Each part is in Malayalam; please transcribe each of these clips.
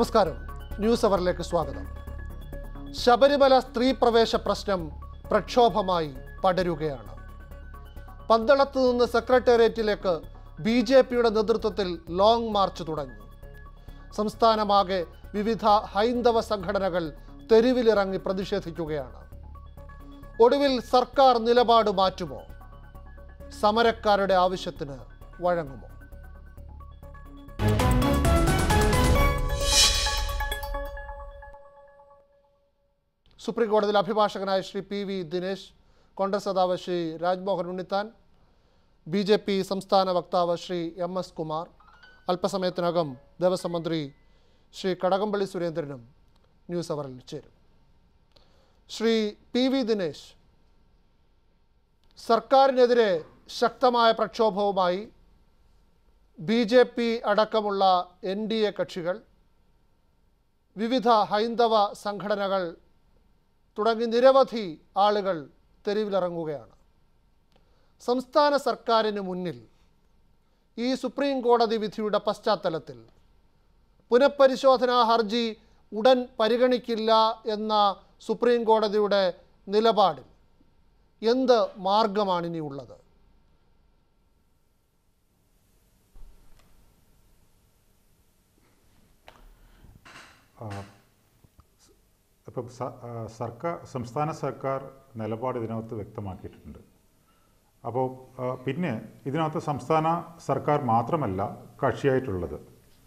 നമസ്കാരം ന്യൂസ് അവറിലേക്ക് സ്വാഗതം ശബരിമല സ്ത്രീ പ്രവേശ പ്രശ്നം പ്രക്ഷോഭമായി പടരുകയാണ് പന്തളത്ത് നിന്ന് സെക്രട്ടേറിയറ്റിലേക്ക് ബി ജെ പിയുടെ നേതൃത്വത്തിൽ ലോങ് മാർച്ച് തുടങ്ങി സംസ്ഥാനമാകെ വിവിധ ഹൈന്ദവ സംഘടനകൾ തെരുവിലിറങ്ങി പ്രതിഷേധിക്കുകയാണ് ഒടുവിൽ സർക്കാർ നിലപാട് മാറ്റുമോ സമരക്കാരുടെ ആവശ്യത്തിന് വഴങ്ങുമോ സുപ്രീം കോടതിയിൽ അഭിഭാഷകനായ ശ്രീ പി വി ദിനേശ് കോൺഗ്രസ് നേതാവ് Shri Rajmohan Unnithan B J P സംസ്ഥാന വക്താവ് ശ്രീ എം എസ് കുമാർ അല്പസമയത്തിനകം ദേവസ്വം മന്ത്രി ശ്രീ കടകംപള്ളി സുരേന്ദ്രനും ന്യൂസ് അവറിൽ ചേരും ശ്രീ പി വി ദിനേശ് സർക്കാരിനെതിരെ ശക്തമായ പ്രക്ഷോഭവുമായി ബി ജെ പി അടക്കമുള്ള എൻ ഡി എ കക്ഷികൾ വിവിധ ഹൈന്ദവ സംഘടനകൾ തുടങ്ങി നിരവധി ആളുകൾ തെരുവിലിറങ്ങുകയാണ് സംസ്ഥാന സർക്കാരിന് മുന്നിൽ ഈ സുപ്രീം കോടതി വിധിയുടെ പശ്ചാത്തലത്തിൽ പുനഃപരിശോധനാ ഹർജി ഉടൻ പരിഗണിക്കില്ല എന്ന സുപ്രീം കോടതിയുടെ നിലപാടിൽ എന്ത് മാർഗമാണ് ഇനി ഉള്ളത് ഇപ്പം സ- ആ, സർക്കാർ സംസ്ഥാന സർക്കാർ നിലപാട് ഇതിനകത്ത് വ്യക്തമാക്കിയിട്ടുണ്ട് അപ്പോൾ ആ, പിന്നെ ഇതിനകത്ത് സംസ്ഥാന സർക്കാർ മാത്രമല്ല കക്ഷിയായിട്ടുള്ളത്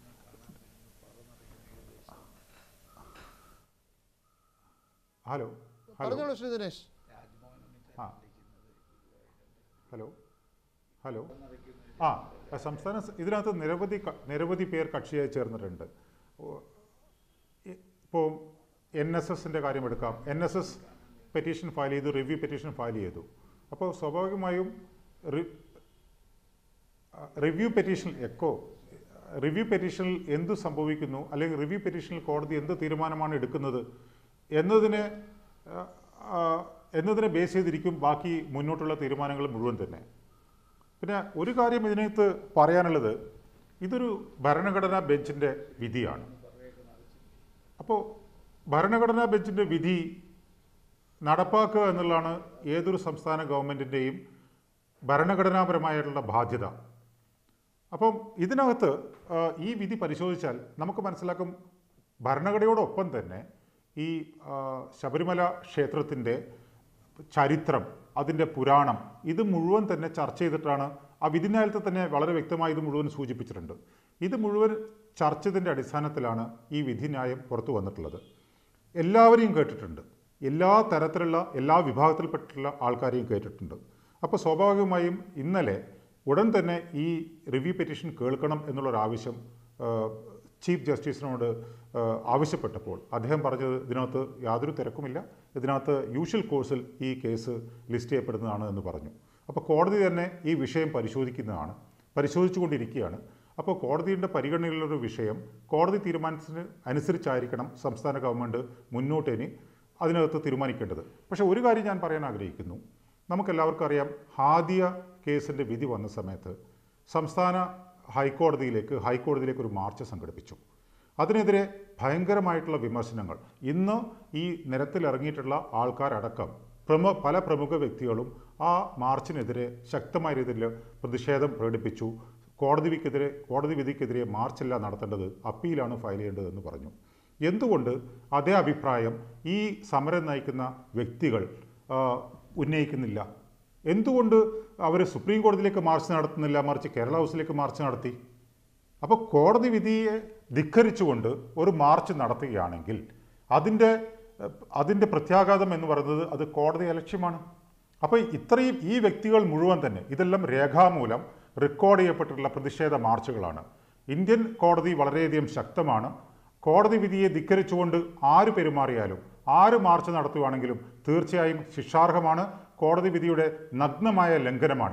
ഹലോ ഹലോ പറഞ്ഞോളൂ ശ്രീ ദിനേശ് ആ ഹലോ ഹലോ ആ ആ, സംസ്ഥാന സ- ഇതിനകത്ത് നിരവധി ക- നിരവധി പേർ കക്ഷിയായി ചേർന്നിട്ടുണ്ട് ഓ, ഇ- ഇപ്പോൾ എൻ എസ് എസിൻ്റെ കാര്യം എടുക്കാം N S S petition file ചെയ്തു റിവ്യൂ പെറ്റീഷൻ ഫയൽ ചെയ്തു അപ്പോൾ സ്വാഭാവികമായും റി- ആ, റിവ്യൂ പെറ്റീഷൻ എക്കോ റിവ്യൂ പെറ്റീഷനിൽ എന്ത് സംഭവിക്കുന്നു അല്ലെങ്കിൽ റിവ്യൂ പെറ്റീഷനിൽ കോടതി എന്ത് തീരുമാനമാണ് എടുക്കുന്നത് എന്നതിനെ ആ, ആ, എന്നതിനെ ബേസ് ചെയ്തിരിക്കും ബാക്കി മുന്നോട്ടുള്ള തീരുമാനങ്ങൾ മുഴുവൻ തന്നെ പിന്നെ ഒരു കാര്യം ഇതിനകത്ത് പറയാനുള്ളത് ഇതൊരു ഭരണഘടനാ ബെഞ്ചിൻ്റെ വിധിയാണ് അപ്പോൾ ഭരണഘടനാ ബെഞ്ചിൻ്റെ വിധി നടപ്പാക്കുക എന്നുള്ളതാണ് ഏതൊരു സംസ്ഥാന ഗവൺമെൻറ്റിൻ്റെയും ഭരണഘടനാപരമായിട്ടുള്ള ബാധ്യത അപ്പം ഇതിനകത്ത് ആ, ഈ വിധി പരിശോധിച്ചാൽ നമുക്ക് മനസ്സിലാക്കും ഭരണഘടനയോടൊപ്പം തന്നെ ഈ ആ, ശബരിമല ക്ഷേത്രത്തിൻ്റെ ചരിത്രം അതിൻ്റെ പുരാണം ഇത് മുഴുവൻ തന്നെ ചർച്ച ചെയ്തിട്ടാണ് ആ വിധിന്യായത്തിൽ തന്നെ വളരെ വ്യക്തമായി ഇത് മുഴുവൻ സൂചിപ്പിച്ചിട്ടുണ്ട് ഇത് മുഴുവൻ ചർച്ച ചെയ്തതിൻ്റെ അടിസ്ഥാനത്തിലാണ് ഈ വിധിന്യായം പുറത്തു വന്നിട്ടുള്ളത് എല്ലാവരെയും കേട്ടിട്ടുണ്ട് എല്ലാ തരത്തിലുള്ള എല്ലാ വിഭാഗത്തിൽപ്പെട്ടുള്ള ആൾക്കാരെയും കേട്ടിട്ടുണ്ട് അപ്പോൾ സ്വാഭാവികമായും ഇന്നലെ ഉടൻ തന്നെ ഈ റിവ്യൂ പെറ്റീഷൻ കേൾക്കണം എന്നുള്ളൊരാവശ്യം ആ, ചീഫ് ജസ്റ്റിസിനോട് ആ, ആവശ്യപ്പെട്ടപ്പോൾ അദ്ദേഹം പറഞ്ഞത് ഇതിനകത്ത് യാതൊരു തിരക്കുമില്ല ഇതിനകത്ത് യൂഷ്വൽ കോഴ്സിൽ ഈ കേസ് ലിസ്റ്റ് ചെയ്യപ്പെടുന്നതാണ് എന്ന് പറഞ്ഞു അപ്പോൾ കോടതി തന്നെ ഈ വിഷയം പരിശോധിക്കുന്നതാണ് പരിശോധിച്ചുകൊണ്ടിരിക്കുകയാണ് അപ്പോൾ കോടതിയുടെ പരിഗണനയിലുള്ളൊരു വിഷയം കോടതി തീരുമാനത്തിന് അനുസരിച്ചായിരിക്കണം സംസ്ഥാന ഗവൺമെൻറ് മുന്നോട്ട് ഇനി അതിനകത്ത് തീരുമാനിക്കേണ്ടത് പക്ഷേ ഒരു കാര്യം ഞാൻ പറയാൻ ആഗ്രഹിക്കുന്നു നമുക്കെല്ലാവർക്കും അറിയാം ഹാദിയ കേസിൻ്റെ വിധി വന്ന സമയത്ത് സംസ്ഥാന ഹൈക്കോടതിയിലേക്ക് ഹൈക്കോടതിയിലേക്ക് ഒരു മാർച്ച് സംഘടിപ്പിച്ചു അതിനെതിരെ ഭയങ്കരമായിട്ടുള്ള വിമർശനങ്ങൾ ഇന്ന് ഈ നിരത്തിലിറങ്ങിയിട്ടുള്ള ആൾക്കാരടക്കം പ്രമു പല പ്രമുഖ വ്യക്തികളും ആ മാർച്ചിനെതിരെ ശക്തമായ രീതിയിൽ പ്രതിഷേധം പ്രകടിപ്പിച്ചു കോടതി വിധിക്കെതിരെ കോടതി വിധിക്കെതിരെ മാർച്ചല്ല നടത്തേണ്ടത് അപ്പീലാണ് ഫയൽ ചെയ്യേണ്ടതെന്ന് പറഞ്ഞു എന്തുകൊണ്ട് അതേ അഭിപ്രായം ഈ സമരം നയിക്കുന്ന വ്യക്തികൾ ആ, ഉന്നയിക്കുന്നില്ല എന്തുകൊണ്ട് അവർ സുപ്രീം കോടതിയിലേക്ക് മാർച്ച് നടത്തുന്നില്ല മറിച്ച് കേരള ഹൗസിലേക്ക് മാർച്ച് നടത്തി അപ്പോൾ കോടതി വിധിയെ ധിക്കരിച്ചുകൊണ്ട് ഒരു മാർച്ച് നടത്തുകയാണെങ്കിൽ അതിൻ്റെ എഹ്, അതിൻ്റെ പ്രത്യാഘാതം എന്ന് പറയുന്നത് അത് കോടതി അലക്ഷ്യമാണ് അപ്പോൾ ഇത്രയും ഈ വ്യക്തികൾ മുഴുവൻ തന്നെ ഇതെല്ലാം രേഖാമൂലം റെക്കോർഡ് ചെയ്യപ്പെട്ടിട്ടുള്ള പ്രതിഷേധ മാർച്ചുകളാണ് ഇന്ത്യൻ കോടതി വളരെയധികം ശക്തമാണ് കോടതി വിധിയെ ധിക്കരിച്ചുകൊണ്ട് ആര് പെരുമാറിയാലും ആര് മാർച്ച് നടത്തുകയാണെങ്കിലും തീർച്ചയായും ശിക്ഷാർഹമാണ് കോടതി വിധിയുടെ നഗ്നമായ ലംഘനമാണ്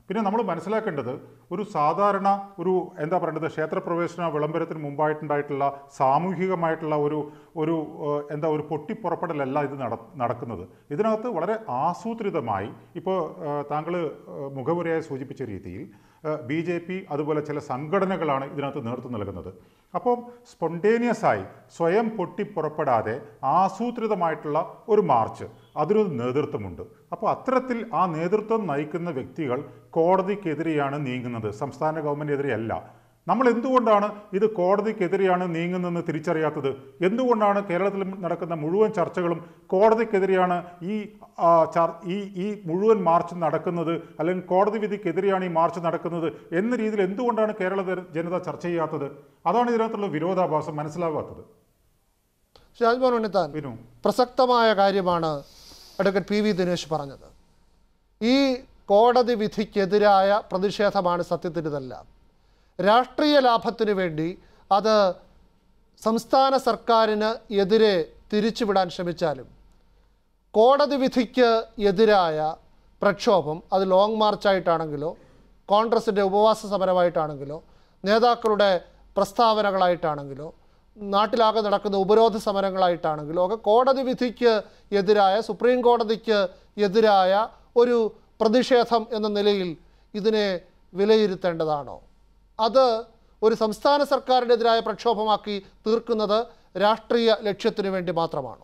പിന്നെ നമ്മൾ മനസ്സിലാക്കേണ്ടത് ഒരു സാധാരണ ഒരു എന്താ പറയേണ്ടത് ക്ഷേത്രപ്രവേശന വിളംബരത്തിന് മുമ്പായിട്ടുണ്ടായിട്ടുള്ള സാമൂഹികമായിട്ടുള്ള ഒരു ഒരു ഏഹ്, എന്താ ഒരു പൊട്ടിപ്പുറപ്പെടലല്ല ഇത് നട നടക്കുന്നത് ഇതിനകത്ത് വളരെ ആസൂത്രിതമായി ഇപ്പോൾ താങ്കൾ മുഖവുരയായി സൂചിപ്പിച്ച രീതിയിൽ ബി ജെ പി അതുപോലെ ചില സംഘടനകളാണ് ഇതിനകത്ത് നേതൃത്വം നൽകുന്നത് അപ്പം സ്പോണ്ടേനിയസ് ആയി സ്വയം പൊട്ടിപ്പുറപ്പെടാതെ ആസൂത്രിതമായിട്ടുള്ള ഒരു മാർച്ച് അതിനൊരു നേതൃത്വമുണ്ട് അപ്പോൾ അത്തരത്തിൽ ആ നേതൃത്വം നയിക്കുന്ന വ്യക്തികൾ കോടതിക്കെതിരെയാണ് നീങ്ങുന്നത് സംസ്ഥാന ഗവൺമെൻറ്റിനെതിരെയല്ല നമ്മൾ എന്തുകൊണ്ടാണ് ഇത് കോടതിക്കെതിരെയാണ് നീങ്ങുന്നതെന്ന് തിരിച്ചറിയാത്തത് എന്തുകൊണ്ടാണ് കേരളത്തിൽ നടക്കുന്ന മുഴുവൻ ചർച്ചകളും കോടതിക്കെതിരെയാണ് ഈ ആ, ചർ- ഈ ഈ മുഴുവൻ മാർച്ച് നടക്കുന്നത് അല്ലെങ്കിൽ കോടതി വിധിക്കെതിരെയാണ് ഈ മാർച്ച് നടക്കുന്നത് എന്ന രീതിയിൽ എന്തുകൊണ്ടാണ് കേരള ജന- ജനത ചർച്ച ചെയ്യാത്തത് അതാണ് ഇതിനകത്തുള്ള വിരോധാഭാസം മനസ്സിലാവാത്തത് ശ്രീ രാജ്മോഹൻ ഉണ്ണിത്താൻ വിനു പ്രസക്തമായ കാര്യമാണ് അഡ്വക്കേറ്റ് പി വി ദിനേശ് പറഞ്ഞത് ഈ കോടതി വിധിക്കെതിരായ പ്രതിഷേധമാണ് സത്യത്തിൽ ഇതെല്ലാം രാഷ്ട്രീയ ലാഭത്തിനു വേണ്ടി അത് സംസ്ഥാന സർക്കാരിന് എതിരെ തിരിച്ചുവിടാൻ ശ്രമിച്ചാലും കോടതി വിധിക്ക് എതിരായ പ്രക്ഷോഭം അത് ലോങ് മാർച്ചായിട്ടാണെങ്കിലോ കോൺഗ്രസിൻ്റെ ഉപവാസ സമരമായിട്ടാണെങ്കിലോ നേതാക്കളുടെ പ്രസ്താവനകളായിട്ടാണെങ്കിലോ നാട്ടിലാകെ നടക്കുന്ന ഉപരോധ സമരങ്ങളായിട്ടാണെങ്കിലോ ഒക്കെ കോടതി വിധിക്ക് എതിരായ സുപ്രീം കോടതിക്ക് എതിരായ ഒരു പ്രതിഷേധം എന്ന നിലയിൽ ഇതിനെ വിലയിരുത്തേണ്ടതാണോ അത് ഒരു സംസ്ഥാന സർക്കാരിനെതിരായ പ്രക്ഷോഭമാക്കി തീർക്കുന്നത് രാഷ്ട്രീയ ലക്ഷ്യത്തിനു വേണ്ടി മാത്രമാണോ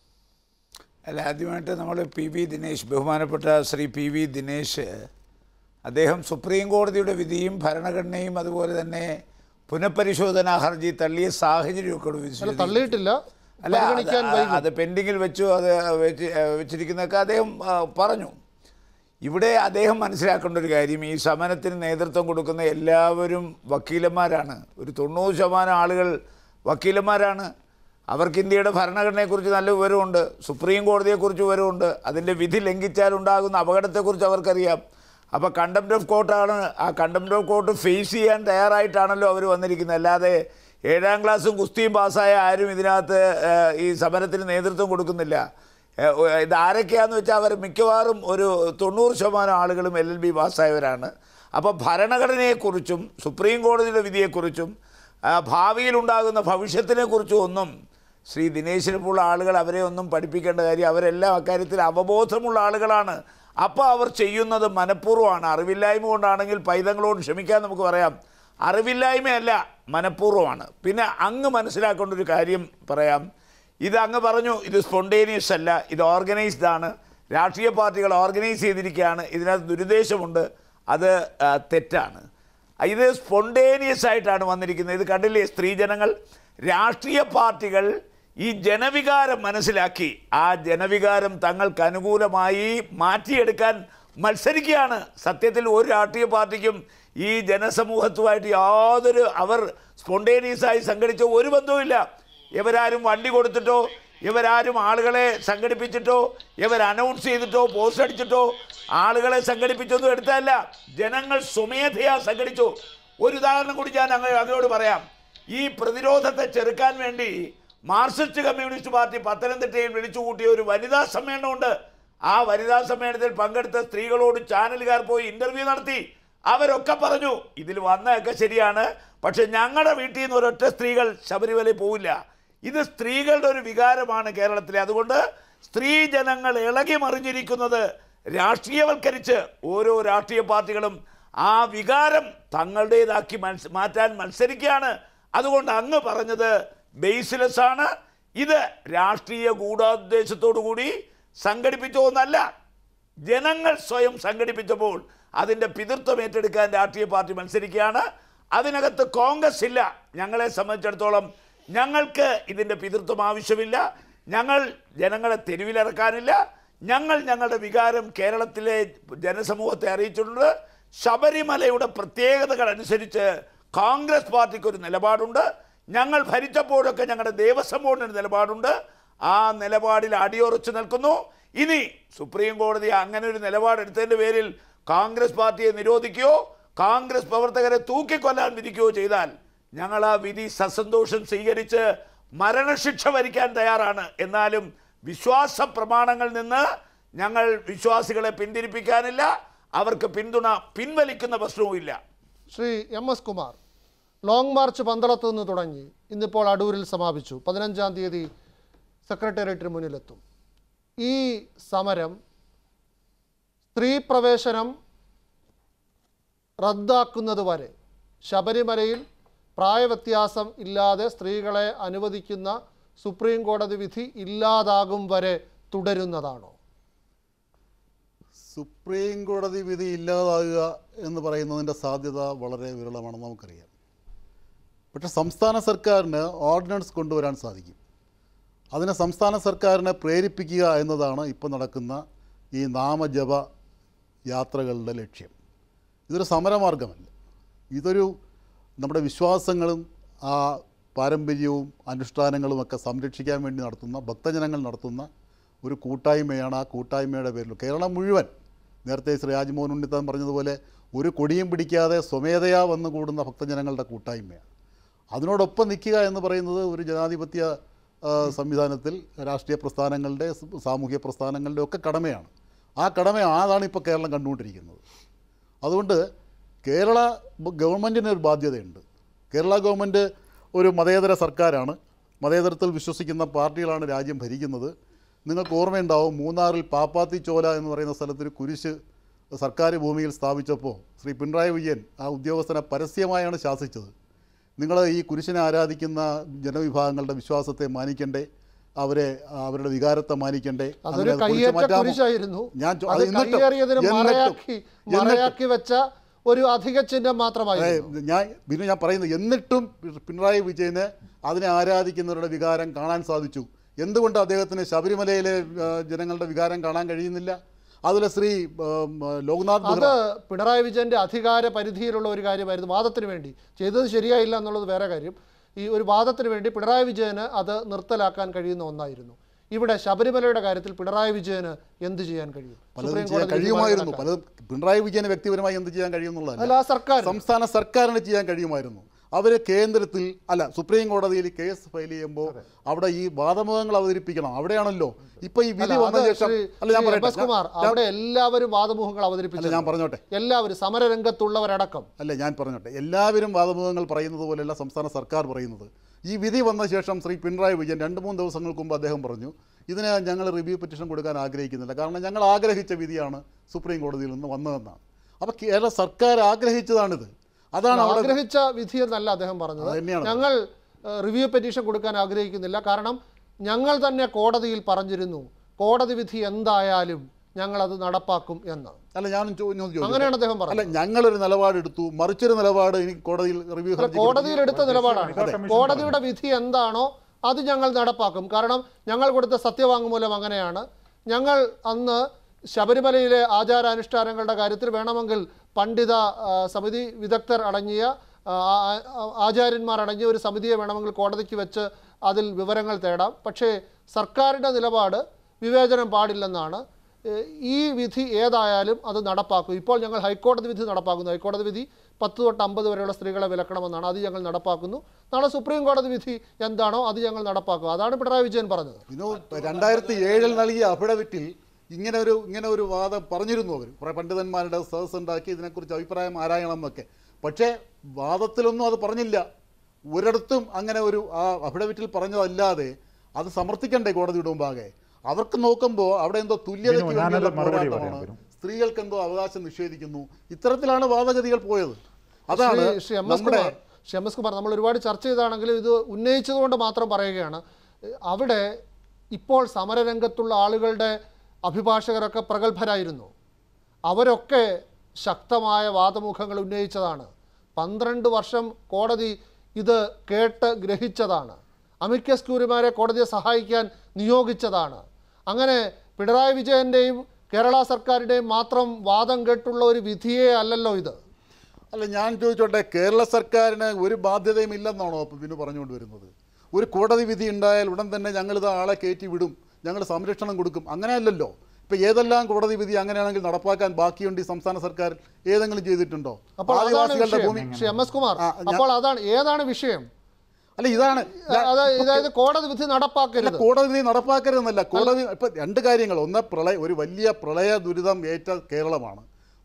അല്ല ആദ്യമായിട്ട് നമ്മൾ പി വി ദിനേശ് ബഹുമാനപ്പെട്ട ശ്രീ പി വി ദിനേശ് അദ്ദേഹം സുപ്രീം കോടതിയുടെ വിധിയും ഭരണഘടനയും അതുപോലെ തന്നെ പുനഃപരിശോധനാ ഹർജി തള്ളിയ സാഹചര്യമൊക്കെ ഇവിടെ അല്ല വിശദീകരിച്ചു. തള്ളിയിട്ടില്ല അല്ല അത് പരിഗണിക്കാൻ വൈകും അത് പെൻഡിങ്ങിൽ വെച്ചു അത് വെച്ച് വെച്ചിരിക്കുന്നതൊക്കെ അദ്ദേഹം ആ, പറഞ്ഞു ഇവിടെ അദ്ദേഹം മനസ്സിലാക്കേണ്ട ഒരു കാര്യം ഈ സമരത്തിന് നേതൃത്വം കൊടുക്കുന്ന എല്ലാവരും വക്കീലന്മാരാണ് ഒരു തൊണ്ണൂറ് ശതമാനം ആളുകൾ വക്കീലന്മാരാണ് അവർക്ക് ഇന്ത്യയുടെ ഭരണഘടനയെക്കുറിച്ച് നല്ല വിവരമുണ്ട് സുപ്രീം കോടതിയെക്കുറിച്ച് വിവരമുണ്ട് അതിൻ്റെ വിധി ലംഘിച്ചാൽ ഉണ്ടാകുന്ന അപകടത്തെക്കുറിച്ച് അവർക്കറിയാം അപ്പോൾ കണ്ടംപ്റ്റ് ഓഫ് കോർട്ടാണ് ആ കണ്ടംപ്റ്റ് ഓഫ് കോർട്ട് ഫേസ് ചെയ്യാൻ തയ്യാറായിട്ടാണല്ലോ അവർ വന്നിരിക്കുന്നത് അല്ലാതെ ഏഴാം ക്ലാസ്സും കുസ്തിയും പാസ്സായ ആരും ഇതിനകത്ത് ഏഹ്, ഈ സമരത്തിന് നേതൃത്വം കൊടുക്കുന്നില്ല ഏഹ്, ഒ- ഇത് ആരൊക്കെയാന്ന് വെച്ചാൽ അവർ മിക്കവാറും ഒരു തൊണ്ണൂറ് ശതമാനം ആളുകളും എൽ എൽ ബി പാസ്സായവരാണ് അപ്പോൾ ഭരണഘടനയെക്കുറിച്ചും സുപ്രീം കോടതിയുടെ വിധിയെക്കുറിച്ചും ആ, ഭാവിയിലുണ്ടാകുന്ന ഭവിഷ്യത്തിനെക്കുറിച്ചും ഒന്നും ശ്രീ ദിനേശിനെ പോലുള്ള ആളുകൾ അവരെ ഒന്നും പഠിപ്പിക്കേണ്ട കാര്യം അവരെല്ലാം അക്കാര്യത്തിൽ അവബോധമുള്ള ആളുകളാണ് അപ്പോൾ അവർ ചെയ്യുന്നത് മനഃപൂർവ്വമാണ് അറിവില്ലായ്മ കൊണ്ടാണെങ്കിൽ പൈതങ്ങളോട് ക്ഷമിക്കാൻ നമുക്ക് പറയാം അറിവില്ലായ്മയല്ല മനഃപൂർവ്വമാണ് പിന്നെ അങ്ങ് മനസ്സിലാക്കേണ്ട ഒരു കാര്യം പറയാം ഇത് അങ്ങ് പറഞ്ഞു ഇത് സ്പോണ്ടേനിയസ് അല്ല ഇത് ഓർഗനൈസ്ഡ് ആണ് രാഷ്ട്രീയ പാർട്ടികൾ ഓർഗനൈസ് ചെയ്തിരിക്കുകയാണ് ഇതിനകത്ത് ദുരുദ്ദേശമുണ്ട് അത് ആ, തെറ്റാണ് ഇത് സ്പോണ്ടേനിയസ് ആയിട്ടാണ് വന്നിരിക്കുന്നത് ഇത് കണ്ടില്ലേ സ്ത്രീജനങ്ങൾ രാഷ്ട്രീയ പാർട്ടികൾ ഈ ജനവികാരം മനസ്സിലാക്കി ആ ജനവികാരം തങ്ങൾക്ക് അനുകൂലമായി മാറ്റിയെടുക്കാൻ മത്സരിക്കുകയാണ് സത്യത്തിൽ ഒരു രാഷ്ട്രീയ പാർട്ടിക്കും ഈ ജനസമൂഹത്തുമായിട്ട് യാതൊരു അവർ സ്പോണ്ടേനിയസായി സംഘടിച്ച ഒരു ബന്ധവുമില്ല ഇവരാരും വണ്ടി കൊടുത്തിട്ടോ ഇവരാരും ആളുകളെ സംഘടിപ്പിച്ചിട്ടോ ഇവർ അനൗൺസ് ചെയ്തിട്ടോ പോസ്റ്റ് അടിച്ചിട്ടോ ആളുകളെ സംഘടിപ്പിച്ചൊന്നും എടുത്തതല്ല ജനങ്ങൾ സ്വമേധയാ സംഘടിച്ചു ഒരു ഉദാഹരണം കൂടി ഞാൻ അങ്ങ് അങ്ങോട് പറയാം ഈ പ്രതിരോധത്തെ ചെറുക്കാൻ വേണ്ടി മാർക്സിസ്റ്റ് കമ്മ്യൂണിസ്റ്റ് പാർട്ടി പത്തനംതിട്ടയിൽ വിളിച്ചു കൂട്ടിയ ഒരു വനിതാ സമ്മേളനമുണ്ട് ആ വനിതാ സമ്മേളനത്തിൽ പങ്കെടുത്ത സ്ത്രീകളോട് ചാനലുകാർ പോയി ഇന്റർവ്യൂ നടത്തി അവരൊക്കെ പറഞ്ഞു ഇതിൽ വന്നതൊക്കെ ശരിയാണ് പക്ഷെ ഞങ്ങളുടെ വീട്ടിൽ നിന്ന് ഒരൊറ്റ സ്ത്രീകൾ ശബരിമലയിൽ പോവില്ല ഇത് സ്ത്രീകളുടെ ഒരു വികാരമാണ് കേരളത്തിലെ അതുകൊണ്ട് സ്ത്രീ ജനങ്ങൾ ഇളകി മറിഞ്ഞിരിക്കുന്നത് രാഷ്ട്രീയവൽക്കരിച്ച് ഓരോ രാഷ്ട്രീയ പാർട്ടികളും ആ വികാരം തങ്ങളുടേതാക്കി മത്സ മാറ്റാൻ മത്സരിക്കുകയാണ് അതുകൊണ്ട് അങ്ങ് പറഞ്ഞത് ബേസ്ലെസ് ആണ് ഇത് രാഷ്ട്രീയ ഗൂഢോദ്ദേശത്തോടു കൂടി സംഘടിപ്പിച്ച ഒന്നല്ല ജനങ്ങൾ സ്വയം സംഘടിപ്പിച്ചപ്പോൾ അതിൻ്റെ പിതൃത്വം ഏറ്റെടുക്കാൻ രാഷ്ട്രീയ പാർട്ടി മത്സരിക്കുകയാണ് അതിനകത്ത് കോൺഗ്രസ് ഇല്ല ഞങ്ങളെ സംബന്ധിച്ചിടത്തോളം ഞങ്ങൾക്ക് ഇതിൻ്റെ പിതൃത്വം ആവശ്യമില്ല ഞങ്ങൾ ജനങ്ങളെ തെരുവിലിറക്കാനില്ല ഞങ്ങൾ ഞങ്ങളുടെ വികാരം കേരളത്തിലെ ജനസമൂഹത്തെ അറിയിച്ചിട്ടുണ്ട് ശബരിമലയുടെ പ്രത്യേകതകൾ അനുസരിച്ച് കോൺഗ്രസ് പാർട്ടിക്ക് ഒരു നിലപാടുണ്ട് ഞങ്ങൾ ഭരിച്ചപ്പോഴൊക്കെ ഞങ്ങളുടെ ദേവസ്വം ബോർഡിന് ഒരു നിലപാടുണ്ട് ആ നിലപാടിൽ അടിയുറച്ചു നിൽക്കുന്നു ഇനി സുപ്രീം കോടതി അങ്ങനെ ഒരു നിലപാടെടുത്തതിൻ്റെ പേരിൽ കോൺഗ്രസ് പാർട്ടിയെ നിരോധിക്കുകയോ കോൺഗ്രസ് പ്രവർത്തകരെ തൂക്കിക്കൊല്ലാൻ വിധിക്കുകയോ ചെയ്താൽ ഞങ്ങൾ ആ വിധി സസന്തോഷം സ്വീകരിച്ച് മരണശിക്ഷ വരിക്കാൻ തയ്യാറാണ് എന്നാലും വിശ്വാസ പ്രമാണങ്ങളിൽ നിന്ന് ഞങ്ങൾ വിശ്വാസികളെ പിന്തിരിപ്പിക്കാനില്ല അവർക്ക് പിന്തുണ പിൻവലിക്കുന്ന പ്രശ്നവുമില്ല Shri M S Kumar long march പന്തളത്ത് നിന്ന് തുടങ്ങി ഇന്നിപ്പോൾ അടൂരിൽ സമാപിച്ചു പതിനഞ്ചാം തീയതി സെക്രട്ടേറിയറ്റിന് മുന്നിലെത്തും ഈ സമരം സ്ത്രീ പ്രവേശനം റദ്ദാക്കുന്നത് വരെ ശബരിമലയിൽ പ്രായവ്യത്യാസം ഇല്ലാതെ സ്ത്രീകളെ അനുവദിക്കുന്ന സുപ്രീം കോടതി വിധി ഇല്ലാതാകും വരെ തുടരുന്നതാണോ സുപ്രീം കോടതി വിധി ഇല്ലാതാകുക എന്ന് പറയുന്നതിൻ്റെ സാധ്യത വളരെ വിരളമാണെന്ന് നമുക്കറിയാം പക്ഷേ സംസ്ഥാന സർക്കാരിന് ഓർഡിനൻസ് കൊണ്ടുവരാൻ സാധിക്കും അതിനെ സംസ്ഥാന സർക്കാരിനെ പ്രേരിപ്പിക്കുക എന്നതാണ് ഇപ്പോൾ നടക്കുന്ന ഈ നാമജപ യാത്രകളുടെ ലക്ഷ്യം ഇതൊരു സമരമാർഗമല്ല ഇതൊരു നമ്മുടെ വിശ്വാസങ്ങളും ആ പാരമ്പര്യവും അനുഷ്ഠാനങ്ങളും ഒക്കെ സംരക്ഷിക്കാൻ വേണ്ടി നടത്തുന്ന ഭക്തജനങ്ങൾ നടത്തുന്ന ഒരു കൂട്ടായ്മയാണ് ആ കൂട്ടായ്മയുടെ പേരിൽ കേരളം മുഴുവൻ നേരത്തെ ശ്രീ രാജ്മോഹൻ ഉണ്ണിത്താൻ പറഞ്ഞതുപോലെ ഒരു കൊടിയും പിടിക്കാതെ സ്വമേധയാ വന്നു കൂടുന്ന ഭക്തജനങ്ങളുടെ കൂട്ടായ്മയാണ് അതിനോടൊപ്പം നിൽക്കുക എന്ന് പറയുന്നത് ഒരു ജനാധിപത്യ ആ, സംവിധാനത്തിൽ രാഷ്ട്രീയ പ്രസ്ഥാനങ്ങളുടെ സ- സാമൂഹ്യ പ്രസ്ഥാനങ്ങളുടെ ഒക്കെ കടമയാണ് ആ കടമ അതാണ് ഇപ്പോൾ കേരളം കണ്ടുകൊണ്ടിരിക്കുന്നത് അതുകൊണ്ട് കേരള ബ- ഗവൺമെൻറ്റിന് ഒരു ബാധ്യതയുണ്ട് കേരള ഗവൺമെൻറ് ഒരു മതേതര സർക്കാരാണ് മതേതരത്തിൽ വിശ്വസിക്കുന്ന പാർട്ടികളാണ് രാജ്യം ഭരിക്കുന്നത് നിങ്ങൾക്ക് ഓർമ്മയുണ്ടാവും മൂന്നാറിൽ പാപ്പാത്തി ചോല എന്ന് പറയുന്ന സ്ഥലത്തൊരു കുരിശ് സർക്കാർ ഭൂമിയിൽ സ്ഥാപിച്ചപ്പോൾ ശ്രീ പിണറായി വിജയൻ ആ ഉദ്യോഗസ്ഥനെ പരസ്യമായാണ് ശാസിച്ചത് നിങ്ങൾ ഈ കുരിശിനെ ആരാധിക്കുന്ന ജനവിഭാഗങ്ങളുടെ വിശ്വാസത്തെ മാനിക്കണ്ടേ അവരെ അവരുടെ വികാരത്തെ മാനിക്കണ്ടേ അതൊരു അങ്ങനെ അത് കുരിശ് കയ്യേറ്റ മാറ്റാമോ? കുരിശായിരുന്നു ഞാൻ ചോ- അത് എന്നിട്ടും- കയ്യേറിയതിന് എന്നിട്ടും- മറയാക്കി എന്നിട്ടും- മറയാക്കി വെച്ച ഒരു അധിക ചിഹ്നം മാത്രമായിരുന്നു ഏ, ഞാൻ ബിനു ഞാൻ പറയുന്നത് എന്നിട്ടും പിണറായി വിജയന് അതിനെ ആരാധിക്കുന്നവരുടെ വികാരം കാണാൻ സാധിച്ചു എന്തുകൊണ്ട് അദ്ദേഹത്തിന് ശബരിമലയിലെ ആ, ജനങ്ങളുടെ വികാരം കാണാൻ കഴിയുന്നില്ല അതുപോലെ ശ്രീ ഉം, ലോക്നാഥ് അത് ബെഹ്റ പിണറായി വിജയന്റെ അധികാര പരിധിയിലുള്ള ഒരു കാര്യമായിരുന്നു വാദത്തിന് വേണ്ടി ചെയ്തത് ശരിയായില്ല എന്നുള്ളത് വേറെ കാര്യം ഈ ഒരു വാദത്തിന് വേണ്ടി പിണറായി വിജയന് അത് നിർത്തലാക്കാൻ കഴിയുന്ന ഒന്നായിരുന്നു ഇവിടെ ശബരിമലയുടെ കാര്യത്തിൽ പിണറായി വിജയന് എന്ത് ചെയ്യാൻ കഴിയും പലതും സുപ്രീം ചെയ്യാൻ കോടതി കഴിയുമായിരുന്നു തീരുമാനം പലതും പിണറായി വിജയന് വ്യക്തിപരമായി എന്ത് ചെയ്യാൻ കഴിയുന്നുള്ളതല്ല അല്ല ആ സർക്കാർ സംസ്ഥാന സർക്കാരിന് ചെയ്യാൻ കഴിയുമായിരുന്നു അവർ കേന്ദ്രത്തിൽ അല്ല സുപ്രീം കോടതിയിൽ കേസ് ഫയൽ ചെയ്യുമ്പോൾ അവിടെ ഈ വാദമുഖങ്ങൾ അവതരിപ്പിക്കണം അവിടെയാണല്ലോ ഇപ്പൊ ഈ അല്ല, വിധി വന്ന അത് ശേഷം ശ്രീ- അല്ല ഞാൻ ശ്രീ പറയട്ടെ എം. എസ്. കുമാർ ഞാൻ- അവിടെ എല്ലാവരും വാദമുഖങ്ങൾ അല്ല അവതരിപ്പിച്ചു ഞാൻ പറഞ്ഞോട്ടെ എല്ലാവരും സമരരംഗത്തുള്ളവരടക്കം അല്ല ഞാൻ പറഞ്ഞോട്ടെ എല്ലാവരും വാദമുഖങ്ങൾ പറയുന്നത് പോലെയല്ല സംസ്ഥാന സർക്കാർ പറയുന്നത് ഈ വിധി വന്ന ശേഷം ശ്രീ പിണറായി വിജയൻ രണ്ട് മൂന്ന് ദിവസങ്ങൾക്ക് മുമ്പ് അദ്ദേഹം പറഞ്ഞു ഇതിന് ഞങ്ങൾ റിവ്യൂ പെറ്റീഷൻ കൊടുക്കാൻ ആഗ്രഹിക്കുന്നില്ല കാരണം ഞങ്ങൾ ആഗ്രഹിച്ച വിധിയാണ് സുപ്രീം കോടതിയിൽ നിന്ന് വന്നതെന്നാണ് അപ്പോൾ കേരള സർക്കാർ ആഗ്രഹിച്ചതാണിത് അതാണ് അവിടെ ആഗ്രഹിച്ച വിധി എന്നല്ല അദ്ദേഹം പറഞ്ഞത് അത് തന്നെയാണ് ഞങ്ങൾ റിവ്യൂ പെറ്റീഷൻ കൊടുക്കാൻ ആഗ്രഹിക്കുന്നില്ല കാരണം ഞങ്ങൾ തന്നെ കോടതിയിൽ പറഞ്ഞിരുന്നു കോടതി വിധി എന്തായാലും ഞങ്ങൾ അത് നടപ്പാക്കും എന്ന് അല്ല ഞാനും ചോ- ഞാൻ ചോദിച്ചോട്ടെ? അങ്ങനെയാണ് അദ്ദേഹം അല്ല പറഞ്ഞത് ഞങ്ങളൊരു നിലപാടെടുത്തു മറിച്ചൊരു നിലപാട് ഇനി കോടതിയിൽ റിവ്യൂ അല്ല, കോടതിയിൽ എടുത്ത നിലപാടാണ് വനിതാ കമ്മീഷൻ കോടതിയുടെ വിധി എന്താണോ അത് ഞങ്ങൾ നടപ്പാക്കും കാരണം ഞങ്ങൾ കൊടുത്ത സത്യവാങ്മൂലം അങ്ങനെയാണ് ഞങ്ങൾ അന്ന് ശബരിമലയിലെ ആചാരാനുഷ്ഠാനങ്ങളുടെ കാര്യത്തിൽ വേണമെങ്കിൽ പണ്ഡിത ആ, സമിതി വിദഗ്ധർ അടങ്ങിയ ആ, ആ- ആ- ആചാര്യന്മാർ അടങ്ങിയ ഒരു സമിതിയെ വേണമെങ്കിൽ കോടതിക്ക് വെച്ച് അതിൽ വിവരങ്ങൾ തേടാം പക്ഷേ സർക്കാരിൻ്റെ നിലപാട് വിവേചനം പാടില്ലെന്നാണ് ഏഹ് ഈ വിധി ഏതായാലും അത് നടപ്പാക്കും ഇപ്പോൾ ഞങ്ങൾ ഹൈക്കോടതി വിധി നടപ്പാക്കുന്നു ഹൈക്കോടതി വിധി പത്ത് തൊട്ട് അമ്പത് വരെയുള്ള സ്ത്രീകളെ വിലക്കണമെന്നാണ് അത് ഞങ്ങൾ നടപ്പാക്കുന്നു നാളെ സുപ്രീം കോടതി വിധി എന്താണോ അത് ഞങ്ങൾ നടപ്പാക്കും അതാണ് പിണറായി വിജയൻ പറഞ്ഞത് വിനോ രണ്ടായിരത്തി ഏഴിൽ നൽകിയ അഫിഡവിറ്റിൽ ഇങ്ങനെ ഒരു ഇങ്ങനെ ഒരു വാദം പറഞ്ഞിരുന്നു അവർ കുറേ പണ്ഡിതന്മാരുടെ സദസ് ഉണ്ടാക്കി ഇതിനെക്കുറിച്ച് അഭിപ്രായം ആരായണം എന്നൊക്കെ പക്ഷേ വാദത്തിലൊന്നും അത് പറഞ്ഞില്ല ഒരിടത്തും അങ്ങനെ ഒരു ആ അഫിഡവിറ്റിൽ പറഞ്ഞതല്ലാതെ അത് സമർത്ഥിക്കണ്ടേ കോടതിയുടെ മുമ്പാകെ അവർക്ക് നോക്കുമ്പോൾ അവിടെ എന്തോ തുല്യതയ്ക്ക് ബിനു, ഞാനത് വേണ്ടിയുള്ള മറുപടി പോരാട്ടമാണ് പറയാം, ബിനു. സ്ത്രീകൾക്ക് എന്തോ അവകാശം നിഷേധിക്കുന്നു ഇത്തരത്തിലാണ് വാദഗതികൾ പോയത് അതാണ് ശ്രീ- ശ്രീ എം എസ് നമ്മുടെ കുമാർ ശ്രീ എം എസ് കുമാർ നമ്മൾ ഒരുപാട് ചർച്ച ചെയ്താണെങ്കിലും ഇത് ഉന്നയിച്ചതുകൊണ്ട് മാത്രം പറയുകയാണ് ഏഹ് അവിടെ ഇപ്പോൾ സമരരംഗത്തുള്ള ആളുകളുടെ അഭിഭാഷകരൊക്കെ പ്രഗത്ഭരായിരുന്നു അവരൊക്കെ ശക്തമായ വാദമുഖങ്ങൾ ഉന്നയിച്ചതാണ് പന്ത്രണ്ട് വർഷം കോടതി ഇത് കേട്ട് ഗ്രഹിച്ചതാണ് അമിക്കസ് ക്യൂറിമാരെ കോടതിയെ സഹായിക്കാൻ നിയോഗിച്ചതാണ് അങ്ങനെ പിണറായി വിജയൻ്റെയും കേരള സർക്കാരിൻ്റെയും മാത്രം വാദം കേട്ടുള്ള ഒരു വിധിയേ അല്ലല്ലോ ഇത് അല്ല ഞാൻ ചോദിച്ചോട്ടെ കേരള സർക്കാരിന് ഒരു ബാധ്യതയും ഇല്ലെന്നാണോ അപ്പം പിന്നെ പറഞ്ഞുകൊണ്ട് വരുന്നത് ഒരു കോടതി വിധി ഉണ്ടായാൽ ഉടൻ തന്നെ ഞങ്ങളിത് ആളെ കയറ്റി വിടും ഞങ്ങൾ സംരക്ഷണം കൊടുക്കും അങ്ങനെയല്ലല്ലോ ഇപ്പം ഏതെല്ലാം കോടതി വിധി അങ്ങനെയാണെങ്കിൽ നടപ്പാക്കാൻ ബാക്കിയുണ്ട് ഈ സംസ്ഥാന സർക്കാർ ഏതെങ്കിലും ചെയ്തിട്ടുണ്ടോ അപ്പോൾ അതാണ് ആദിവാസികളുടെ വിഷയം ഭൂമി ശ്രീ എം എസ് കുമാർ ആ, ഞാൻ- അപ്പോൾ അതാണ് ഏതാണ് വിഷയം അല്ല ഇതാണ് ഞാൻ- അതായത് അതായത് കോടതി വിധി അല്ല നടപ്പാക്കരുത് കോടതി വിധി നടപ്പാക്കരുതെന്നല്ല കോടതി ഇപ്പം രണ്ട് കാര്യങ്ങൾ ഒന്ന് പ്രളയ ഒരു വലിയ പ്രളയ ദുരിതം ഏറ്റ കേരളമാണ്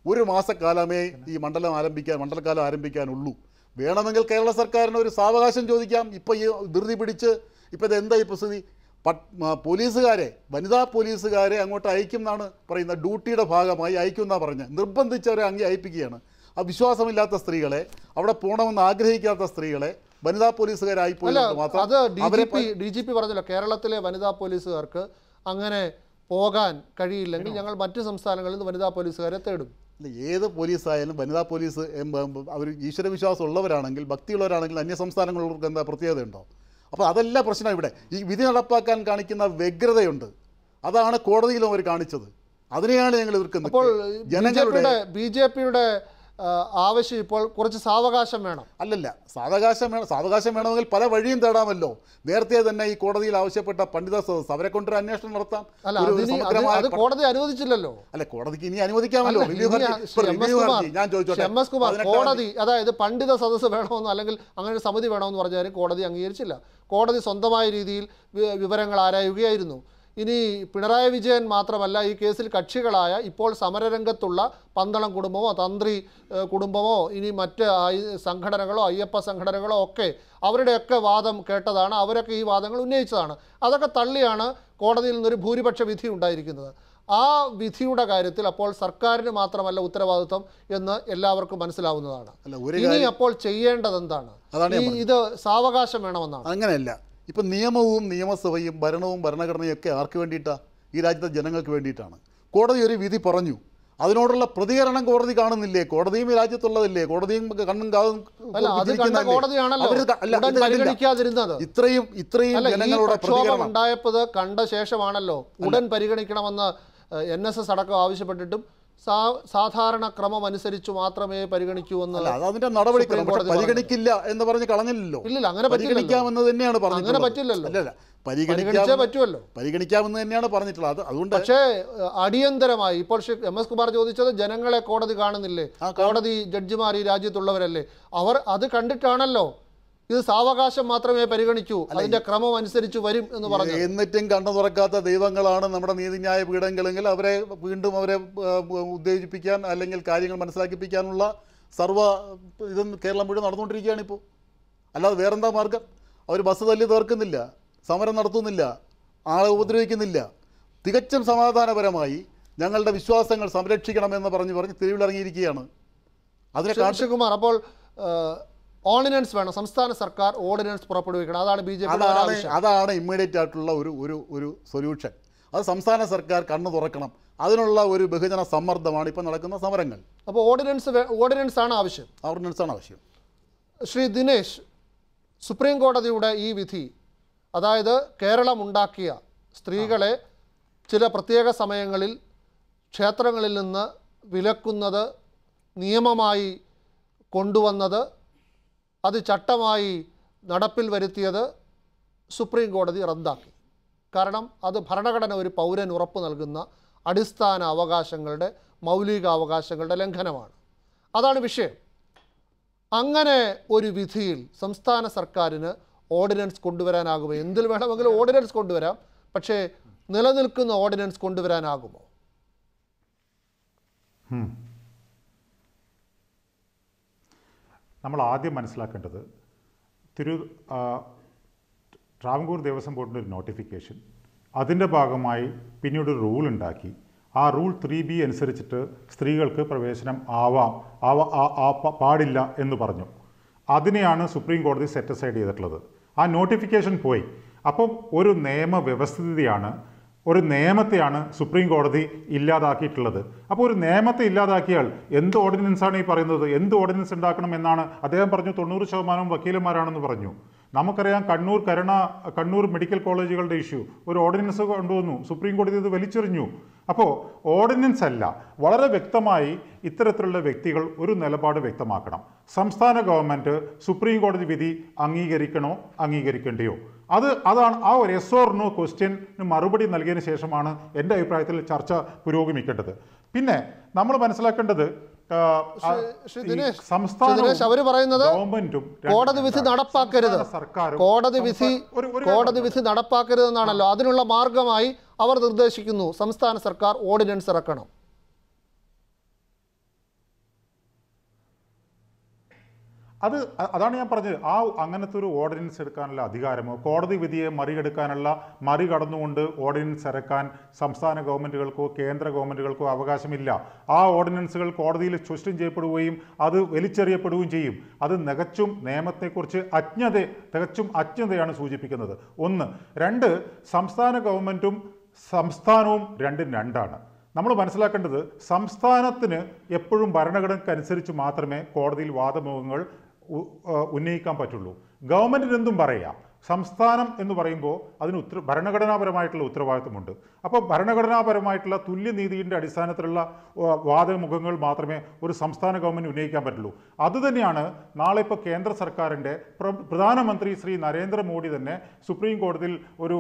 ഒരു മാസക്കാലമേ ഈ മണ്ഡലം ആരംഭിക്കാൻ മണ്ഡലകാലം ആരംഭിക്കാനുള്ളൂ വേണമെങ്കിൽ കേരള സർക്കാരിന് ഒരു സാവകാശം ചോദിക്കാം ഇപ്പോൾ ഈ ധൃതി പിടിച്ച് ഇപ്പോൾ ഇത് എന്താ ഇപ്പോൾ സ്ഥിതി പട്ട് ആ, പോലീസുകാരെ വനിതാ പോലീസുകാരെ അങ്ങോട്ട് അയക്കും എന്നാണ് പറയുന്നത് ഡ്യൂട്ടിയുടെ ഭാഗമായി അയക്കും എന്നാണ് പറഞ്ഞത് നിർബന്ധിച്ച് അവരെ അങ്ങേ അയപ്പിക്കുകയാണ് ആ വിശ്വാസമില്ലാത്ത സ്ത്രീകളെ അവിടെ പോകണമെന്ന് ആഗ്രഹിക്കാത്ത സ്ത്രീകളെ വനിതാ പോലീസുകാരായി പോയി അല്ല മാത്രം അത് ഡി ജി അവരെ പി ഡി ജി പി പറഞ്ഞല്ലോ കേരളത്തിലെ വനിതാ പോലീസുകാർക്ക് അങ്ങനെ പോകാൻ കഴിയില്ലെങ്കിൽ ഞങ്ങൾ മറ്റ് സംസ്ഥാനങ്ങളിൽ നിന്ന് വനിതാ പോലീസുകാരെ തേടും ഇല്ല, ഏത് പോലീസായാലും വനിതാ പോലീസ് അവർ ഈശ്വരവിശ്വാസം ഉള്ളവരാണെങ്കിൽ ഭക്തിയുള്ളവരാണെങ്കിൽ അന്യ സംസ്ഥാനങ്ങൾക്ക് എന്താ പ്രത്യേകതയുണ്ടോ അപ്പോൾ അതല്ല പ്രശ്നം ഇവിടെ ഈ വിധി നടപ്പാക്കാൻ കാണിക്കുന്ന വ്യഗ്രതയുണ്ട് അതാണ് കോടതിയിലും അവർ കാണിച്ചത് അതിനെയാണ് ഞങ്ങൾ എതിർക്കുന്നത് അപ്പോൾ ജനങ്ങളുടെ ജനങ്ങളുടെ ബി ജെ പിയുടെ ആവശ്യം ഇപ്പോൾ കുറച്ച് സാവകാശം വേണം അല്ലല്ല സാവകാശം വേണം സാവകാശം വേണമെങ്കിൽ പല വഴിയും തേടാമല്ലോ നേരത്തെ തന്നെ ഈ കോടതിയിൽ ആവശ്യപ്പെട്ട പണ്ഡിത സദസ്സ് അവരെ കൊണ്ടൊരു അന്വേഷണം നടത്താം അല്ല ഒരു അതിന് അത് സമഗ്രമായ അത് കോടതി അനുവദിച്ചില്ലല്ലോ അല്ല കോടതിക്ക് ഇനി അനുവദിക്കാമല്ലോ അല്ല, റിവ്യൂ ഇനി ഹർജി ശ്രീ ഇപ്പോൾ എം എസ് റിവ്യൂ കുമാർ- ഹർജി ഞാൻ ശ്രീ ചോദിച്ചോട്ടെ എം എസ് കുമാർ പതിനെട്ടാം കോടതി അതായത് പണ്ഡിത സദസ്സ് വേണമെന്ന് അല്ലെങ്കിൽ അങ്ങനെ ഒരു സമിതി വേണമെന്ന് പറഞ്ഞാലും കോടതി അംഗീകരിച്ചില്ല കോടതി സ്വന്തമായ രീതിയിൽ വി- വിവരങ്ങൾ ആരായുകയായിരുന്നു ഇനി പിണറായി വിജയൻ മാത്രമല്ല ഈ കേസിൽ കക്ഷികളായ ഇപ്പോൾ സമരരംഗത്തുള്ള പന്തളം കുടുംബമോ തന്ത്രി ഏഹ്, കുടുംബമോ ഇനി മറ്റ് ആയി- സംഘടനകളോ അയ്യപ്പ സംഘടനകളോ ഒക്കെ അവരുടെയൊക്കെ വാദം കേട്ടതാണ് അവരൊക്കെ ഈ വാദങ്ങൾ ഉന്നയിച്ചതാണ് അതൊക്കെ തള്ളിയാണ് കോടതിയിൽ നിന്നൊരു ഭൂരിപക്ഷ വിധി ഉണ്ടായിരിക്കുന്നത് ആ വിധിയുടെ കാര്യത്തിൽ അപ്പോൾ സർക്കാരിന് മാത്രമല്ല ഉത്തരവാദിത്വം എന്ന് എല്ലാവർക്കും മനസ്സിലാവുന്നതാണ് അല്ല, ഒരു ഇനി കാര്യം- അപ്പോൾ ചെയ്യേണ്ടത് എന്താണ് അതാണ് ഞാൻ ഈ ഇത് സാവകാശം വേണമെന്നാണ് അങ്ങനെയല്ല ഇപ്പം നിയമവും നിയമസഭയും ഭരണവും ഭരണഘടനയും ഒക്കെ ആർക്ക് വേണ്ടിയിട്ടാണ് ഈ രാജ്യത്തെ ജനങ്ങൾക്ക് വേണ്ടിയിട്ടാണ് കോടതി ഒരു വിധി പറഞ്ഞു അതിനോടുള്ള പ്രതികരണം കോടതി കാണുന്നില്ലേ കോടതിയും ഈ രാജ്യത്തുള്ളതല്ലേ കോടതിയും കണ്ണും കാതും അല്ല അത് കണ്ട വിധിക്കുന്നതല്ലേ? കോടതിയാണല്ലോ അവര് ക- അല്ല, ഉടൻ ഇത് കണ്ടില്ല. പരിഗണിക്കാതിരുന്നത് ഇത്രയും ഇത്രയും അല്ല ഈ ജനങ്ങളുടെ പ്രക്ഷോഭം പ്രതികരണം ഉണ്ടായപ്പോൾ കണ്ട ശേഷമാണല്ലോ ഉടൻ പരിഗണിക്കണമെന്ന് എൻ എസ് എസ് അടക്കം ആവശ്യപ്പെട്ടിട്ടും സാ- സാധാരണ ക്രമം അനുസരിച്ച് മാത്രമേ പരിഗണിക്കൂ എന്ന് അല്ല അത് അതിന്റെ നടപടിക്രമം സുപ്രീം പക്ഷെ കോടതി പരിഗണിക്കില്ല എന്ന് പറഞ്ഞ് കളഞ്ഞില്ലല്ലോ ഇല്ലില്ല, അങ്ങനെ പറ്റില്ലല്ലോ. പരിഗണിക്കാമെന്ന് തന്നെയാണ് പറഞ്ഞിട്ടുള്ളത് പറ്റില്ലല്ലോ. അല്ലല്ല പരിഗണിച്ചേ പരിഗണിക്കാമെന്ന് പറ്റുമല്ലോ പരിഗണിക്കാമെന്ന് തന്നെയാണ് പറഞ്ഞിട്ടുള്ളത് അത് അതുകൊണ്ട് പക്ഷേ ഏഹ്, അടിയന്തരമായി ഇപ്പോൾ ശ്രീ എം എസ് കുമാർ ചോദിച്ചത് ജനങ്ങളെ കോടതി കാണുന്നില്ലേ ആ, കാണും. കോടതി ജഡ്ജിമാർ ഈ രാജ്യത്തുള്ളവരല്ലേ അവർ അത് കണ്ടിട്ടാണല്ലോ ഇത് സാവകാശം മാത്രമേ പരിഗണിക്കൂ അതിന്റെ ക്രമം അനുസരിച്ച് വരും എന്ന് പറഞ്ഞു എന്നിട്ടും കണ്ണു തുറക്കാത്ത ദൈവങ്ങളാണ് നമ്മുടെ നീതിന്യായ പീഠങ്ങളെങ്കിൽ അവരെ വീണ്ടും അവരെ ആ, ഉത്തേജിപ്പിക്കാൻ അല്ലെങ്കിൽ കാര്യങ്ങൾ മനസ്സിലാക്കിപ്പിക്കാനുള്ള സർവ്വ ഇതും കേരളം മുഴുവൻ നടന്നുകൊണ്ടിരിക്കുകയാണ് ഇപ്പോൾ അല്ലാതെ വേറെന്താ മാർഗം അവർ ബസ് തല്ലി തീർക്കുന്നില്ല സമരം നടത്തുന്നില്ല ആളെ ഉപദ്രവിക്കുന്നില്ല തികച്ചും സമാധാനപരമായി ഞങ്ങളുടെ വിശ്വാസങ്ങൾ സംരക്ഷിക്കണമെന്ന് പറഞ്ഞ് പറഞ്ഞ് തെരുവിലിറങ്ങിയിരിക്കുകയാണ് അതിനെ കാട്ടി ശിവകുമാർ അപ്പോൾ ഓർഡിനൻസ് വേണം സംസ്ഥാന സർക്കാർ ഓർഡിനൻസ് പുറപ്പെടുവിക്കണം അതാണ് ബി ജെ പിയുടെ അതാണ് ആവശ്യം അതാണ് ഇമ്മീഡിയറ്റ് ആയിട്ടുള്ള ഒരു ഒരു ഒരു സൊല്യൂഷൻ അത് സംസ്ഥാന സർക്കാർ കണ്ണു തുറക്കണം അതിനുള്ള ഒരു ബഹുജന സമ്മർദ്ദമാണ് ഇപ്പോൾ നടക്കുന്ന സമരങ്ങൾ അപ്പോൾ ഓർഡിനൻസ് വേ- ഓർഡിനൻസ് ആണ് ആവശ്യം ഓർഡിനൻസാണ് ആവശ്യം ശ്രീ ദിനേശ് സുപ്രീം കോടതിയുടെ ഈ വിധി അതായത് കേരളം ഉണ്ടാക്കിയ സ്ത്രീകളെ ചില പ്രത്യേക സമയങ്ങളിൽ ക്ഷേത്രങ്ങളിൽ നിന്ന് വിലക്കുന്നത് നിയമമായി കൊണ്ടുവന്നത് അത് ചട്ടമായി നടപ്പിൽ വരുത്തിയത് സുപ്രീം കോടതി റദ്ദാക്കി കാരണം അത് ഭരണഘടന ഒരു പൗരൻ ഉറപ്പ് നൽകുന്ന അടിസ്ഥാന അവകാശങ്ങളുടെ മൗലിക അവകാശങ്ങളുടെ ലംഘനമാണ് അതാണ് വിഷയം അങ്ങനെ ഒരു വിധിയിൽ സംസ്ഥാന സർക്കാരിന് ഓർഡിനൻസ് കൊണ്ടുവരാനാകുമോ എന്തിൽ വേണമെങ്കിലും ഓർഡിനൻസ് കൊണ്ടുവരാം പക്ഷേ നിലനിൽക്കുന്ന ഓർഡിനൻസ് കൊണ്ടുവരാനാകുമോ നമ്മൾ ആദ്യം മനസ്സിലാക്കേണ്ടത് തിരു ആ, ട്രാവൻകൂർ ദേവസ്വം ബോർഡിൻ്റെ ഒരു നോട്ടിഫിക്കേഷൻ അതിൻ്റെ ഭാഗമായി പിന്നീട് ഒരു റൂൾ ഉണ്ടാക്കി ആ റൂൾ ത്രീ ബി അനുസരിച്ചിട്ട് സ്ത്രീകൾക്ക് പ്രവേശനം ആവാം ആവ ആ- ആ പ- പാടില്ല എന്ന് പറഞ്ഞു അതിനെയാണ് സുപ്രീം കോടതി സെറ്റ് അസൈഡ് ചെയ്തിട്ടുള്ളത് ആ നോട്ടിഫിക്കേഷൻ പോയി അപ്പം ഒരു നിയമ വ്യവസ്ഥിതിയാണ് ഒരു നിയമത്തെയാണ് സുപ്രീം കോടതി ഇല്ലാതാക്കിയിട്ടുള്ളത് അപ്പോൾ ഒരു നിയമത്തെ ഇല്ലാതാക്കിയാൽ എന്ത് ഓർഡിനൻസാണ് ഈ പറയുന്നത് എന്ത് ഓർഡിനൻസ് ഉണ്ടാക്കണം എന്നാണ് അദ്ദേഹം പറഞ്ഞു തൊണ്ണൂറ് ശതമാനം വക്കീലന്മാരാണെന്ന് പറഞ്ഞു നമുക്കറിയാം കണ്ണൂർ കരുണ കണ്ണൂർ മെഡിക്കൽ കോളേജുകളുടെ ഇഷ്യൂ ഒരു ഓർഡിനൻസ് കൊണ്ടുവന്നു സുപ്രീം കോടതി ഇത് വലിച്ചെറിഞ്ഞു അപ്പോൾ ഓർഡിനൻസ് അല്ല വളരെ വ്യക്തമായി ഇത്തരത്തിലുള്ള വ്യക്തികൾ ഒരു നിലപാട് വ്യക്തമാക്കണം സംസ്ഥാന ഗവൺമെൻറ് സുപ്രീം കോടതി വിധി അംഗീകരിക്കണോ അംഗീകരിക്കേണ്ടയോ അത് അതാണ് ആ ഒരു എസ് ഓർ നോ ക്വസ്റ്റ്യന് മറുപടി നൽകിയതിന് ശേഷമാണ് എൻ്റെ അഭിപ്രായത്തിൽ ചർച്ച പുരോഗമിക്കേണ്ടത് പിന്നെ നമ്മൾ മനസ്സിലാക്കേണ്ടത് ആ, ആ, ശ്രീ ഈ ദിനേശ്, ശ്രീ സംസ്ഥാനവും ദിനേശ് അവര് പറയുന്നത് ഗവൺമെന്റും രണ്ടും കോടതി വിധി രണ്ടാണ്. നടപ്പാക്കരുത് സംസ്ഥാന സർക്കാരും കോടതി വിധി സംസ്ഥാന- ഒരു- ഒരു കോടതി കാര്യം വിധി നടപ്പാക്കരുതെന്നാണല്ലോ അതിനുള്ള മാർഗമായി അവർ നിർദ്ദേശിക്കുന്നു സംസ്ഥാന സർക്കാർ ഓർഡിനൻസ് ഇറക്കണം അത് അ- അതാണ് ഞാൻ പറഞ്ഞത് ആ അങ്ങനത്തെ ഒരു ഓർഡിനൻസ് എടുക്കാനുള്ള അധികാരമോ കോടതി വിധിയെ മറികടക്കാനുള്ള മറികടന്നുകൊണ്ട് ഓർഡിനൻസ് ഇറക്കാൻ സംസ്ഥാന ഗവൺമെൻറ്റുകൾക്കോ കേന്ദ്ര ഗവൺമെൻറ്റുകൾക്കോ അവകാശമില്ല ആ ഓർഡിനൻസുകൾ കോടതിയിൽ ചുഷ്ടം ചെയ്യപ്പെടുകയും അത് വലിച്ചെറിയപ്പെടുകയും ചെയ്യും അത് തികച്ചും നിയമത്തെക്കുറിച്ച് അജ്ഞത തികച്ചും അജ്ഞതയാണ് സൂചിപ്പിക്കുന്നത് ഒന്ന് രണ്ട് സംസ്ഥാന ഗവൺമെൻറ്റും സംസ്ഥാനവും രണ്ടും രണ്ടാണ് നമ്മൾ മനസ്സിലാക്കേണ്ടത് സംസ്ഥാനത്തിന് എപ്പോഴും ഭരണഘടനയ്ക്കനുസരിച്ച് മാത്രമേ കോടതിയിൽ വാദമുഖങ്ങൾ ഉ- ആ, ഉന്നയിക്കാൻ പറ്റുള്ളൂ ഗവൺമെൻറ്റിന് എന്തും പറയാം സംസ്ഥാനം എന്ന് പറയുമ്പോൾ അതിന് ഉത്തര ഭരണഘടനാപരമായിട്ടുള്ള ഉത്തരവാദിത്വമുണ്ട് അപ്പോൾ ഭരണഘടനാപരമായിട്ടുള്ള തുല്യനീതിയുടെ അടിസ്ഥാനത്തിലുള്ള ആ, വാദമുഖങ്ങൾ മാത്രമേ ഒരു സംസ്ഥാന ഗവൺമെൻറ് ഉന്നയിക്കാൻ പറ്റുള്ളൂ അതുതന്നെയാണ് നാളെ ഇപ്പോൾ കേന്ദ്ര സർക്കാരിൻ്റെ പ്ര- പ്രധാനമന്ത്രി ശ്രീ നരേന്ദ്രമോദി തന്നെ സുപ്രീം കോടതിയിൽ ഒരു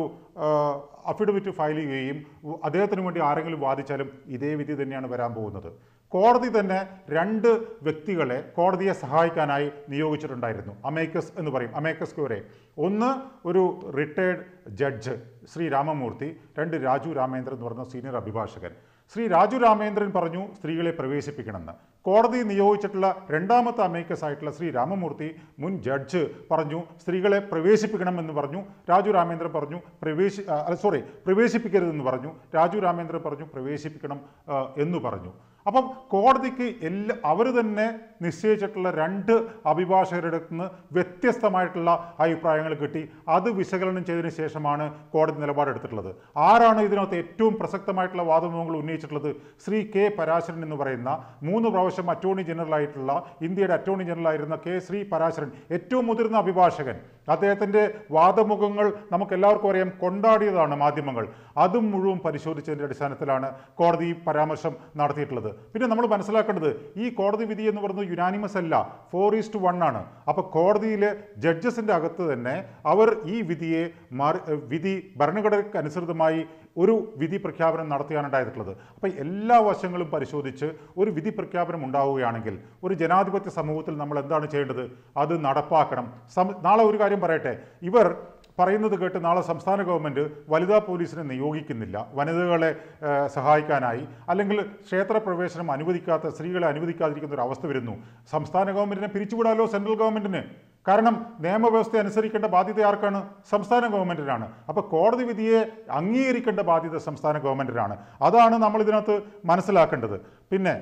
അഫിഡവിറ്റ് ഫയൽ ചെയ്യുകയും ഉ- അദ്ദേഹത്തിന് വേണ്ടി ആരെങ്കിലും വാദിച്ചാലും ഇതേ വിധി തന്നെയാണ് വരാൻ പോകുന്നത് കോടതി തന്നെ രണ്ട് വ്യക്തികളെ കോടതിയെ സഹായിക്കാനായി നിയോഗിച്ചിട്ടുണ്ടായിരുന്നു അമേക്കസ് എന്ന് പറയും അമേക്കസ് ക്യൂറെ ഒന്ന് ഒരു റിട്ടയർഡ് ജഡ്ജ് ശ്രീ രാമമൂർത്തി രണ്ട് രാജു രാമേന്ദ്രൻ എന്ന് പറഞ്ഞ സീനിയർ അഭിഭാഷകൻ ശ്രീ രാജു രാമേന്ദ്രൻ പറഞ്ഞു സ്ത്രീകളെ പ്രവേശിപ്പിക്കണമെന്ന് കോടതി നിയോഗിച്ചിട്ടുള്ള രണ്ടാമത്തെ അമേക്കസ് ആയിട്ടുള്ള ശ്രീ രാമമൂർത്തി മുൻ ജഡ്ജ് പറഞ്ഞു സ്ത്രീകളെ പ്രവേശിപ്പിക്കണമെന്ന് പറഞ്ഞു രാജു രാമേന്ദ്രൻ പറഞ്ഞു പ്രവേശി ആ, അല്ല സോറി പ്രവേശിപ്പിക്കരുതെന്ന് പറഞ്ഞു രാജു രാമേന്ദ്രൻ പറഞ്ഞു പ്രവേശിപ്പിക്കണം ആ, എന്ന് പറഞ്ഞു അപ്പം കോടതിക്ക് എല്ലാ അവർ തന്നെ നിശ്ചയിച്ചിട്ടുള്ള രണ്ട് അഭിഭാഷകരുടെ നിന്ന് വ്യത്യസ്തമായിട്ടുള്ള അഭിപ്രായങ്ങൾ കിട്ടി അത് വിശകലനം ചെയ്തതിന് ശേഷമാണ് കോടതി നിലപാടെടുത്തിട്ടുള്ളത് ആരാണ് ഇതിനകത്ത് ഏറ്റവും പ്രസക്തമായിട്ടുള്ള വാദമുഖങ്ങൾ ഉന്നയിച്ചിട്ടുള്ളത് ശ്രീ കെ പരാശരൻ എന്ന് പറയുന്ന മൂന്ന് പ്രാവശ്യം അറ്റോർണി ജനറൽ ആയിട്ടുള്ള ഇന്ത്യയുടെ അറ്റോർണി ജനറൽ ആയിരുന്ന കെ ശ്രീ പരാശരൻ ഏറ്റവും മുതിർന്ന അഭിഭാഷകൻ അദ്ദേഹത്തിൻ്റെ വാദമുഖങ്ങൾ നമുക്ക് എല്ലാവർക്കും അറിയാം കൊണ്ടാടിയതാണ് മാധ്യമങ്ങൾ അതും മുഴുവൻ പരിശോധിച്ചതിൻ്റെ അടിസ്ഥാനത്തിലാണ് കോടതി ഈ പരാമർശം നടത്തിയിട്ടുള്ളത് പിന്നെ നമ്മൾ മനസ്സിലാക്കേണ്ടത് ഈ കോടതി വിധി എന്ന് പറയുന്നത് യുനാനിമസ് അല്ല ഫോർ ഈസ്റ്റ് വൺ ആണ് അപ്പോൾ കോടതിയിലെ ജഡ്ജസിൻ്റെ അകത്ത് തന്നെ അവർ ഈ വിധിയെ മാറി വിധി ഭരണഘടനയ്ക്ക് അനുസൃതമായി ഒരു വിധി പ്രഖ്യാപനം നടത്തിയാണ് ഉണ്ടായിട്ടുള്ളത് അപ്പോൾ എല്ലാ വശങ്ങളും പരിശോധിച്ച് ഒരു വിധി പ്രഖ്യാപനം ഉണ്ടാവുകയാണെങ്കിൽ ഒരു ജനാധിപത്യ സമൂഹത്തിൽ നമ്മൾ എന്താണ് ചെയ്യേണ്ടത് അത് നടപ്പാക്കണം സം- നാളെ ഒരു കാര്യം പറയട്ടെ ഇവർ പറയുന്നത് കേട്ട് നാളെ സംസ്ഥാന ഗവൺമെൻറ് വനിതാ പോലീസിനെ നിയോഗിക്കുന്നില്ല വനിതകളെ ഏഹ്, സഹായിക്കാനായി അല്ലെങ്കിൽ ക്ഷേത്രപ്രവേശനം അനുവദിക്കാത്ത സ്ത്രീകളെ അനുവദിക്കാതിരിക്കുന്ന ഒരു അവസ്ഥ വരുന്നു സംസ്ഥാന ഗവൺമെൻറ്റിനെ പിരിച്ചുവിടാലോ സെൻട്രൽ ഗവൺമെൻറ്റിന് കാരണം നിയമവ്യവസ്ഥ അനുസരിക്കേണ്ട ബാധ്യത ആർക്കാണ് സംസ്ഥാന ഗവൺമെൻറ്റിനാണ് അപ്പോൾ കോടതി വിധിയെ അംഗീകരിക്കേണ്ട ബാധ്യത സംസ്ഥാന ഗവൺമെൻറ്റിനാണ് അതാണ് നമ്മൾ ഇതിനകത്ത് മനസ്സിലാക്കേണ്ടത് പിന്നെ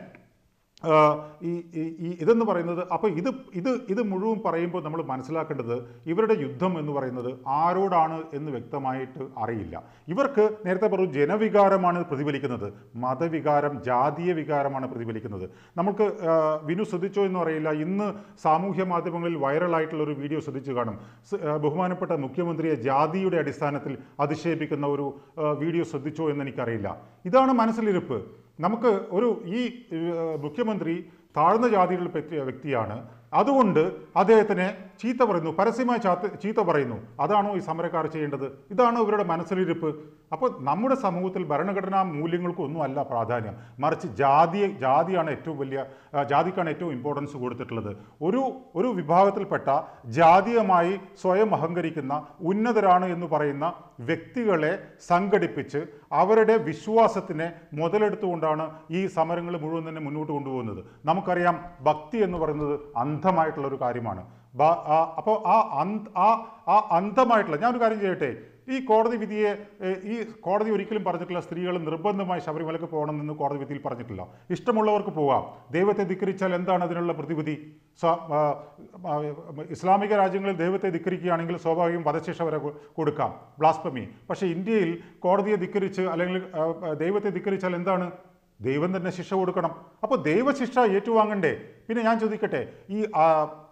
ആ, ഈ ഈ- ഈ ഇതെന്ന് പറയുന്നത് അപ്പോൾ ഇത് ഇത് ഇത് മുഴുവൻ പറയുമ്പോൾ നമ്മൾ മനസ്സിലാക്കേണ്ടത് ഇവരുടെ യുദ്ധം എന്ന് പറയുന്നത് ആരോടാണ് എന്ന് വ്യക്തമായിട്ട് അറിയില്ല ഇവർക്ക് നേരത്തെ പറഞ്ഞു ജനവികാരമാണ് പ്രതിഫലിക്കുന്നത് മതവികാരം ജാതീയ വികാരമാണ് പ്രതിഫലിക്കുന്നത് നമുക്ക് ആ, വിനു ശ്രദ്ധിച്ചോ എന്ന് അറിയില്ല ഇന്ന് സാമൂഹ്യ മാധ്യമങ്ങളിൽ വൈറലായിട്ടുള്ള ഒരു വീഡിയോ ശ്രദ്ധിച്ചു കാണും സ്- ആ, ബഹുമാനപ്പെട്ട മുഖ്യമന്ത്രിയെ ജാതിയുടെ അടിസ്ഥാനത്തിൽ അധിക്ഷേപിക്കുന്ന ഒരു ആ, വീഡിയോ ശ്രദ്ധിച്ചോ എന്ന് എനിക്കറിയില്ല ഇതാണ് മനസ്സിലിരിപ്പ് നമുക്ക് ഒരു ഈ ഏഹ്, മുഖ്യമന്ത്രി താഴ്ന്ന ജാതികളിൽ പറ്റിയ വ്യക്തിയാണ് അതുകൊണ്ട് അദ്ദേഹത്തിനെ ചീത്ത പറയുന്നു പരസ്യമായി ചാത്ത ചീത്ത പറയുന്നു അതാണോ ഈ സമരക്കാർ ചെയ്യേണ്ടത് ഇതാണോ ഇവരുടെ മനസ്സിലിരിപ്പ് അപ്പോൾ നമ്മുടെ സമൂഹത്തിൽ ഭരണഘടനാ മൂല്യങ്ങൾക്കൊന്നും അല്ല പ്രാധാന്യം മറിച്ച് ജാതി ജാതിയാണ് ഏറ്റവും വലിയ ആ, ജാതിക്കാണ് ഏറ്റവും ഇമ്പോർട്ടൻസ് കൊടുത്തിട്ടുള്ളത് ഒരു ഒരു വിഭാഗത്തിൽപ്പെട്ട ജാതീയമായി സ്വയം അഹങ്കരിക്കുന്ന ഉന്നതരാണ് എന്ന് പറയുന്ന വ്യക്തികളെ സംഘടിപ്പിച്ച് അവരുടെ വിശ്വാസത്തിനെ മുതലെടുത്തുകൊണ്ടാണ് ഈ സമരങ്ങൾ മുഴുവൻ തന്നെ മുന്നോട്ട് കൊണ്ടുപോകുന്നത് നമുക്കറിയാം ഭക്തി എന്ന് പറയുന്നത് അന്ധമായിട്ടുള്ള ഒരു കാര്യമാണ് അപ്പോൾ ആ അന്ധ ആ ആ അന്ധമായിട്ടുള്ള ഞാനൊരു കാര്യം ചെയ്യട്ടെ ഈ കോടതി വിധിയെ ഏഹ്, ഈ കോടതി ഒരിക്കലും പറഞ്ഞിട്ടില്ല സ്ത്രീകൾ നിർബന്ധമായി ശബരിമലക്ക് പോകണമെന്ന് കോടതി വിധിയിൽ പറഞ്ഞിട്ടില്ല ഇഷ്ടമുള്ളവർക്ക് പോകാം ദൈവത്തെ ധിക്കരിച്ചാൽ എന്താണ് അതിനുള്ള പ്രതിവിധി സ്വ- ആ, ആ, ഇസ്ലാമിക രാജ്യങ്ങളിൽ ദൈവത്തെ ധിക്കരിക്കുകയാണെങ്കിൽ സ്വാഭാവികം വധശിക്ഷ വരെ കൊ- കൊടുക്കാം ബ്ലാസ്പമി പക്ഷേ ഇന്ത്യയിൽ കോടതിയെ ധിക്കരിച്ച് അല്ലെങ്കിൽ ആ, ആ, ദൈവത്തെ ധിക്കരിച്ചാൽ എന്താണ് ദൈവം തന്നെ ശിക്ഷ കൊടുക്കണം അപ്പോൾ ദൈവശിക്ഷ ഏറ്റുവാങ്ങണ്ടേ പിന്നെ ഞാൻ ചോദിക്കട്ടെ ഈ ആ,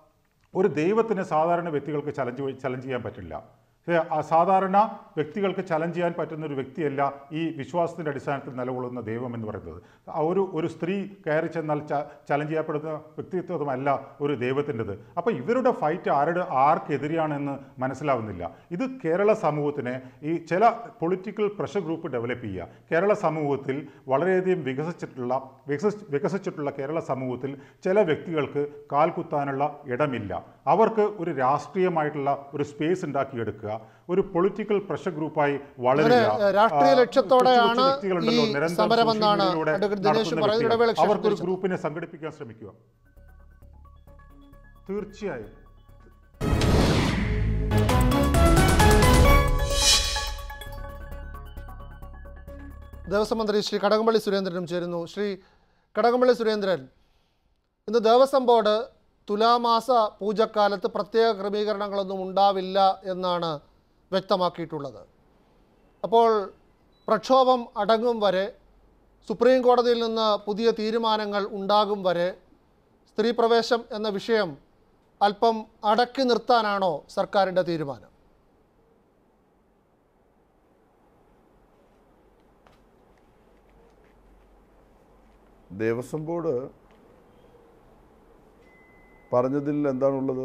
ഒരു ദൈവത്തിന് സാധാരണ വ്യക്തികൾക്ക് ചലഞ്ച് ചലഞ്ച് ചെയ്യാൻ പറ്റില്ല ഏ, ആ സാധാരണ വ്യക്തികൾക്ക് ചലഞ്ച് ചെയ്യാൻ പറ്റുന്ന ഒരു വ്യക്തിയല്ല ഈ വിശ്വാസത്തിൻ്റെ അടിസ്ഥാനത്തിൽ നിലകൊള്ളുന്ന ദൈവം എന്ന് പറയുന്നത് ആ ഒരു ഒരു സ്ത്രീ കയറി ചെന്നാൽ ച ചലഞ്ച് ചെയ്യപ്പെടുന്ന വ്യക്തിത്വമല്ല ഒരു ദൈവത്തിൻ്റെത് അപ്പോൾ ഇവരുടെ ഫൈറ്റ് ആരുടെ ആർക്കെതിരെയാണെന്ന് മനസ്സിലാവുന്നില്ല ഇത് കേരള സമൂഹത്തിനെ ഈ ചില പൊളിറ്റിക്കൽ പ്രഷർ ഗ്രൂപ്പ് ഡെവലപ്പ് ചെയ്യുക കേരള സമൂഹത്തിൽ വളരെയധികം വികസിച്ചിട്ടുള്ള വികസി വികസിച്ചിട്ടുള്ള കേരള സമൂഹത്തിൽ ചില വ്യക്തികൾക്ക് കാൽകുത്താനുള്ള ഇടമില്ല അവർക്ക് ഒരു രാഷ്ട്രീയമായിട്ടുള്ള ഒരു സ്പേസ് ഉണ്ടാക്കിയെടുക്കുക ഒരു പൊളിറ്റിക്കൽ പ്രഷർ ഗ്രൂപ്പായി വളരുക അങ്ങനെ, ഏഹ്, രാഷ്ട്രീയ ആ, ലക്ഷ്യത്തോടെയാണ് കൊച്ചു കൊച്ചു വ്യക്തികളുണ്ടല്ലോ, ഈ നിരന്തരം സമരമെന്നാണ് social media യിലൂടെ അഡ്വക്കേറ്റ് ദിനേശ് നടത്തുന്ന പറയുന്നത്. വ്യക്തികൾ. ഇടവേളയ്ക്ക് ശേഷം അവർക്കൊരു തിരിച്ചു. ഗ്രൂപ്പിനെ സംഘടിപ്പിക്കാൻ ശ്രമിക്കുക തീർച്ചയായും ദേവസ്വം മന്ത്രി ശ്രീ കടകംപള്ളി സുരേന്ദ്രനും ചേരുന്നു ശ്രീ കടകംപള്ളി സുരേന്ദ്രൻ ഇന്ന് ദേവസ്വം ബോർഡ് തുലാമാസ പൂജക്കാലത്ത് പ്രത്യേക ക്രമീകരണങ്ങളൊന്നും ഉണ്ടാവില്ല എന്നാണ് വ്യക്തമാക്കിയിട്ടുള്ളത് അപ്പോൾ പ്രക്ഷോഭം അടങ്ങും വരെ സുപ്രീം കോടതിയിൽ നിന്ന് പുതിയ തീരുമാനങ്ങൾ ഉണ്ടാകും വരെ സ്ത്രീ പ്രവേശം എന്ന വിഷയം അല്പം അടക്കി നിർത്താനാണോ സർക്കാരിൻ്റെ തീരുമാനം ദേവസ്വം ബോർഡ് പറഞ്ഞതിൽ എന്താണുള്ളത്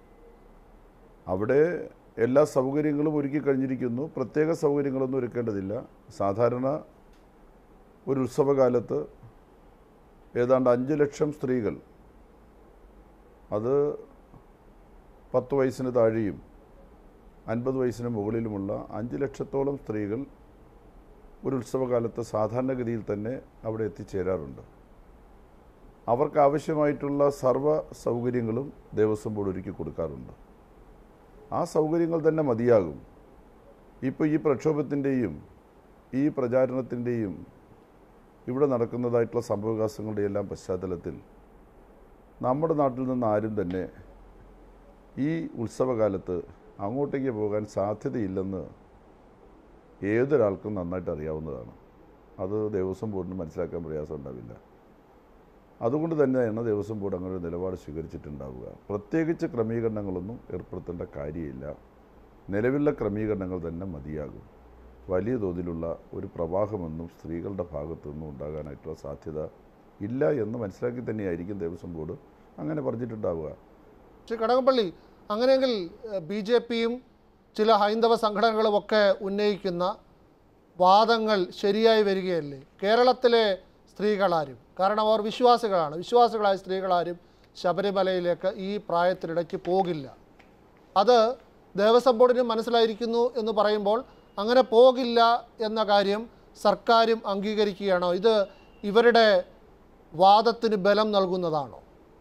അവിടെ എല്ലാ സൗകര്യങ്ങളും ഒരുക്കി കഴിഞ്ഞിരിക്കുന്നു പ്രത്യേക സൗകര്യങ്ങളൊന്നും ഒരുക്കേണ്ടതില്ല സാധാരണ ഒരു ഉത്സവകാലത്ത് ഏതാണ്ട് അഞ്ച് ലക്ഷം സ്ത്രീകൾ അത് പത്ത് വയസ്സിന് താഴെയും അൻപത് വയസ്സിന് മുകളിലുമുള്ള അഞ്ച് ലക്ഷത്തോളം സ്ത്രീകൾ ഒരു ഉത്സവകാലത്ത് സാധാരണഗതിയിൽ തന്നെ അവിടെ എത്തിച്ചേരാറുണ്ട് അവർക്ക് ആവശ്യമായിട്ടുള്ള സർവ്വ സൗകര്യങ്ങളും ദേവസ്വം ബോർഡ് ഒരുക്കി കൊടുക്കാറുണ്ട് ആ സൗകര്യങ്ങൾ തന്നെ മതിയാകും ഇപ്പോൾ ഈ പ്രക്ഷോഭത്തിൻ്റെയും ഈ പ്രചാരണത്തിൻ്റെയും ഇവിടെ നടക്കുന്നതായിട്ടുള്ള സംഭവവികാസങ്ങളുടെ എല്ലാം പശ്ചാത്തലത്തിൽ നമ്മുടെ നാട്ടിൽ നിന്ന് ആരും തന്നെ ഈ ഉത്സവകാലത്ത് അങ്ങോട്ടേക്ക് പോകാൻ സാധ്യതയില്ലെന്ന് ഏതൊരാൾക്കും നന്നായിട്ട് അറിയാവുന്നതാണ് അത് ദേവസ്വം ബോർഡിന് മനസ്സിലാക്കാൻ പ്രയാസം ഉണ്ടാവില്ല അതുകൊണ്ട് തന്നെയാണ് ദേവസ്വം ബോർഡ് അങ്ങനെ ഒരു നിലപാട് സ്വീകരിച്ചിട്ടുണ്ടാവുക പ്രത്യേകിച്ച് ക്രമീകരണങ്ങളൊന്നും ഏർപ്പെടുത്തേണ്ട കാര്യമില്ല നിലവിലുള്ള ക്രമീകരണങ്ങൾ തന്നെ മതിയാകും വലിയ തോതിലുള്ള ഒരു പ്രവാഹമൊന്നും സ്ത്രീകളുടെ ഭാഗത്തു നിന്നും ഉണ്ടാകാനായിട്ടുള്ള സാധ്യത ഇല്ല എന്ന് മനസ്സിലാക്കി തന്നെയായിരിക്കും ദേവസ്വം ബോർഡ് അങ്ങനെ പറഞ്ഞിട്ടുണ്ടാവുക ശ്രീ കടകംപള്ളി അങ്ങനെയെങ്കിൽ ബി ജെ പിയും ചില ഹൈന്ദവ സംഘടനകളുമൊക്കെ ഉന്നയിക്കുന്ന വാദങ്ങൾ ശരിയായി വരികയല്ലേ കേരളത്തിലെ സ്ത്രീകളാരും കാരണം അവർ വിശ്വാസികളാണ് വിശ്വാസികളായ സ്ത്രീകളാരും ശബരിമലയിലേക്ക് ഈ പ്രായത്തിനിടയ്ക്ക് പോകില്ല അത് ദേവസ്വം ബോർഡിന് മനസ്സിലായിരിക്കുന്നു എന്ന് പറയുമ്പോൾ അങ്ങനെ പോകില്ല എന്ന കാര്യം സർക്കാരും അംഗീകരിക്കുകയാണോ ഇത് ഇവരുടെ വാദത്തിന് ബലം നൽകുന്നതാണോ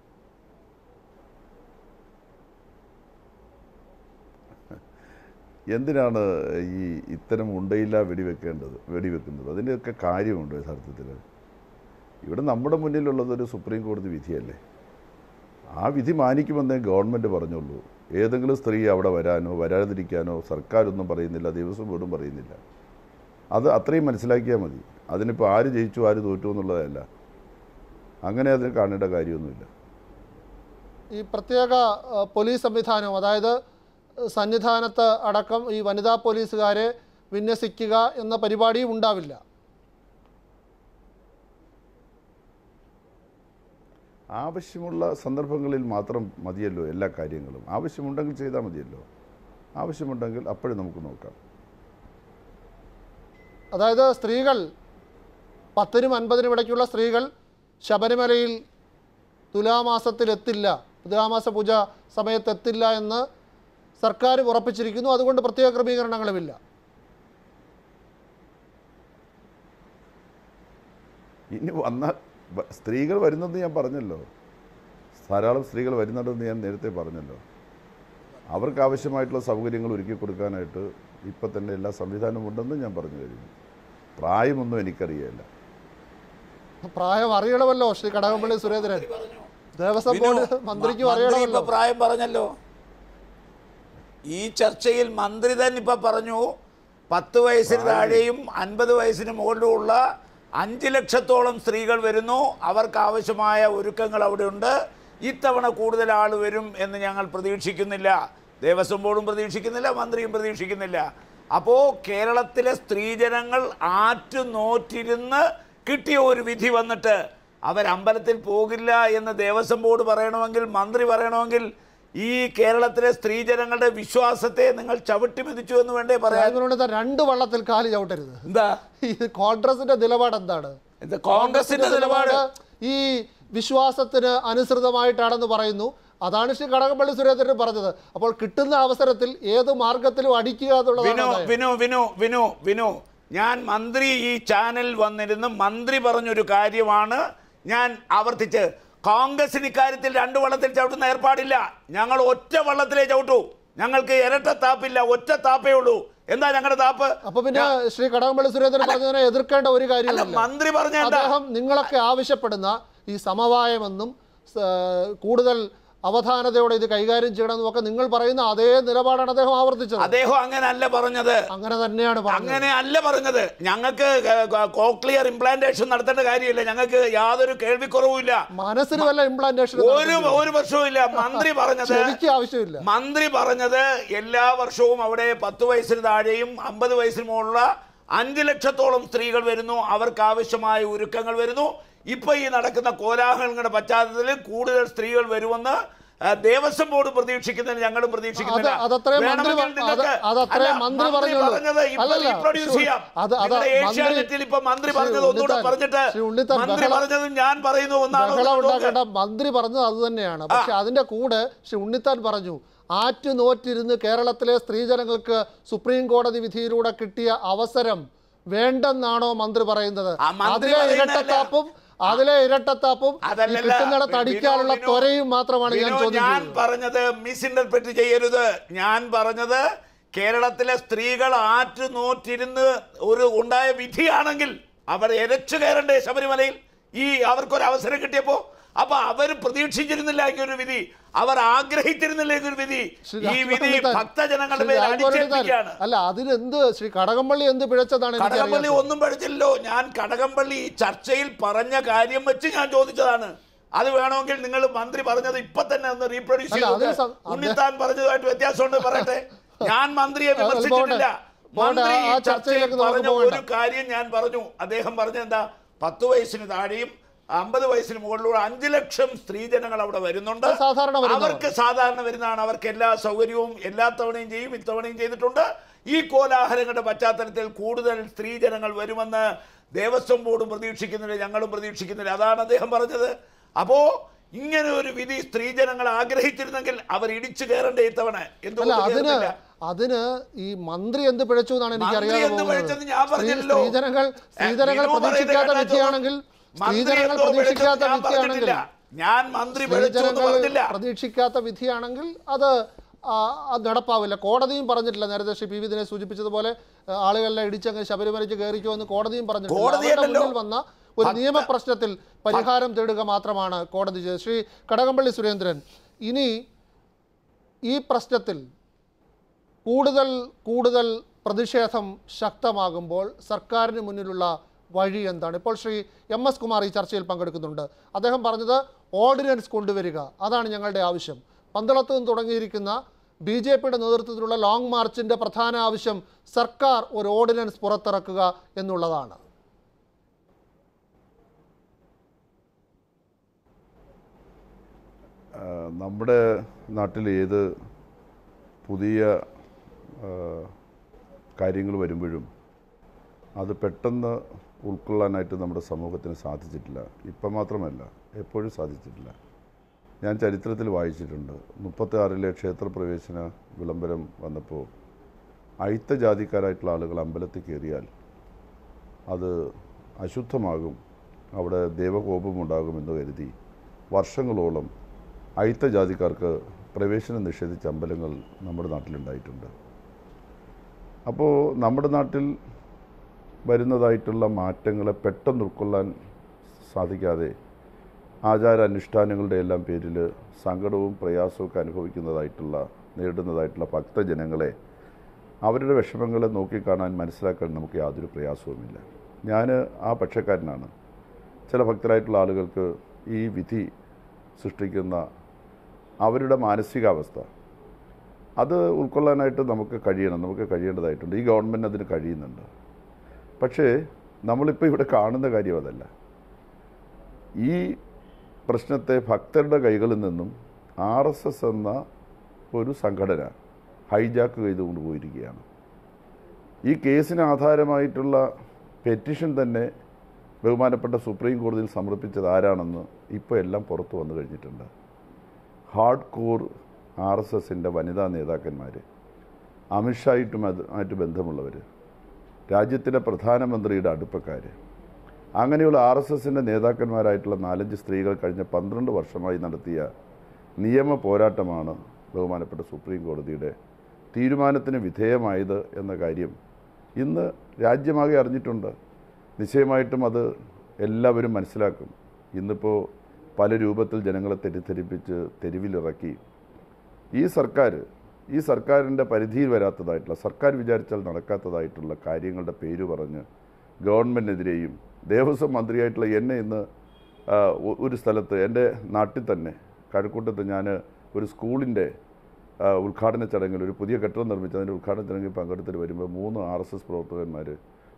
എന്തിനാണ് ഈ ഇത്തരം ഉണ്ടയില്ല വെടിവെക്കേണ്ടത് വെടിവെക്കുന്നത് അതിൻ്റെയൊക്കെ കാര്യമുണ്ട് യഥാർത്ഥത്തിൽ ഇവിടെ നമ്മുടെ മുന്നിലുള്ളത് ഒരു സുപ്രീം കോടതി വിധിയല്ലേ ആ വിധി മാനിക്കുമെന്നേ ഗവൺമെൻറ് പറഞ്ഞുള്ളൂ ഏതെങ്കിലും സ്ത്രീ അവിടെ വരാനോ വരാതിരിക്കാനോ സർക്കാരൊന്നും പറയുന്നില്ല ദേവസ്വം ബോർഡും പറയുന്നില്ല അത് അത്രയും മനസ്സിലാക്കിയാൽ മതി അതിനിപ്പോൾ ആര് ജയിച്ചു ആര് തോറ്റു എന്നുള്ളതല്ല അങ്ങനെ അതിന് കാണേണ്ട കാര്യമൊന്നുമില്ല ഈ പ്രത്യേക ആ, പോലീസ് സംവിധാനം അതായത് സന്നിധാനത്ത് അടക്കം ഈ വനിതാ പോലീസുകാരെ വിന്യസിക്കുക എന്ന പരിപാടിയും ഉണ്ടാവില്ല ആവശ്യമുള്ള സന്ദർഭങ്ങളിൽ മാത്രം മതിയല്ലോ എല്ലാ കാര്യങ്ങളും ആവശ്യമുണ്ടെങ്കിൽ ചെയ്താൽ മതിയല്ലോ ആവശ്യമുണ്ടെങ്കിൽ അപ്പോഴും നമുക്ക് നോക്കാം അതായത് സ്ത്രീകൾ പത്തിനും അൻപതിനും ഇടയ്ക്കുള്ള സ്ത്രീകൾ ശബരിമലയിൽ തുലാമാസത്തിൽ എത്തില്ല തുലാമാസ പൂജ സമയത്ത് എത്തില്ല എന്ന് സർക്കാർ ഉറപ്പിച്ചിരിക്കുന്നു അതുകൊണ്ട് പ്രത്യേക ക്രമീകരണങ്ങളുമില്ല ഇനി വന്ന വ- സ്ത്രീകൾ വരുന്നെന്ന് ഞാൻ പറഞ്ഞല്ലോ ധാരാളം സ്ത്രീകൾ വരുന്നുണ്ടെന്ന് ഞാൻ നേരത്തെ പറഞ്ഞല്ലോ അവർക്ക് ആവശ്യമായിട്ടുള്ള സൗകര്യങ്ങൾ ഒരുക്കി കൊടുക്കാനായിട്ട് ഇപ്പം തന്നെ എല്ലാ സംവിധാനവും ഉണ്ടെന്ന് ഞാൻ പറഞ്ഞു കഴിഞ്ഞു പ്രായമൊന്നും എനിക്കറിയില്ല പ്രായം അറിയണമല്ലോ ശ്രീ കടകംപള്ളി സുരേന്ദ്രൻ ദേവസ്വം വിനു, ബോർഡ് മന്ത്രിക്കും മ- മന്ത്രി അറിയണമല്ലോ ഇപ്പൊ പ്രായം പറഞ്ഞല്ലോ ഈ ചർച്ചയിൽ മന്ത്രി തന്നെ ഇപ്പൊ പറഞ്ഞു പത്ത് വയസ്സിന് താഴെയും അൻപത് വയസ്സിന് മുകളിലുമുള്ള അഞ്ച് ലക്ഷത്തോളം സ്ത്രീകൾ വരുന്നു അവർക്ക് ആവശ്യമായ ഒരുക്കങ്ങൾ അവിടെ ഉണ്ട് ഇത്തവണ കൂടുതൽ ആൾ വരും എന്ന് ഞങ്ങൾ പ്രതീക്ഷിക്കുന്നില്ല ദേവസ്വം ബോർഡും പ്രതീക്ഷിക്കുന്നില്ല മന്ത്രിയും പ്രതീക്ഷിക്കുന്നില്ല അപ്പോൾ കേരളത്തിലെ സ്ത്രീജനങ്ങൾ ആറ്റുനോറ്റിരുന്ന് കിട്ടിയ ഒരു വിധി വന്നിട്ട് അവരമ്പലത്തിൽ പോകില്ല എന്ന് ദേവസ്വം ബോർഡ് പറയണമെങ്കിൽ മന്ത്രി പറയണമെങ്കിൽ ഈ കേരളത്തിലെ സ്ത്രീജനങ്ങളുടെ വിശ്വാസത്തെ നിങ്ങൾ ചവിട്ടി മെതിച്ചു എന്ന് വേണ്ടേ പറയാൻ രാജ്മോഹൻ രണ്ട് വള്ളത്തിൽ കാല് ചവിട്ടരുത് എന്താ ഈ കോൺഗ്രസിന്റെ നിലപാട് എന്താണ് ഇത് കോൺഗ്രസിന്റെ നിലപാട് ഈ വിശ്വാസത്തിന് അനുസൃതമായിട്ടാണെന്ന് പറയുന്നു അതാണ് ശ്രീ കടകംപള്ളി സുരേന്ദ്രൻ പറഞ്ഞത് അപ്പോൾ കിട്ടുന്ന അവസരത്തിൽ ഏത് മാർഗത്തിലും അടിക്കുക വിനു എന്നുള്ളതാണ് നയം. വിനു വിനു വിനു വിനു ഞാൻ മന്ത്രി ഈ ചാനൽ വന്നിരുന്ന് മന്ത്രി പറഞ്ഞൊരു കാര്യമാണ് ഞാൻ ആവർത്തിച്ച് കോൺഗ്രസിന് ഇക്കാര്യത്തിൽ രണ്ട് വള്ളത്തിൽ ചവിട്ടുന്ന ഏർപ്പാടില്ല ഞങ്ങൾ ഒറ്റ വള്ളത്തിലേ ചവിട്ടൂ ഞങ്ങൾക്ക് ഇരട്ട താപ്പില്ല ഒറ്റ താപ്പേ ഉള്ളൂ എന്താ ഞങ്ങളുടെ താപ്പ് അപ്പൊ പിന്നെ ശ്രീ കടകംപള്ളി സുരേന്ദ്രൻ പറഞ്ഞതിനെ എതിർക്കേണ്ട ഒരു അല്ല കാര്യമില്ല മന്ത്രി പറഞ്ഞ എന്താ അദ്ദേഹം നിങ്ങളൊക്കെ ആവശ്യപ്പെടുന്ന ഈ സമവായമെന്നും സ- കൂടുതൽ അവധാനതയോടെ ഇത് കൈകാര്യം ചെയ്യണമെന്നും ഒക്കെ നിങ്ങൾ പറയുന്ന അതേ നിലപാടാണ് അദ്ദേഹം ആവർത്തിച്ചത് അദ്ദേഹം അങ്ങനെ അല്ല പറഞ്ഞത് അങ്ങനെ തന്നെയാണ് പറഞ്ഞത് അങ്ങനെ അല്ല പറഞ്ഞത് ഞങ്ങൾക്ക് കോക്ലിയർ ഇംപ്ലാന്റേഷൻ നടത്തേണ്ട കാര്യമില്ല ഞങ്ങൾക്ക് യാതൊരു കേൾവിക്കുറവുമില്ല മനസ്സിന് വല്ല ഇംപ്ലാന്റേഷൻ ഒരു ഒരു വർഷവും മന്ത്രി പറഞ്ഞത് ചെവിക്ക് ആവശ്യമില്ല മന്ത്രി പറഞ്ഞത് എല്ലാ വർഷവും അവിടെ പത്ത് വയസ്സിന് താഴെയും അമ്പത് വയസ്സിന് മുകളിലുള്ള അഞ്ച് ലക്ഷത്തോളം സ്ത്രീകൾ വരുന്നു അവർക്ക് ആവശ്യമായ ഒരുക്കങ്ങൾ വരുന്നു ഇപ്പൊ ഈ നടക്കുന്ന കോലാഹലങ്ങളുടെ പശ്ചാത്തലത്തിൽ കൂടുതൽ സ്ത്രീകൾ വരുമെന്ന് ആ, ദേവസ്വം ബോർഡ് പ്രതീക്ഷിക്കുന്നതിന് ഞങ്ങളും പ്രതീക്ഷിക്കുന്നില്ല അത് അതത്രേ മന്ത്രി വേണമെങ്കിൽ പ- നിങ്ങൾക്ക് അത് അതത്രേ അല്ല, മന്ത്രി പറഞ്ഞുള്ളൂ. പറഞ്ഞത് ഇപ്പൊ അല്ലല്ല, reproduce ശ്രീ- ചെയ്യാം. അത് അത് നിങ്ങളുടെ മന്ത്രി- ഏഷ്യാനെറ്റിൽ ഇപ്പൊ മന്ത്രി ശ്രീ പറഞ്ഞത് ഒന്നുകൂടെ ഉണ്ണിത്താൻ- പറഞ്ഞിട്ട് ശ്രീ ഉണ്ണിത്താൻ മന്ത്രി ബഹളം- പറഞ്ഞതും ഞാൻ പറയുന്നു ഒന്നാണോ ബഹളം എന്ന് നോക്ക്. ഉണ്ടാക്കേണ്ട മന്ത്രി പറഞ്ഞത് അത് തന്നെയാണ് പക്ഷെ അതിന്റെ കൂടെ ശ്രീ ഉണ്ണിത്താൻ പറഞ്ഞു ആറ്റു നോറ്റിരുന്ന് കേരളത്തിലെ സ്ത്രീജനങ്ങൾക്ക് സുപ്രീം കോടതി വിധിയിലൂടെ കിട്ടിയ അവസരം വേണ്ടെന്നാണോ മന്ത്രി പറയുന്നത് ആ മന്ത്രി അതിലെ പറയുന്നതല്ല. ഇരട്ടത്താപ്പും അതിലെ ഇരട്ടത്താപ്പും ഈ അതല്ലല്ല. കിട്ടുന്നിടത്ത് അടിക്കാനുള്ള വിനോ, വിനോ, ത്വരയും മാത്രമാണ് ഞാൻ വിനോ, ചോദ്യം ഞാൻ ചെയ്യുന്നത് പറഞ്ഞത് മിസ്ഇന്റർപ്രറ്റ് ചെയ്യരുത് ഞാൻ പറഞ്ഞത് കേരളത്തിലെ സ്ത്രീകൾ ആറ്റു നോറ്റിരുന്ന് ഒരു ഉണ്ടായ വിധിയാണെങ്കിൽ അവർ എരച്ചു കയറണ്ടേ ശബരിമലയിൽ ഈ അവർക്കൊരു അവസരം കിട്ടിയപ്പോ അപ്പൊ അവർ പ്രതീക്ഷിച്ചിരുന്നില്ല ഈ ഒരു വിധി അവർ ആഗ്രഹിച്ചിരുന്നില്ല ഈ ഒരു വിധി ശ്രീ ഈ രാഘവൻ വിധി ഉണ്ണിത്താൻ, ഭക്തജനങ്ങളുടെ ശ്രീ മേൽ രാഘവൻ ഉണ്ണിത്താൻ, അടിച്ചേൽപ്പിക്കുകയാണ് അല്ല അതിനെന്ത് ശ്രീ കടകംപള്ളി എന്ത് പിഴച്ചതാണ് കടകംപള്ളി എനിക്കറിയാം ഒന്നും പഠിച്ചില്ലല്ലോ ഞാൻ കടകംപള്ളി ഈ ചർച്ചയിൽ പറഞ്ഞ കാര്യം വെച്ച് ഞാൻ ചോദിച്ചതാണ് അത് വേണമെങ്കിൽ നിങ്ങൾ മന്ത്രി പറഞ്ഞത് ഇപ്പൊ തന്നെ ഒന്ന് റീപ്രൊഡ്യൂസ് അല്ല, അതിന് ചെയ്തു സം- ഉണ്ണിത്താൻ പറഞ്ഞതുമായിട്ട് വ്യത്യാസമുണ്ട് പറയട്ടെ ഞാൻ മന്ത്രിയെ അത് പോട്ടെ. വിമർശിച്ചിട്ടില്ല പോട്ടെ, മന്ത്രി ആ ഈ ചർച്ചയിൽ ചർച്ചയിലേക്ക് നമുക്ക് പറഞ്ഞ പോകണ്ട. ഒരു കാര്യം ഞാൻ പറഞ്ഞു അദ്ദേഹം പറഞ്ഞ എന്താ പത്ത് വയസ്സിന് താഴെയും അമ്പത് വയസ്സിന് മുകളിലുള്ള അഞ്ചു ലക്ഷം സ്ത്രീജനങ്ങൾ അവിടെ വരുന്നുണ്ട് അത് സാധാരണ വരുന്നതാണ്. അവർക്ക് സാധാരണ വരുന്നതാണ് അവർക്ക് എല്ലാ സൗകര്യവും എല്ലാ തവണയും ചെയ്യും ഇത്തവണയും ചെയ്തിട്ടുണ്ട് ഈ കോലാഹലങ്ങളുടെ പശ്ചാത്തലത്തിൽ കൂടുതൽ സ്ത്രീജനങ്ങൾ വരുമെന്ന് ദേവസ്വം ബോർഡും പ്രതീക്ഷിക്കുന്നില്ല ഞങ്ങളും പ്രതീക്ഷിക്കുന്നില്ല അതാണ് അദ്ദേഹം പറഞ്ഞത് അപ്പോ ഇങ്ങനെ ഒരു വിധി സ്ത്രീജനങ്ങൾ ആഗ്രഹിച്ചിരുന്നെങ്കിൽ അവർ ഇടിച്ചു കയറണ്ടേ ഇത്തവണ അല്ല എന്തുകൊണ്ട് അതിന് കയറുന്നില്ല? അതിന് ഈ മന്ത്രി എന്ത് പിഴച്ചു എന്നാണ് എനിക്ക് മന്ത്രി അറിയാതെ എന്ത് പോകുന്നത് പിഴച്ചെന്ന് ഞാൻ സ്ത്രീ- പറഞ്ഞില്ലല്ലോ. സ്ത്രീജനങ്ങൾ സ്ത്രീജനങ്ങൾ വിനു പറയുന്നത് പ്രതീക്ഷിക്കാത്ത കേട്ടാ വിധിയാണെങ്കിൽ മന്ത്രി സ്ത്രീജനങ്ങൾ എന്തോ പിഴച്ചെന്ന് പ്രതീക്ഷിക്കാത്ത ഞാൻ വിധിയാണെങ്കിൽ പറഞ്ഞിട്ടില്ല. ഞാൻ മന്ത്രി പിഴച്ചു എന്ന് സ്ത്രീജനങ്ങൾ പറഞ്ഞില്ല പ്രതീക്ഷിക്കാത്ത വിധിയാണെങ്കിൽ അത് ആ, അത് നടപ്പാവില്ല കോടതിയും പറഞ്ഞിട്ടില്ല നേരത്തെ ശ്രീ പി വി ദിനെ സൂചിപ്പിച്ചതുപോലെ ആ, ആളുകളെ ഇടിച്ചങ്ങ് ശബരിമലയ്ക്ക് കയറിക്കോ എന്ന് കോടതിയും പറഞ്ഞിട്ടില്ല അവരുടെ കോടതിയല്ലല്ലോ. മുന്നിൽ വന്ന ഒരു നിയമപ്രശ്നത്തിൽ പരിഹാരം തേടുക മാത്രമാണ് കോടതി ചെയ്തത് ശ്രീ കടകംപള്ളി സുരേന്ദ്രൻ ഇനി ഈ പ്രശ്നത്തിൽ കൂടുതൽ കൂടുതൽ പ്രതിഷേധം ശക്തമാകുമ്പോൾ സർക്കാരിന് മുന്നിലുള്ള വഴി എന്താണ് ഇപ്പോൾ ശ്രീ എം എസ് കുമാർ ഈ ചർച്ചയിൽ പങ്കെടുക്കുന്നുണ്ട് അദ്ദേഹം പറഞ്ഞത് ഓർഡിനൻസ് കൊണ്ടുവരിക അതാണ് ഞങ്ങളുടെ ആവശ്യം പന്തളത്ത് നിന്ന് തുടങ്ങിയിരിക്കുന്ന ബി ജെ പിയുടെ നേതൃത്വത്തിലുള്ള ലോങ് മാർച്ചിൻ്റെ പ്രധാന ആവശ്യം സർക്കാർ ഒരു ഓർഡിനൻസ് പുറത്തിറക്കുക എന്നുള്ളതാണ് ആ, നമ്മുടെ നാട്ടിൽ ഏത് പുതിയ കാര്യങ്ങൾ വരുമ്പോഴും അത് പെട്ടെന്ന് ഉൾക്കൊള്ളാനായിട്ട് നമ്മുടെ സമൂഹത്തിന് സാധിച്ചിട്ടില്ല ഇപ്പം മാത്രമല്ല എപ്പോഴും സാധിച്ചിട്ടില്ല ഞാൻ ചരിത്രത്തിൽ വായിച്ചിട്ടുണ്ട് മുപ്പത്തി ക്ഷേത്രപ്രവേശന വിളംബരം വന്നപ്പോൾ അയിത്ത ജാതിക്കാരായിട്ടുള്ള ആളുകൾ അമ്പലത്തിൽ കയറിയാൽ അത് അശുദ്ധമാകും അവിടെ ദേവകോപമുണ്ടാകുമെന്ന് കരുതി വർഷങ്ങളോളം അയിത്ത ജാതിക്കാർക്ക് പ്രവേശനം നിഷേധിച്ച അമ്പലങ്ങൾ നമ്മുടെ നാട്ടിലുണ്ടായിട്ടുണ്ട് അപ്പോൾ നമ്മുടെ നാട്ടിൽ വരുന്നതായിട്ടുള്ള മാറ്റങ്ങളെ പെട്ടെന്ന് ഉൾക്കൊള്ളാൻ സാധിക്കാതെ ആചാര അനുഷ്ഠാനങ്ങളുടെ എല്ലാം പേരിൽ സങ്കടവും പ്രയാസവും ഒക്കെ അനുഭവിക്കുന്നതായിട്ടുള്ള നേരിടുന്നതായിട്ടുള്ള ഭക്തജനങ്ങളെ അവരുടെ വിഷമങ്ങളെ നോക്കിക്കാണാൻ മനസ്സിലാക്കാൻ നമുക്ക് യാതൊരു പ്രയാസവുമില്ല ഞാൻ ആ പക്ഷക്കാരനാണ് ചില ഭക്തരായിട്ടുള്ള ആളുകൾക്ക് ഈ വിധി സൃഷ്ടിക്കുന്ന അവരുടെ മാനസികാവസ്ഥ അത് ഉൾക്കൊള്ളാനായിട്ട് നമുക്ക് കഴിയണം നമുക്ക് കഴിയേണ്ടതായിട്ടുണ്ട് ഈ ഗവൺമെൻറ് അതിന് കഴിയുന്നുണ്ട് പക്ഷേ നമ്മളിപ്പോൾ ഇവിടെ കാണുന്ന കാര്യം അതല്ല ഈ പ്രശ്നത്തെ ഭക്തരുടെ കൈകളിൽ നിന്നും ആർ എസ് എസ് എന്ന ഒരു സംഘടന ഹൈജാക്ക് ചെയ്തുകൊണ്ട് പോയിരിക്കുകയാണ് ഈ കേസിന് ആധാരമായിട്ടുള്ള പെറ്റീഷൻ തന്നെ ബഹുമാനപ്പെട്ട സുപ്രീം കോടതിയിൽ സമർപ്പിച്ചത് ആരാണെന്ന് ഇപ്പോൾ എല്ലാം പുറത്തു വന്നു കഴിഞ്ഞിട്ടുണ്ട് ഹാർഡ് കോർ ആർ എസ് എസിൻ്റെ വനിതാ നേതാക്കന്മാർ അമിത്ഷായിട്ടും അത് ആയിട്ട് ബന്ധമുള്ളവർ രാജ്യത്തിലെ പ്രധാനമന്ത്രിയുടെ അടുപ്പക്കാർ അങ്ങനെയുള്ള ആർ എസ് എസിൻ്റെ നേതാക്കന്മാരായിട്ടുള്ള നാലഞ്ച് സ്ത്രീകൾ കഴിഞ്ഞ പന്ത്രണ്ട് വർഷമായി നടത്തിയ നിയമ പോരാട്ടമാണ് ബഹുമാനപ്പെട്ട സുപ്രീം കോടതിയുടെ തീരുമാനത്തിന് വിധേയമായത് എന്ന കാര്യം ഇന്ന് രാജ്യമാകെ അറിഞ്ഞിട്ടുണ്ട് നിശ്ചയമായിട്ടും അത് എല്ലാവരും മനസ്സിലാക്കും ഇന്നിപ്പോൾ പല രൂപത്തിൽ ജനങ്ങളെ തെറ്റിദ്ധരിപ്പിച്ച് തെരുവിലിറക്കി ഈ സർക്കാർ ഈ സർക്കാരിൻ്റെ പരിധിയിൽ വരാത്തതായിട്ടുള്ള സർക്കാർ വിചാരിച്ചാൽ നടക്കാത്തതായിട്ടുള്ള കാര്യങ്ങളുടെ പേര് പറഞ്ഞ് ഗവൺമെൻറ്റിനെതിരെയും ദേവസ്വം മന്ത്രിയായിട്ടുള്ള എന്നെ ഇന്ന് ആ, ഒ- ഒരു സ്ഥലത്ത് എൻ്റെ നാട്ടിൽ തന്നെ കഴക്കൂട്ടത്ത് ഞാൻ ഒരു സ്കൂളിൻ്റെ ആ, ഉദ്ഘാടന ചടങ്ങിൽ ഒരു പുതിയ കെട്ടിടം നിർമ്മിച്ച് അതിൻ്റെ ഉദ്ഘാടന ചടങ്ങിൽ പങ്കെടുത്തിട്ട് വരുമ്പോൾ മൂന്ന് ആർ എസ് എസ് പ്രവർത്തകന്മാർ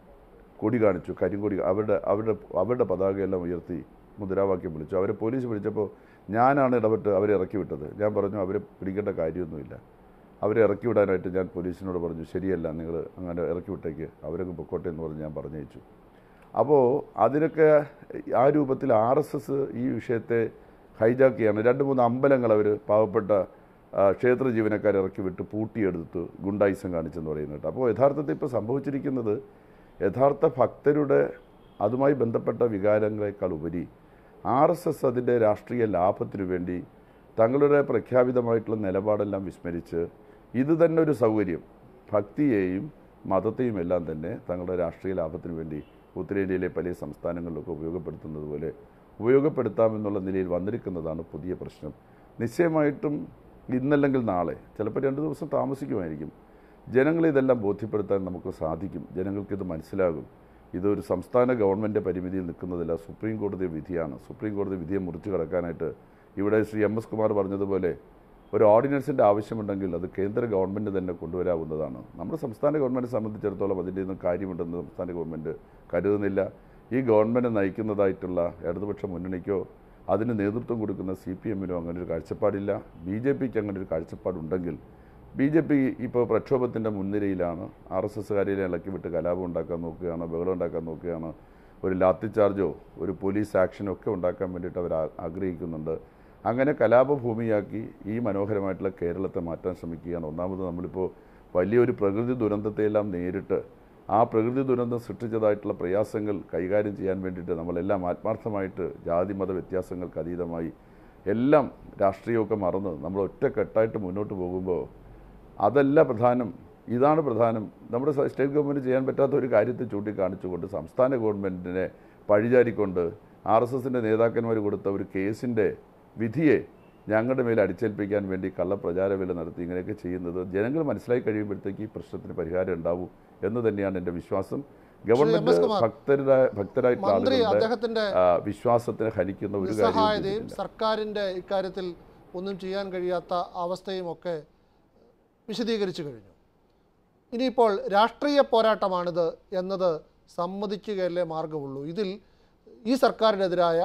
കൊടി കാണിച്ചു കരിങ്കൊടി അവരുടെ അവരുടെ അവരുടെ പതാകയെല്ലാം ഉയർത്തി മുദ്രാവാക്യം വിളിച്ചു അവരെ പോലീസ് വിളിച്ചപ്പോൾ ഞാനാണ് ഇടപെട്ട് അവരെ ഇറക്കി വിട്ടത് ഞാൻ പറഞ്ഞു അവരെ പിടിക്കേണ്ട കാര്യമൊന്നുമില്ല അവരെ ഇറക്കി വിടാനായിട്ട് ഞാൻ പോലീസിനോട് പറഞ്ഞു ശരിയല്ല നിങ്ങൾ അങ്ങനെ ഇറക്കി വിട്ടേക്ക് അവരങ്ങ് പൊക്കോട്ടെ എന്ന് പറഞ്ഞ് ഞാൻ പറഞ്ഞയച്ചു അപ്പോൾ അതിനൊക്കെ ആ രൂപത്തിൽ ആർ എസ് എസ് ഈ വിഷയത്തെ ഹൈജാക്ക് ചെയ്യാണ് രണ്ട് മൂന്ന് അമ്പലങ്ങൾ അവർ പാവപ്പെട്ട ആ, ക്ഷേത്ര ജീവനക്കാരെ ഇറക്കി വിട്ട് പൂട്ടിയെടുത്ത് ഗുണ്ടായിസം കാണിച്ചെന്ന് പറയുന്നുണ്ട് അപ്പോൾ യഥാർത്ഥത്തിൽ ഇപ്പോൾ സംഭവിച്ചിരിക്കുന്നത് യഥാർത്ഥ ഭക്തരുടെ അതുമായി ബന്ധപ്പെട്ട വികാരങ്ങളെക്കാൾ ഉപരി ആർ എസ് എസ് അതിൻ്റെ രാഷ്ട്രീയ ലാഭത്തിനു വേണ്ടി തങ്ങളുടെ പ്രഖ്യാപിതമായിട്ടുള്ള നിലപാടെല്ലാം വിസ്മരിച്ച് ഇത് തന്നെ ഒരു സൗകര്യം ഭക്തിയെയും മതത്തെയും എല്ലാം തന്നെ തങ്ങളുടെ രാഷ്ട്രീയ ലാഭത്തിനു വേണ്ടി ഉത്തരേന്ത്യയിലെ പല സംസ്ഥാനങ്ങളിലൊക്കെ ഉപയോഗപ്പെടുത്തുന്നത് പോലെ ഉപയോഗപ്പെടുത്താമെന്നുള്ള നിലയിൽ വന്നിരിക്കുന്നതാണ് പുതിയ പ്രശ്നം നിശ്ചയമായിട്ടും ഇന്നല്ലെങ്കിൽ നാളെ ചിലപ്പോൾ രണ്ട് ദിവസം താമസിക്കുമായിരിക്കും ജനങ്ങളെ ഇതെല്ലാം ബോധ്യപ്പെടുത്താൻ നമുക്ക് സാധിക്കും ജനങ്ങൾക്കിത് മനസ്സിലാകും ഇതൊരു സംസ്ഥാന ഗവൺമെൻറ് പരിമിതിയിൽ നിൽക്കുന്നതല്ല സുപ്രീം കോടതി വിധിയാണ് സുപ്രീം കോടതി വിധിയെ മുറിച്ചു കടക്കാനായിട്ട് ഇവിടെ ശ്രീ എം എസ് കുമാർ പറഞ്ഞതുപോലെ ഒരു ഓർഡിനൻസിൻ്റെ ആവശ്യമുണ്ടെങ്കിൽ അത് കേന്ദ്ര ഗവൺമെൻറ് തന്നെ കൊണ്ടുവരാവുന്നതാണ് നമ്മുടെ സംസ്ഥാന ഗവൺമെൻറ് സംബന്ധിച്ചിടത്തോളം അതിൻ്റെ ഒന്നും കാര്യമുണ്ടെന്ന് സംസ്ഥാന ഗവൺമെൻറ് കരുതുന്നില്ല ഈ ഗവൺമെൻറ് നയിക്കുന്നതായിട്ടുള്ള ഇടതുപക്ഷ മുന്നണിക്കോ അതിന് നേതൃത്വം കൊടുക്കുന്ന സി പി എമ്മിനോ അങ്ങനെ ഒരു കാഴ്ചപ്പാടില്ല ബി ജെ പിക്ക് അങ്ങനെ ഒരു കാഴ്ചപ്പാടുണ്ടെങ്കിൽ ബി ജെ പി ഇപ്പോൾ പ്രക്ഷോഭത്തിൻ്റെ മുൻനിരയിലാണ് ആർ എസ് എസ്സുകാരെ ഇളക്കി വിട്ട് കലാപം ഉണ്ടാക്കാൻ നോക്കുകയാണ് ബഹളം ഉണ്ടാക്കാൻ നോക്കുകയാണ് ഒരു ലാത്തി ചാർജോ ഒരു പോലീസ് ആക്ഷനോ ഒക്കെ ഉണ്ടാക്കാൻ വേണ്ടിയിട്ട് അവർ ആ- ആഗ്രഹിക്കുന്നുണ്ട് അങ്ങനെ കലാപഭൂമിയാക്കി ഈ മനോഹരമായിട്ടുള്ള കേരളത്തെ മാറ്റാൻ ശ്രമിക്കുകയാണ് ഒന്നാമത് നമ്മളിപ്പോൾ വലിയൊരു പ്രകൃതി ദുരന്തത്തെയെല്ലാം നേരിട്ട് ആ പ്രകൃതി ദുരന്തം സൃഷ്ടിച്ചതായിട്ടുള്ള പ്രയാസങ്ങൾ കൈകാര്യം ചെയ്യാൻ വേണ്ടിയിട്ട് നമ്മളെല്ലാം ആത്മാർത്ഥമായിട്ട് ജാതി മത വ്യത്യാസങ്ങൾക്ക് അതീതമായി എല്ലാം രാഷ്ട്രീയമൊക്കെ മറന്ന് നമ്മൾ ഒറ്റക്കെട്ടായിട്ട് മുന്നോട്ട് പോകുമ്പോൾ അതല്ല പ്രധാനം ഇതാണ് പ്രധാനം നമ്മുടെ സ- സ്റ്റേറ്റ് ഗവൺമെൻറ് ചെയ്യാൻ പറ്റാത്ത ഒരു കാര്യത്തെ ചൂണ്ടിക്കാണിച്ചുകൊണ്ട് സംസ്ഥാന ഗവൺമെൻറ്റിനെ പഴിചാരിക്കൊണ്ട് ആർ എസ് എസിൻ്റെ നേതാക്കന്മാർ കൊടുത്ത ഒരു കേസിൻ്റെ വിധിയെ ഞങ്ങളുടെ മേൽ അടിച്ചേൽപ്പിക്കാൻ വേണ്ടി കള്ളപ്രചാരവേല നടത്തി ഇങ്ങനെയൊക്കെ ചെയ്യുന്നത് ജനങ്ങൾ മനസ്സിലായി കഴിയുമ്പോഴത്തേക്ക് ഈ പ്രശ്നത്തിന് പരിഹാരം ഉണ്ടാവും എന്ന് തന്നെയാണ് എൻ്റെ വിശ്വാസം ഗവൺമെന്റ് കുമാർ, ഭക്തരുടെ ഭക്തരായിട്ടുള്ള മന്ത്രി ആളുകളുടെ അദ്ദേഹത്തിന്റെ ആ, വിശ്വാസത്തിന് ഹനിക്കുന്ന ഒരു കാര്യവും നിസ്സഹായതയും ചെയ്തിട്ടില്ല. സർക്കാരിന്റെ ഇക്കാര്യത്തിൽ ഒന്നും ചെയ്യാൻ കഴിയാത്ത അവസ്ഥയും ഒക്കെ വിശദീകരിച്ചു കഴിഞ്ഞു ഇനിയിപ്പോൾ രാഷ്ട്രീയ പോരാട്ടമാണിത് എന്നത് സമ്മതിക്കുകയല്ലേ മാർഗമുള്ളൂ ഇതിൽ ഈ സർക്കാരിനെതിരായ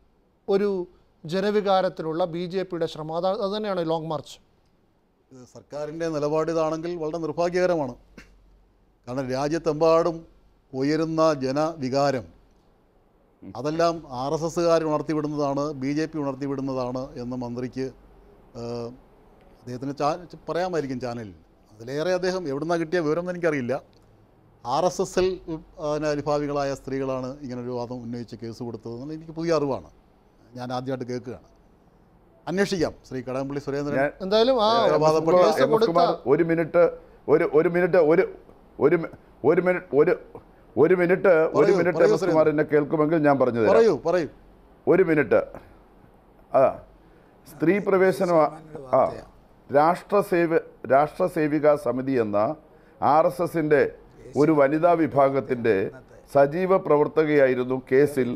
ഒരു ജനവികാരത്തിനുള്ള ബി ജെ പിയുടെ ശ്രമം അതാ അത് തന്നെയാണ് ലോങ് മാർച്ച് ഇത് സർക്കാരിൻ്റെ നിലപാട് ഇതാണെങ്കിൽ വളരെ നിർഭാഗ്യകരമാണ് കാരണം രാജ്യത്തെമ്പാടും ഉയരുന്ന ജനവികാരം അതെല്ലാം ആർ എസ് എസ്സുകാർ ഉണർത്തിവിടുന്നതാണ് ബി ജെ പി ഉണർത്തിവിടുന്നതാണ് എന്ന് മന്ത്രിക്ക് ഏഹ്, അദ്ദേഹത്തിന് ചാ പറയാമായിരിക്കും ചാനലിൽ അതിലേറെ അദ്ദേഹം എവിടുന്നാണ് കിട്ടിയ വിവരം എന്ന് എനിക്കറിയില്ല ആർ എസ് എസിൽ അനുഭാവികളായ സ്ത്രീകളാണ് ഇങ്ങനൊരു വാദം ഉന്നയിച്ച് കേസ് കൊടുത്തതെന്നുള്ള എനിക്ക് പുതിയ അറിവാണ് ഞാൻ ആദ്യമായിട്ട് കേൾക്കുകയാണ് അന്വേഷിക്കാം ശ്രീ കടകംപള്ളി സുരേന്ദ്രൻ ഞാൻ എന്തായാലും ആ കൊലപാതകപ്പെട്ട കേസ് എം എസ് കൊടുത്ത കുമാർ ഒരു മിനിറ്റ് ഒരു ഒരു മിനിറ്റ് ഒരു ഒരു മി- ഒരു മിനിറ്റ് ഒരു ഒരു മിനിറ്റ് ഒരു പറയൂ, മിനിറ്റ് പറയൂ, എം എസ് കുമാർ എന്നെ കേൾക്കുമെങ്കിൽ ഞാൻ പറഞ്ഞു തരാം പറയൂ പറയൂ ഒരു മിനിറ്റ് ആ സ്ത്രീ പ്രവേശനം ആ രാഷ്ട്രസേവ രാഷ്ട്രസേവിക സമിതി എന്ന ആർ എസ് എസിന്റെ ഒരു വനിതാ വിഭാഗത്തിന്റെ സജീവ പ്രവർത്തകയായിരുന്നു കേസിൽ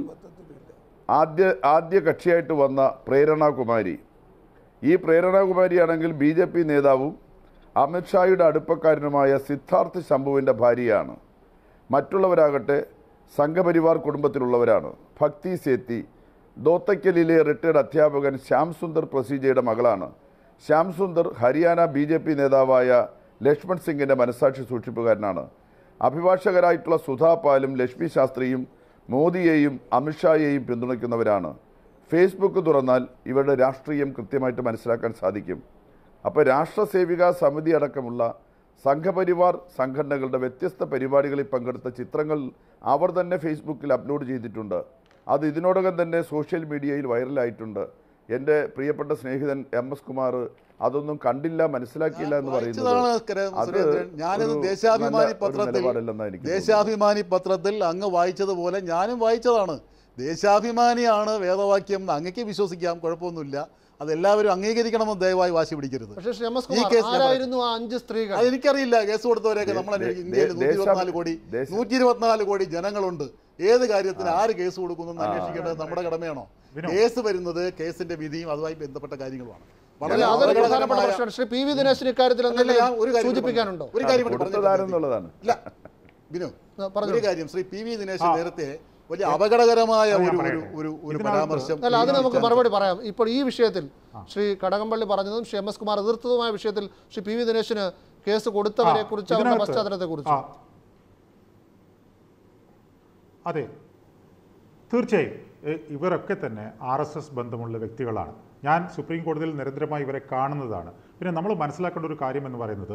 ആദ്യ ആദ്യ കക്ഷിയായിട്ട് വന്ന പ്രേരണകുമാരി ഈ പ്രേരണകുമാരിയാണെങ്കിൽ ബി ജെ പി നേതാവും അമിത്ഷായുടെ അടുപ്പക്കാരനുമായ സിദ്ധാർത്ഥ് ശംഭുവിൻ്റെ ഭാര്യയാണ് മറ്റുള്ളവരാകട്ടെ സംഘപരിവാർ കുടുംബത്തിലുള്ളവരാണ് ഭക്തി സേത്തി ദോത്തയ്ക്കലിലെ റിട്ടയർഡ് അധ്യാപകൻ ശ്യാം സുന്ദർ പ്രസീജയുടെ മകളാണ് Shyam Sundar Haryana B J P നേതാവായ ലക്ഷ്മൺ സിംഗിൻ്റെ മനസാക്ഷി സൂക്ഷിപ്പുകാരനാണ് അഭിഭാഷകരായിട്ടുള്ള സുധാ പാലും ലക്ഷ്മി ശാസ്ത്രിയും മോദിയെയും അമിത്ഷായെയും പിന്തുണയ്ക്കുന്നവരാണ് ഫേസ്ബുക്ക് തുറന്നാൽ ഇവരുടെ രാഷ്ട്രീയം കൃത്യമായിട്ട് മനസ്സിലാക്കാൻ സാധിക്കും അപ്പോൾ രാഷ്ട്രസേവിക സമിതി അടക്കമുള്ള സംഘപരിവാർ സംഘടനകളുടെ വ്യത്യസ്ത പരിപാടികളിൽ പങ്കെടുത്ത ചിത്രങ്ങൾ അവർ തന്നെ ഫേസ്ബുക്കിൽ അപ്ലോഡ് ചെയ്തിട്ടുണ്ട് അത് ഇതിനോടകം തന്നെ സോഷ്യൽ മീഡിയയിൽ വൈറലായിട്ടുണ്ട് എൻ്റെ പ്രിയപ്പെട്ട സ്നേഹിതൻ എം എസ് കുമാർ അതൊന്നും കണ്ടില്ല മനസ്സിലാക്കിയില്ല എന്ന് വായിച്ചതാണ് പറയുന്നത് കര- അത് സുരേന്ദ്രൻ ഞാനിത് ഒരു ദേശാഭിമാനി നല്ല ഒരു പത്രത്തിൽ നിലപാടല്ലെന്നാണ് എനിക്ക് തോന്നുന്നത്. ദേശാഭിമാനി പത്രത്തിൽ അങ്ങ് വായിച്ചതുപോലെ ഞാനും വായിച്ചതാണ് ദേശാഭിമാനിയാണ് വേദവാക്യം എന്ന് അങ്ങക്ക് വിശ്വസിക്കാം കുഴപ്പമൊന്നുമില്ല അതെല്ലാവരും അംഗീകരിക്കണമെന്ന് ദയവായി വാശി പിടിക്കരുത് പക്ഷേ ശ്രീ എം എസ് ഈ കുമാർ കേസ് ഞാൻ ആരായിരുന്നു ആ അഞ്ച് സ്ത്രീകൾ അതെനിക്കറിയില്ല കേസ് കൊടുത്തവരെയൊക്കെ നമ്മൾ ദേ- ഇന്ത്യയിൽ ദേ- നൂറ്റി ഇരുപത്തിനാല് കോടി ദേശ- നൂറ്റി ഇരുപത്തിനാല് കോടി ജനങ്ങളുണ്ട് ഏത് കാര്യത്തിന് ആര് കേസ് കൊടുക്കുന്നു എന്ന് അന്വേഷിക്കേണ്ടത് നമ്മുടെ കടമയാണോ വിനോ. കേസ് വരുന്നത് കേസിന്റെ വിധിയും അതുമായി ബന്ധപ്പെട്ട കാര്യങ്ങളുമാണ് അല്ല, വളരെ അതൊരു പ്രധാനപ്പെട്ട അപകടകരമായ പ്രശ്നമാണ് ശ്രീ പി വി ദിനേശിന് ഇക്കാര്യത്തിൽ അല്ലല്ല, എന്തെങ്കിലും ഞാൻ ഒരു കാര്യം കൂടി സൂചിപ്പിക്കാനുണ്ടോ ഒരു കാര്യം കൂടി കൊടുത്തതാരെന്നുള്ളതാണ്. ഇല്ല ബിനു ആ, പറഞ്ഞോ. ഒരു കാര്യം ശ്രീ പി വി ദിനേശ് ആ. നേരത്തെ വലിയ അപകടകരമായ അത് ഞാൻ ഒരു ഒരു പറയട്ടെ. ഒരു ഒരു ഇതിനകത്ത് പരാമർശം അല്ല അത് ഈ നമുക്ക് ചാനൽ- മറുപടി പറയാം ഇപ്പോൾ ഈ വിഷയത്തിൽ ശ്രീ കടകംപള്ളി പറഞ്ഞതും ശ്രീ എം എസ് കുമാർ എതിർത്തതുമായ വിഷയത്തിൽ ശ്രീ പി വി ദിനേശിന് കേസ് കൊടുത്തവരെ കുറിച്ച് അവരുടെ ഇതിനകത്ത് പശ്ചാത്തലത്തെ കുറിച്ച് ആ. അതെ തീർച്ചയായും എ, ഇവരൊക്കെ തന്നെ ആർ എസ് എസ് ബന്ധമുള്ള വ്യക്തികളാണ് ഞാൻ സുപ്രീം കോടതിയിൽ നിരന്തരമായി ഇവരെ കാണുന്നതാണ് പിന്നെ നമ്മൾ മനസ്സിലാക്കേണ്ട ഒരു കാര്യം എന്ന് പറയുന്നത്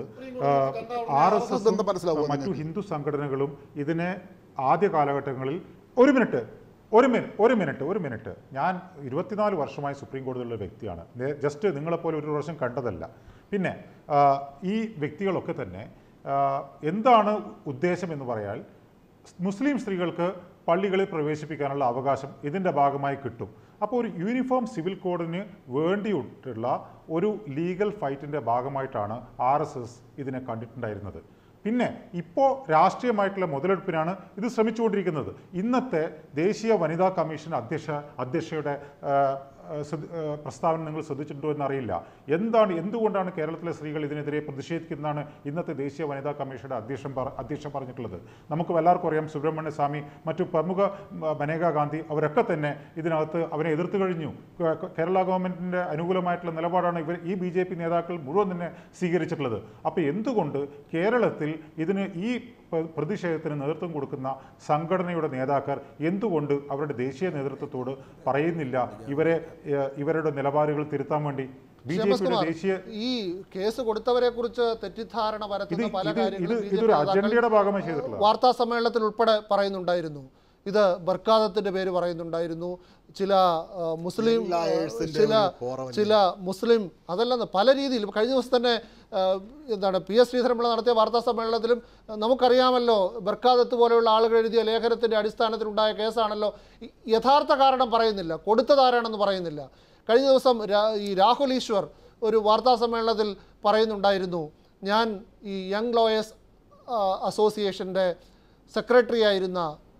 ആർ എസ് എസ് ബന്ധം മനസ്സിലാവുമോ മറ്റു ഹിന്ദു സംഘടനകളും ഇതിനെ ആദ്യ കാലഘട്ടങ്ങളിൽ ഒരു മിനിറ്റ് ഒരു മിനിറ്റ് ഒരു മിനിറ്റ് ഒരു മിനിറ്റ് ഞാൻ ഇരുപത്തിനാല് വർഷമായി സുപ്രീം കോടതിയിലുള്ള വ്യക്തിയാണ് നേ- ജസ്റ്റ് നിങ്ങളെപ്പോലെ ഒരു പ്രാവശ്യം കണ്ടതല്ല പിന്നെ ആ, ഈ വ്യക്തികളൊക്കെ തന്നെ ആ, എന്താണ് ഉദ്ദേശം എന്ന് പറയാൽ മുസ്ലിം സ്ത്രീകൾക്ക് പള്ളികളിൽ പ്രവേശിപ്പിക്കാനുള്ള അവകാശം ഇതിൻ്റെ ഭാഗമായി കിട്ടും അപ്പോൾ ഒരു യൂണിഫോം സിവിൽ കോഡിന് വേണ്ടിയിട്ടുള്ള ഒരു ലീഗൽ ഫൈറ്റിൻ്റെ ഭാഗമായിട്ടാണ് ആർ എസ് എസ് ഇതിനെ കണ്ടിട്ടുണ്ടായിരുന്നത് പിന്നെ ഇപ്പോൾ രാഷ്ട്രീയമായിട്ടുള്ള മുതലെടുപ്പിനാണ് ഇത് ശ്രമിച്ചുകൊണ്ടിരിക്കുന്നത് ഇന്നത്തെ ദേശീയ വനിതാ കമ്മീഷൻ അധ്യക്ഷ അധ്യക്ഷയുടെ ആ, ആ, ശ്രദ്ധ- ആ, പ്രസ്താവന നിങ്ങൾ ശ്രദ്ധിച്ചിട്ടുണ്ടോ എന്നറിയില്ല എന്താണ് എന്തുകൊണ്ടാണ് കേരളത്തിലെ സ്ത്രീകൾ ഇതിനെതിരെ പ്രതിഷേധിക്കുന്നതാണ് ഇന്നത്തെ ദേശീയ വനിതാ കമ്മീഷന്റെ അധ്യക്ഷൻ പറ അധ്യക്ഷൻ പറഞ്ഞിട്ടുള്ളത് നമുക്ക് എല്ലാവർക്കും അറിയാം സുബ്രഹ്മണ്യ സ്വാമി മറ്റു പ്രമുഖ ഉം, മനേകാ ഗാന്ധി അവരൊക്കെ തന്നെ ഇതിനകത്ത് അവരെ എതിർത്ത് കഴിഞ്ഞു കേ- കേരള ഗവൺമെന്റിന്റെ അനുകൂലമായിട്ടുള്ള നിലപാടാണ് ഇവർ ഈ ബി ജെ പി നേതാക്കൾ മുഴുവൻ തന്നെ സ്വീകരിച്ചിട്ടുള്ളത് അപ്പോൾ എന്തുകൊണ്ട് കേരളത്തിൽ ഇതിന് ഈ പ്ര- പ്രതിഷേധത്തിന് നേതൃത്വം കൊടുക്കുന്ന സംഘടനയുടെ നേതാക്കൾ എന്തുകൊണ്ട് അവരുടെ ദേശീയ നേതൃത്വത്തോട് പറയുന്നില്ല ഇവരെ ഏഹ്, ഇവരുടെ നിലപാടുകൾ തിരുത്താൻ വേണ്ടി B Shri J M S പിയുടെ കുമാർ, ദേശീയ ഈ കേസ് കൊടുത്തവരെ കുറിച്ച് തെറ്റിദ്ധാരണ ഇത് പരത്തുന്ന പല ഇത് ഇത് കാര്യങ്ങളും ബി ജെ ഇതൊരു പി അജണ്ടയുടെ നേതാക്കൾ ഭാഗമായി ചെയ്തിട്ടുള്ളത് വാർത്താ സമ്മേളനത്തിൽ ഉൾപ്പെടെ പറയുന്നുണ്ടായിരുന്നു ഇത് ബർക്കാദത്തിന്റെ പേര് പറയുന്നുണ്ടായിരുന്നു ചില ആ, മുസ്ലിം Young lawyers-ന്റെ ചില ഒരു പോറവൻ. ചില മുസ്ലിം അതല്ലെന്ന് പല രീതിയിൽ കഴിഞ്ഞ ദിവസം തന്നെ ആ, എന്താണ് പി എസ് ശ്രീധരൻപിള്ള നടത്തിയ വാർത്താ സമ്മേളനത്തിലും ആ, നമുക്കറിയാമല്ലോ ബർക്കാദത്ത് പോലെയുള്ള ആളുകൾ എഴുതിയ ലേഖനത്തിന്റെ അടിസ്ഥാനത്തിലുണ്ടായ കേസാണല്ലോ ഈ യഥാർത്ഥ കാരണം പറയുന്നില്ല കൊടുത്തതാരാണെന്ന് പറയുന്നില്ല കഴിഞ്ഞ ദിവസം രാ- ഈ രാഹുൽ ഈശ്വർ ഒരു വാർത്താ സമ്മേളനത്തിൽ പറയുന്നുണ്ടായിരുന്നു ഞാൻ ഈ യങ് ലോയേഴ്സ് അസോസിയേഷൻ്റെ സെക്രട്ടറി ആയിരുന്ന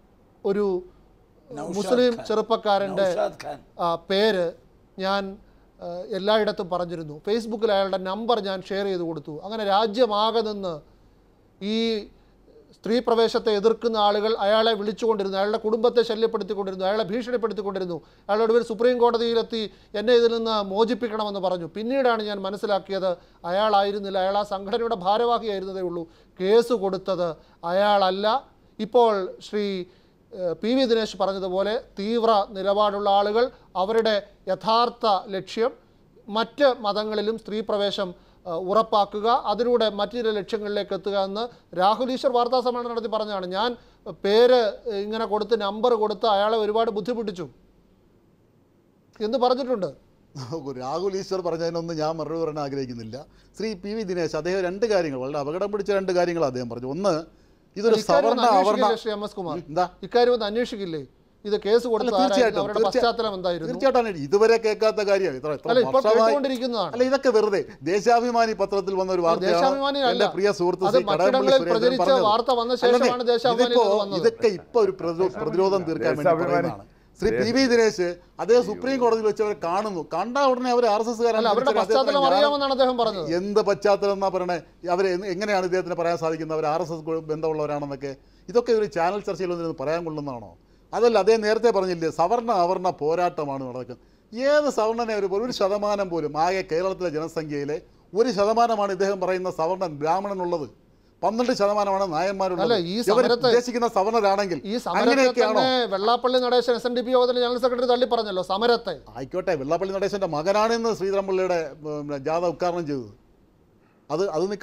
ഒരു നൗഷാദ് മുസ്ലിം ഖാൻ. ചെറുപ്പക്കാരൻ്റെ നൗഷാദ് ഖാൻ. ആ, പേര് ഞാൻ ആ, എല്ലായിടത്തും പറഞ്ഞിരുന്നു ഫേസ്ബുക്കിൽ അയാളുടെ നമ്പർ ഞാൻ ഷെയർ ചെയ്ത് കൊടുത്തു അങ്ങനെ രാജ്യമാകെ നിന്ന് ഈ സ്ത്രീ പ്രവേശത്തെ എതിർക്കുന്ന ആളുകൾ അയാളെ വിളിച്ചുകൊണ്ടിരുന്നു അയാളുടെ കുടുംബത്തെ ശല്യപ്പെടുത്തിക്കൊണ്ടിരുന്നു അയാളെ ഭീഷണിപ്പെടുത്തിക്കൊണ്ടിരുന്നു അയാളോട് ഇവർ സുപ്രീം കോടതിയിലെത്തി എന്നെ ഇതിൽ നിന്ന് മോചിപ്പിക്കണമെന്ന് പറഞ്ഞു പിന്നീടാണ് ഞാൻ മനസ്സിലാക്കിയത് അയാളായിരുന്നില്ല അയാൾ ആ സംഘടനയുടെ ഭാരവാഹിയായിരുന്നതേ ഉള്ളൂ കേസ് കൊടുത്തത് അയാളല്ല ഇപ്പോൾ ശ്രീ ഏഹ് പി വി ദിനേശ് പറഞ്ഞതുപോലെ തീവ്ര നിലപാടുള്ള ആളുകൾ അവരുടെ യഥാർത്ഥ ലക്ഷ്യം മറ്റ് മതങ്ങളിലും സ്ത്രീ പ്രവേശം ഏഹ് ഉറപ്പാക്കുക അതിലൂടെ മറ്റു ചില ലക്ഷ്യങ്ങളിലേക്ക് എത്തുക എന്ന് രാഹുൽ ഈശ്വർ വാർത്താ സമ്മേളനം നടത്തി പറഞ്ഞതാണ് ഞാൻ പേര് ഏഹ് ഇങ്ങനെ കൊടുത്ത് നമ്പർ കൊടുത്ത് അയാളെ ഒരുപാട് ബുദ്ധിമുട്ടിച്ചു എന്ന് പറഞ്ഞിട്ടുണ്ട് നോക്കൂ, രാഹുൽ ഈശ്വർ പറഞ്ഞതിനൊന്നും ഞാൻ മറുപടി പറയാൻ ആഗ്രഹിക്കുന്നില്ല ശ്രീ പി വി ദിനേശ് അദ്ദേഹം രണ്ട് കാര്യങ്ങൾ വളരെ അപകടം പിടിച്ച രണ്ട് കാര്യങ്ങൾ അദ്ദേഹം പറഞ്ഞു ഒന്ന് ഇതൊരു ഇക്കാര്യം ഒന്ന് സവർണ അവർണ അന്വേഷിക്കില്ലേ ശ്രീ എം എസ് കുമാർ എന്താ ഇക്കാര്യം ഒന്ന് അന്വേഷിക്കില്ലേ ഇത് കേസ് അല്ല, കൊടുത്ത തീർച്ചയായിട്ടും അവരുടെ തീർച്ചയാ- പശ്ചാത്തലം എന്തായിരുന്നു തീർച്ചയായിട്ടും അന്വേഷിക്കും. ഇതുവരെ കേൾക്കാത്ത കാര്യമാണ് ഇത്ര ഇത്ര അല്ല ഇപ്പോൾ വർഷമായി കേട്ടുകൊണ്ടിരിക്കുന്നതാണ് അല്ല ഇതൊക്കെ വെറുതെ ദേശാഭിമാനി പത്രത്തിൽ വന്ന ഒരു വാർത്തയാണ് ദേശാഭിമാനിയല്ല. എന്റെ പ്രിയ സുഹൃത്ത് അത് ശ്രീ കടകംപള്ളി മറ്റിടങ്ങളിൽ സുരേന്ദ്രൻ പ്രചരിച്ച പറഞ്ഞത്. വാർത്ത വന്ന അല്ലെന്നേ, ശേഷമാണ് ദേശാഭിമാനിയിൽ ഇതിപ്പോ ഇത് വന്നത്. ഇതൊക്കെ ഇപ്പൊ ഒരു പ്രതിരോ- പ്രതിരോധം തീർക്കാൻ വേണ്ടി ദേശാഭിമാനി. പറയുന്നതാണ് ശ്രീ പി വി ദിനേശ് അദ്ദേഹം സുപ്രീം കോടതിയിൽ വെച്ച് അവരെ കാണുന്നു കണ്ട ഉടനെ അവർ ആർ എസ് എസ് അല്ല അവരുടെ പശ്ചാത്തലം അറിയാമെന്നാണ് അദ്ദേഹം പറഞ്ഞത് എന്ത് പശ്ചാത്തലം എന്നാ പറയണേ അവരെ എന്ന് എങ്ങനെയാണ് ഇദ്ദേഹത്തിന് പറയാൻ സാധിക്കുന്നത് അവർ ആർ എസ് എസ് ബന്ധമുള്ളവരാണെന്നൊക്കെ ഇതൊക്കെ ഒരു ചാനൽ ചർച്ചയിൽ ഒന്നും പറയാൻ കൊള്ളുന്നതാണോ അതല്ല അദ്ദേഹം നേരത്തെ പറഞ്ഞില്ലേ സവർണ അവർണ പോരാട്ടമാണ് നടക്കുന്നത് ഏത് സവർണനെ ഒരു ഒരു ശതമാനം പോലും ആകെ കേരളത്തിലെ ജനസംഖ്യയിലെ ഒരു ശതമാനമാണ് ഇദ്ദേഹം പറയുന്ന സവർണൻ ബ്രാഹ്മണനുള്ളത് പന്ത്രണ്ട് ശതമാനമാണ് നായന്മാരുള്ളത് അല്ല, ഈ ഇവർ സമരത്തെ- ഉദ്ദേശിക്കുന്ന സവർണരാണെങ്കിൽ ഈ സമരത്തെ അങ്ങനെയൊക്കെയാണോ തന്നെ Vellappally Natesan S N D P യോഗത്തിലെ ജനറൽ സെക്രട്ടറി തള്ളി പറഞ്ഞല്ലോ സമരത്തെ ആയിക്കോട്ടെ വെള്ളാപ്പള്ളി നടേശൻ്റെ മകനാണെന്ന് ശ്രീധരൻപിള്ളയുടെ ഉം, ജാഥ ഉദ്ഘാടനം ചെയ്തത് അത് അത് നിൽക്കട്ടെ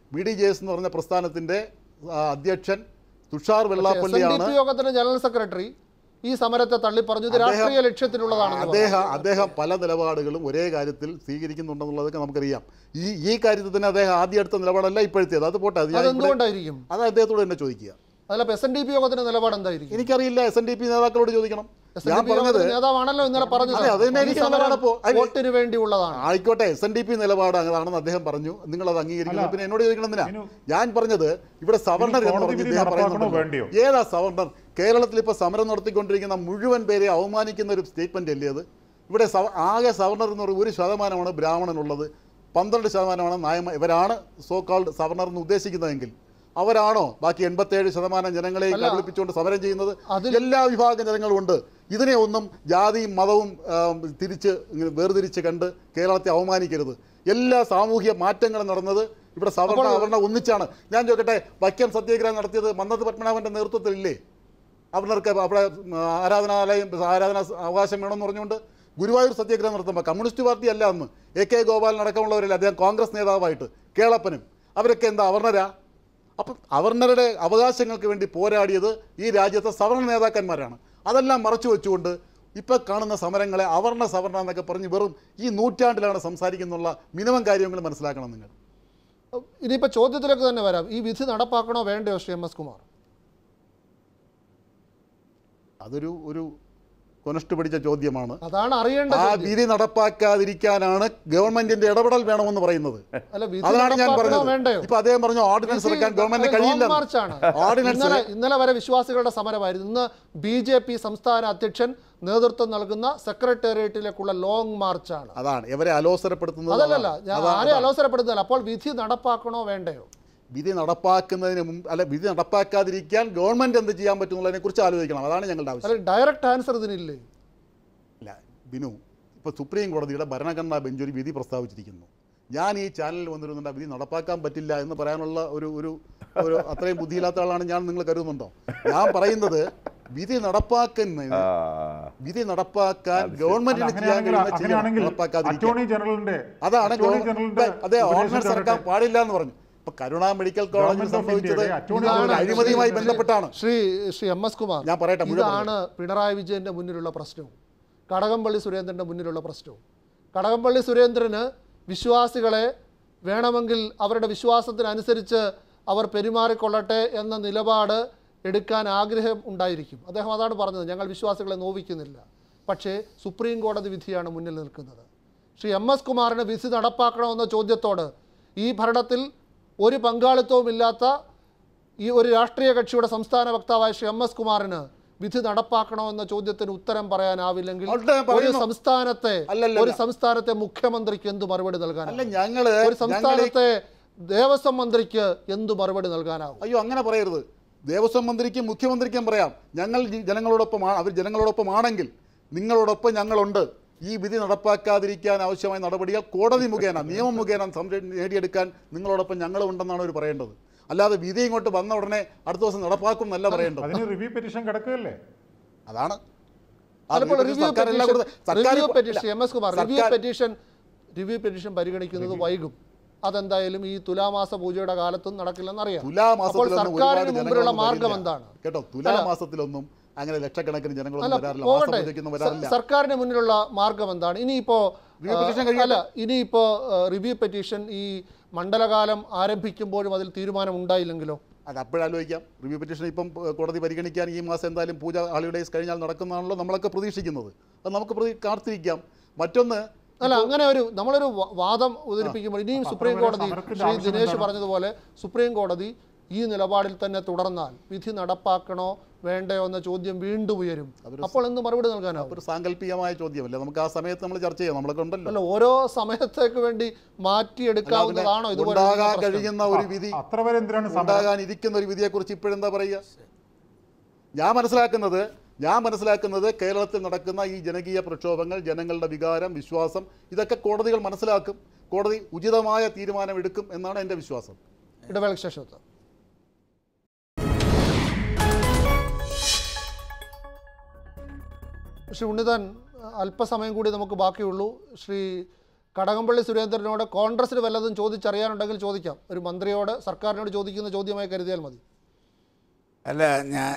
ബി ഡി ജെ എസ് എന്ന് പറഞ്ഞ പ്രസ്ഥാനത്തിൻ്റെ ആ, അധ്യക്ഷൻ തുഷാർ എസ് എൻ ഡി വെള്ളാപ്പള്ളിയാണ് പി യോഗത്തിന്റെ ജനറൽ സെക്രട്ടറി ഈ സമരത്തെ തള്ളിപ്പറഞ്ഞു ഇത് അദ്ദേഹം- രാഷ്ട്രീയ ലക്ഷ്യത്തിലുള്ളതാണെന്ന് പറഞ്ഞു. അദ്ദേഹം അദ്ദേഹം പല നിലപാടുകളും ഒരേ കാര്യത്തിൽ സ്വീകരിക്കുന്നുണ്ടെന്നുള്ളതൊക്കെ നമുക്കറിയാം ഈ ഈ കാര്യത്തിൽ തന്നെ അദ്ദേഹം ആദ്യം എടുത്ത നിലപാടല്ല ഇപ്പോഴത്തേത് അത് പോട്ടെ അത് ഞാൻ ഇവിടെ- അതെന്തുകൊണ്ടായിരിക്കും അത് അദ്ദേഹത്തോട് തന്നെ ചോദിക്കുക അതല്ല എസ് എൻ ഡി പി യോഗത്തിന്റെ നിലപാട് എന്തായിരിക്കും എനിക്കറിയില്ല എസ് എൻ ഡി പി നേതാക്കളോട് ചോദിക്കണം എസ് എൻ ഞാൻ ഡി പി പറഞ്ഞത് യോഗത്തിന്റെ നേതാവാണല്ലോ ഇന്നലെ പറഞ്ഞത് അതെ, അത് തന്നെ ഈ എനിക്ക് സമരം നിലപാടപ്പോ. അത് വോട്ടിന് വേണ്ടിയുള്ളതാണ് ആയിക്കോട്ടെ എസ് എൻ ഡി പി നിലപാട് അങ്ങനെയാണെന്ന് അദ്ദേഹം പറഞ്ഞു നിങ്ങൾ അത് അംഗീകരിക്കുന്നത് അല്ല. പിന്നെ എന്നോട് ചോദിക്കണം എന്തിനാ ഇനി- ഞാൻ പറഞ്ഞത് ഇവിടെ സവർണർ ഇനി എന്ന് കോടതി പറഞ്ഞ് വിധി ഇദ്ദേഹം നടപ്പാക്കണോ പറയുന്നുണ്ടല്ലോ. വേണ്ടയോ? ഏതാ സവർണർ കേരളത്തിൽ ഇപ്പോൾ സമരം നടത്തിക്കൊണ്ടിരിക്കുന്ന മുഴുവൻ പേരെ അവമാനിക്കുന്ന ഒരു സ്റ്റേറ്റ്മെന്റ് അല്ലേ അത് ഇവിടെ സവ- ആകെ സവർണർ എന്ന് പറയുന്ന ഒരു ശതമാനമാണ് ബ്രാഹ്മണനുള്ളത് പന്ത്രണ്ട് ശതമാനമാണ് നായമ ഇവരാണ് സോ കാൾഡ് സവർണർ എന്ന് ഉദ്ദേശിക്കുന്നതെങ്കിൽ അവരാണോ ബാക്കി എൺപത്തേഴ് ശതമാനം ജനങ്ങളെ അല്ല. കബളിപ്പിച്ചുകൊണ്ട് സമരം ചെയ്യുന്നത് അതിൽ- എല്ലാ വിഭാഗം ജനങ്ങളും ഉണ്ട് ഇതിനെ ഒന്നും ജാതിയും മതവും ആം, തിരിച്ച് ഇങ്ങനെ വേർതിരിച്ച് കണ്ട് കേരളത്തെ അവമാനിക്കരുത് എല്ലാ സാമൂഹ്യ മാറ്റങ്ങളും നടന്നത് ഇവിടെ സവർണ അപ്പോൾ- അവർണ ഒന്നിച്ചാണ് ഞാൻ ചോദിക്കട്ടെ വൈക്കം സത്യാഗ്രഹം നടത്തിയത് മന്നത്ത് പത്മനാഭന്റെ നേതൃത്വത്തിലില്ലേ അവർക്ക് അവിടെ ഉം, ആരാധനാലയം ആരാധന അവകാശം വേണമെന്ന് പറഞ്ഞുകൊണ്ട് ഗുരുവായൂർ സത്യാഗ്രഹം നടത്തുമ്പോൾ കമ്മ്യൂണിസ്റ്റ് പാർട്ടി അല്ല അന്ന് എ കെ ഗോപാലൻ അടക്കമുള്ളവരല്ല അദ്ദേഹം കോൺഗ്രസ് നേതാവായിട്ട് കേളപ്പനും അവരൊക്കെ എന്താ അവർണരാ അപ്പം അവർണരുടെ അവകാശങ്ങൾക്ക് വേണ്ടി പോരാടിയത് ഈ രാജ്യത്തെ സവർണ നേതാക്കന്മാരാണ് അതെല്ലാം മറച്ചു വെച്ചുകൊണ്ട് ഇപ്പം കാണുന്ന സമരങ്ങളെ അവർണ സവർണ എന്നൊക്കെ പറഞ്ഞ് വെറും ഈ നൂറ്റാണ്ടിലാണ് സംസാരിക്കുന്നുള്ള മിനിമം കാര്യങ്ങൾ മനസ്സിലാക്കണം നിങ്ങൾ ഇനിയിപ്പോ ചോദ്യത്തിലേക്ക് തന്നെ വരാം ഈ വിധി നടപ്പാക്കണോ വേണ്ടയോ ശ്രീ എം എസ് കുമാർ അതൊരു ഒരു കൊനഷ്ട പിടിച്ച ചോദ്യമാണ് അതാണ് അറിയേണ്ട ആ ചോദ്യം. വിധി നടപ്പാക്കാതിരിക്കാനാണ് ഗവൺമെന്റിന്റെ ഇടപെടൽ വേണമെന്ന് പറയുന്നത് അല്ല വിധി അതാണ് ഞാൻ നടപ്പാക്കണോ പറഞ്ഞത് വേണ്ടയോ ഇപ്പൊ അദ്ദേഹം പറഞ്ഞു ഓർഡിനൻസ് വിധി- ഇറക്കാൻ ഗവൺമെന്റ് അത് കഴിയില്ല ലോങ് മാർച്ചാണ് ഓർഡിനൻസ് ഇന്നലെ ഇന്നലെ വരെ വിശ്വാസികളുടെ സമരമായിരുന്നു ഇന്ന് ബി ജെ പി സംസ്ഥാന അധ്യക്ഷൻ നേതൃത്വം നൽകുന്ന സെക്രട്ടേറിയറ്റിലേക്കുള്ള ലോങ് മാർച്ചാണ് അതാണ് ഇവരെ അലോസരപ്പെടുത്തുന്നത് അതല്ലല്ല അതാണ്. ഞാൻ അതാണ്. ആരെ അലോസരപ്പെടുന്നില്ല അപ്പോൾ വിധി നടപ്പാക്കണോ വേണ്ടയോ വിധി നടപ്പാക്കുന്നതിന് മുമ്പ് അല്ല വിധി നടപ്പാക്കാതിരിക്കാൻ ഗവൺമെന്റ് എന്ത് ചെയ്യാൻ പറ്റുന്നതിനെ കുറിച്ച് ആലോചിക്കണം അതാണ് ഞങ്ങളുടെ ആവശ്യം അല്ല ഡയറക്റ്റ് ആൻസർ ഇതിനില്ലേ അല്ല ബിനു ഇപ്പോൾ സുപ്രീം കോടതിയുടെ ഭരണഘടനാ ബെഞ്ച് ഒരു വിധി പ്രസ്താവിച്ചിരിക്കുന്നു ഞാൻ ഈ ചാനലിൽ വന്നിരുന്നുണ്ട് ആ വിധി നടപ്പാക്കാൻ പറ്റില്ല എന്ന് പറയാനുള്ള ഒരു ഒരു ഒരു അത്രയും ബുദ്ധിയില്ലാത്ത ആളാണ് ഞാൻ നിങ്ങൾ കരുതുന്നുണ്ടോ ഞാൻ പറയുന്നത് വിധി നടപ്പാക്കുന്നതിന് ആ വിധി നടപ്പാക്കാൻ അല്ല, ഗവൺമെന്റിന് ചെയ്യാൻ അങ്ങനെയാണെങ്കിൽ കഴിയുന്ന ചെയ്യണം അങ്ങനെയാണെങ്കിൽ നടപ്പാക്കാതിരിക്കാൻ അറ്റോർണി ജനറലിന്റെ അതാണ് അറ്റോർണി ഗവൺമെന്റ് ജനറലിന്റെ അതെ ഉപദേശം ഓർഡിനൻസ് ഇറക്കാൻ തരട്ടെ. പാടില്ല എന്ന് പറഞ്ഞു ഇപ്പൊ കരുണ മെഡിക്കൽ കോളേജിൽ Government of സംഭവിച്ചത് India യുടെ attorney ഇതാണ് general അഴിമതിയുമായി ശ്രീ- ബന്ധപ്പെട്ടാണ് ശ്രീ ശ്രീ എം എസ് കുമാർ ഞാൻ പറയട്ടെ, മുഴുവൻ ഇതാണ് പിണറായി വിജയന്റെ മുന്നിലുള്ള പ്രശ്നവും കടകംപള്ളി സുരേന്ദ്രന്റെ മുന്നിലുള്ള പ്രശ്നവും കടകംപള്ളി സുരേന്ദ്രന് വിശ്വാസികളെ വേണമെങ്കിൽ അവരുടെ വിശ്വാസത്തിനനുസരിച്ച് അവർ പെരുമാറിക്കൊള്ളട്ടെ എന്ന നിലപാട് എടുക്കാൻ ആഗ്രഹം ഉണ്ടായിരിക്കും അദ്ദേഹം അതാണ് പറഞ്ഞത് ഞങ്ങൾ വിശ്വാസികളെ നോവിക്കുന്നില്ല പക്ഷേ സുപ്രീം കോടതി വിധിയാണ് മുന്നിൽ നിൽക്കുന്നത് ശ്രീ എം എസ് കുമാറിന് വിധി നടപ്പാക്കണമെന്ന ചോദ്യത്തോട് ഈ ഭരണത്തിൽ ഒരു പങ്കാളിത്തവുമില്ലാത്ത ഈ ഒരു രാഷ്ട്രീയ കക്ഷിയുടെ സംസ്ഥാന വക്താവായ ശ്രീ എം എസ് കുമാറിന് വിധി നടപ്പാക്കണോ എന്ന ചോദ്യത്തിന് ഉത്തരം പറയാനാവില്ലെങ്കിൽ അവിടെ ഞാൻ ഒരു പറയുന്നു. സംസ്ഥാനത്തെ അല്ലല്ലല്ല. ഒരു സംസ്ഥാനത്തെ മുഖ്യമന്ത്രിക്ക് എന്ത് മറുപടി അല്ല നൽകാനാവും ഞങ്ങള് ഒരു സംസ്ഥാനത്തെ ദേവസ്വം മന്ത്രിക്ക് എന്ത് മറുപടി നൽകാനാവും അയ്യോ അങ്ങനെ പറയരുത് ദേവസ്വം മന്ത്രിക്കും മുഖ്യമന്ത്രിക്കും പറയാം ഞങ്ങൾ ജി- ജനങ്ങളോടൊപ്പമാണ് അവർ ജനങ്ങളോടൊപ്പമാണെങ്കിൽ നിങ്ങളോടൊപ്പം ഞങ്ങളുണ്ട് ഈ വിധി നടപ്പാക്കാതിരിക്കാൻ ആവശ്യമായ നടപടികൾ കോടതി മുഖേന നിയമം മുഖേന സംര- നേടിയെടുക്കാൻ നിങ്ങളോടൊപ്പം ഞങ്ങളും ഉണ്ടെന്നാണ് അവർ പറയേണ്ടത് അല്ലാതെ വിധി ഇങ്ങോട്ട് വന്ന ഉടനെ അടുത്ത ദിവസം നടപ്പാക്കും എന്നല്ല പറയേണ്ടത് അതിന് റിവ്യൂ പെറ്റീഷൻ കിടക്കുകയല്ലേ അതാണ് ആ അതിപ്പോൾ review റിവ്യൂ സർക്കാർ എല്ലാം പെറ്റീഷൻ കൊടുത്ത് സർക്കാർ റിവ്യൂ ഇപ്പോ- petition M S Kumar review സർക്കാർ- പെറ്റീഷൻ റിവ്യൂ പെറ്റീഷൻ പരിഗണിക്കുന്നത് വൈകും അതെന്തായാലും ഈ തുലാമാസ പൂജയുടെ കാലത്തും നടക്കില്ലെന്നറിയാം അപ്പോൾ തുലാമാസത്തിലൊന്നും സർക്കാരിന് ഒരുപാട് മുമ്പിലുള്ള ജനങ്ങളൊന്നും മാർഗം വരില്ല. എന്താണ് കേട്ടോ തുലാമാസത്തിലൊന്നും അങ്ങനെ ലക്ഷക്കണക്കിന് അല്ല ജനങ്ങളൊന്നും വരാറില്ല പോകട്ടെ മാസം പൂജയ്ക്കൊന്നും വരാറില്ല സ- സർക്കാരിന് മുന്നിലുള്ള മാർഗം എന്താണ് ഇനിയിപ്പോ Review ആ, petition കഴിയട്ടെ. അല്ല ഇനിയിപ്പോ റിവ്യൂ പെറ്റീഷൻ ഈ മണ്ഡലകാലം ആരംഭിക്കുമ്പോഴും അതിൽ തീരുമാനം ഉണ്ടായില്ലെങ്കിലോ അത് അപ്പോഴാലോചിക്കാം റിവ്യൂ പെറ്റീഷൻ ഇപ്പം ഏഹ്, കോടതി പരിഗണിക്കാൻ ഈ മാസം എന്തായാലും പൂജ ഹോളിഡേയ്സ് കഴിഞ്ഞാൽ നടക്കുന്നതാണല്ലോ നമ്മളൊക്കെ പ്രതീക്ഷിക്കുന്നത് അത് നമുക്ക് പ്രതി കാത്തിരിക്കാം മറ്റൊന്ന് അല്ല അങ്ങനെ ഒരു നമ്മളൊരു വ- വാദം അവതരിപ്പിക്കുമ്പോൾ ഇനിയും അപ്പൊ സുപ്രീം അത്ര വരെ കോടതി സമരത്തിന്റെ ശ്രീ ആവശ്യം ദിനേശ് എന്താണ്? പറഞ്ഞതുപോലെ സുപ്രീം കോടതി ഈ നിലപാടിൽ തന്നെ തുടർന്നാൽ വിധി നടപ്പാക്കണോ വേണ്ടയോ എന്ന ചോദ്യം വീണ്ടും ഉയരും അപ്പോൾ എന്ത് മറുപടി നൽകാനാവും ഒരു സാങ്കല്പികമായ ചോദ്യമല്ലേ നമുക്ക് ആ സമയത്ത് നമ്മൾ ചർച്ച ചെയ്യാം നമ്മളൊക്കെ ഉണ്ടല്ലോ അല്ല ഓരോ സമയത്തേക്ക് വേണ്ടി മാറ്റിയെടുക്കാവുന്നതാണോ ഇതുപോലെ ഉണ്ടാകാൻ പ്രശ്നം? കഴിയുന്ന ഒരു വിധി അത്ര വരെ എന്തിനാണ് സമരം ഉണ്ടാകാൻ ഇരിക്കുന്ന ഒരു വിധിയെക്കുറിച്ച് ഇപ്പോഴെന്താ പറയുക ഞാൻ മനസ്സിലാക്കുന്നത് ഞാൻ മനസ്സിലാക്കുന്നത് കേരളത്തിൽ നടക്കുന്ന ഈ ജനകീയ പ്രക്ഷോഭങ്ങൾ ജനങ്ങളുടെ വികാരം വിശ്വാസം ഇതൊക്കെ കോടതികൾ മനസ്സിലാക്കും കോടതി ഉചിതമായ തീരുമാനം എടുക്കും എന്നാണ് എൻ്റെ വിശ്വാസം ഇടവേളയ്ക്ക് ശേഷം എത്താം. ശ്രീ ഉണ്ണിതാൻ അല്പസമയം കൂടി നമുക്ക് ബാക്കിയുള്ളൂ ശ്രീ കടകംപള്ളി സുരേന്ദ്രനോട് കോൺഗ്രസിന് വല്ലതും ചോദിച്ചറിയാനുണ്ടെങ്കിൽ ചോദിക്കാം ഒരു മന്ത്രിയോട് സർക്കാരിനോട് ചോദിക്കുന്ന ചോദ്യമായി കരുതിയാൽ മതി അല്ല ഞാൻ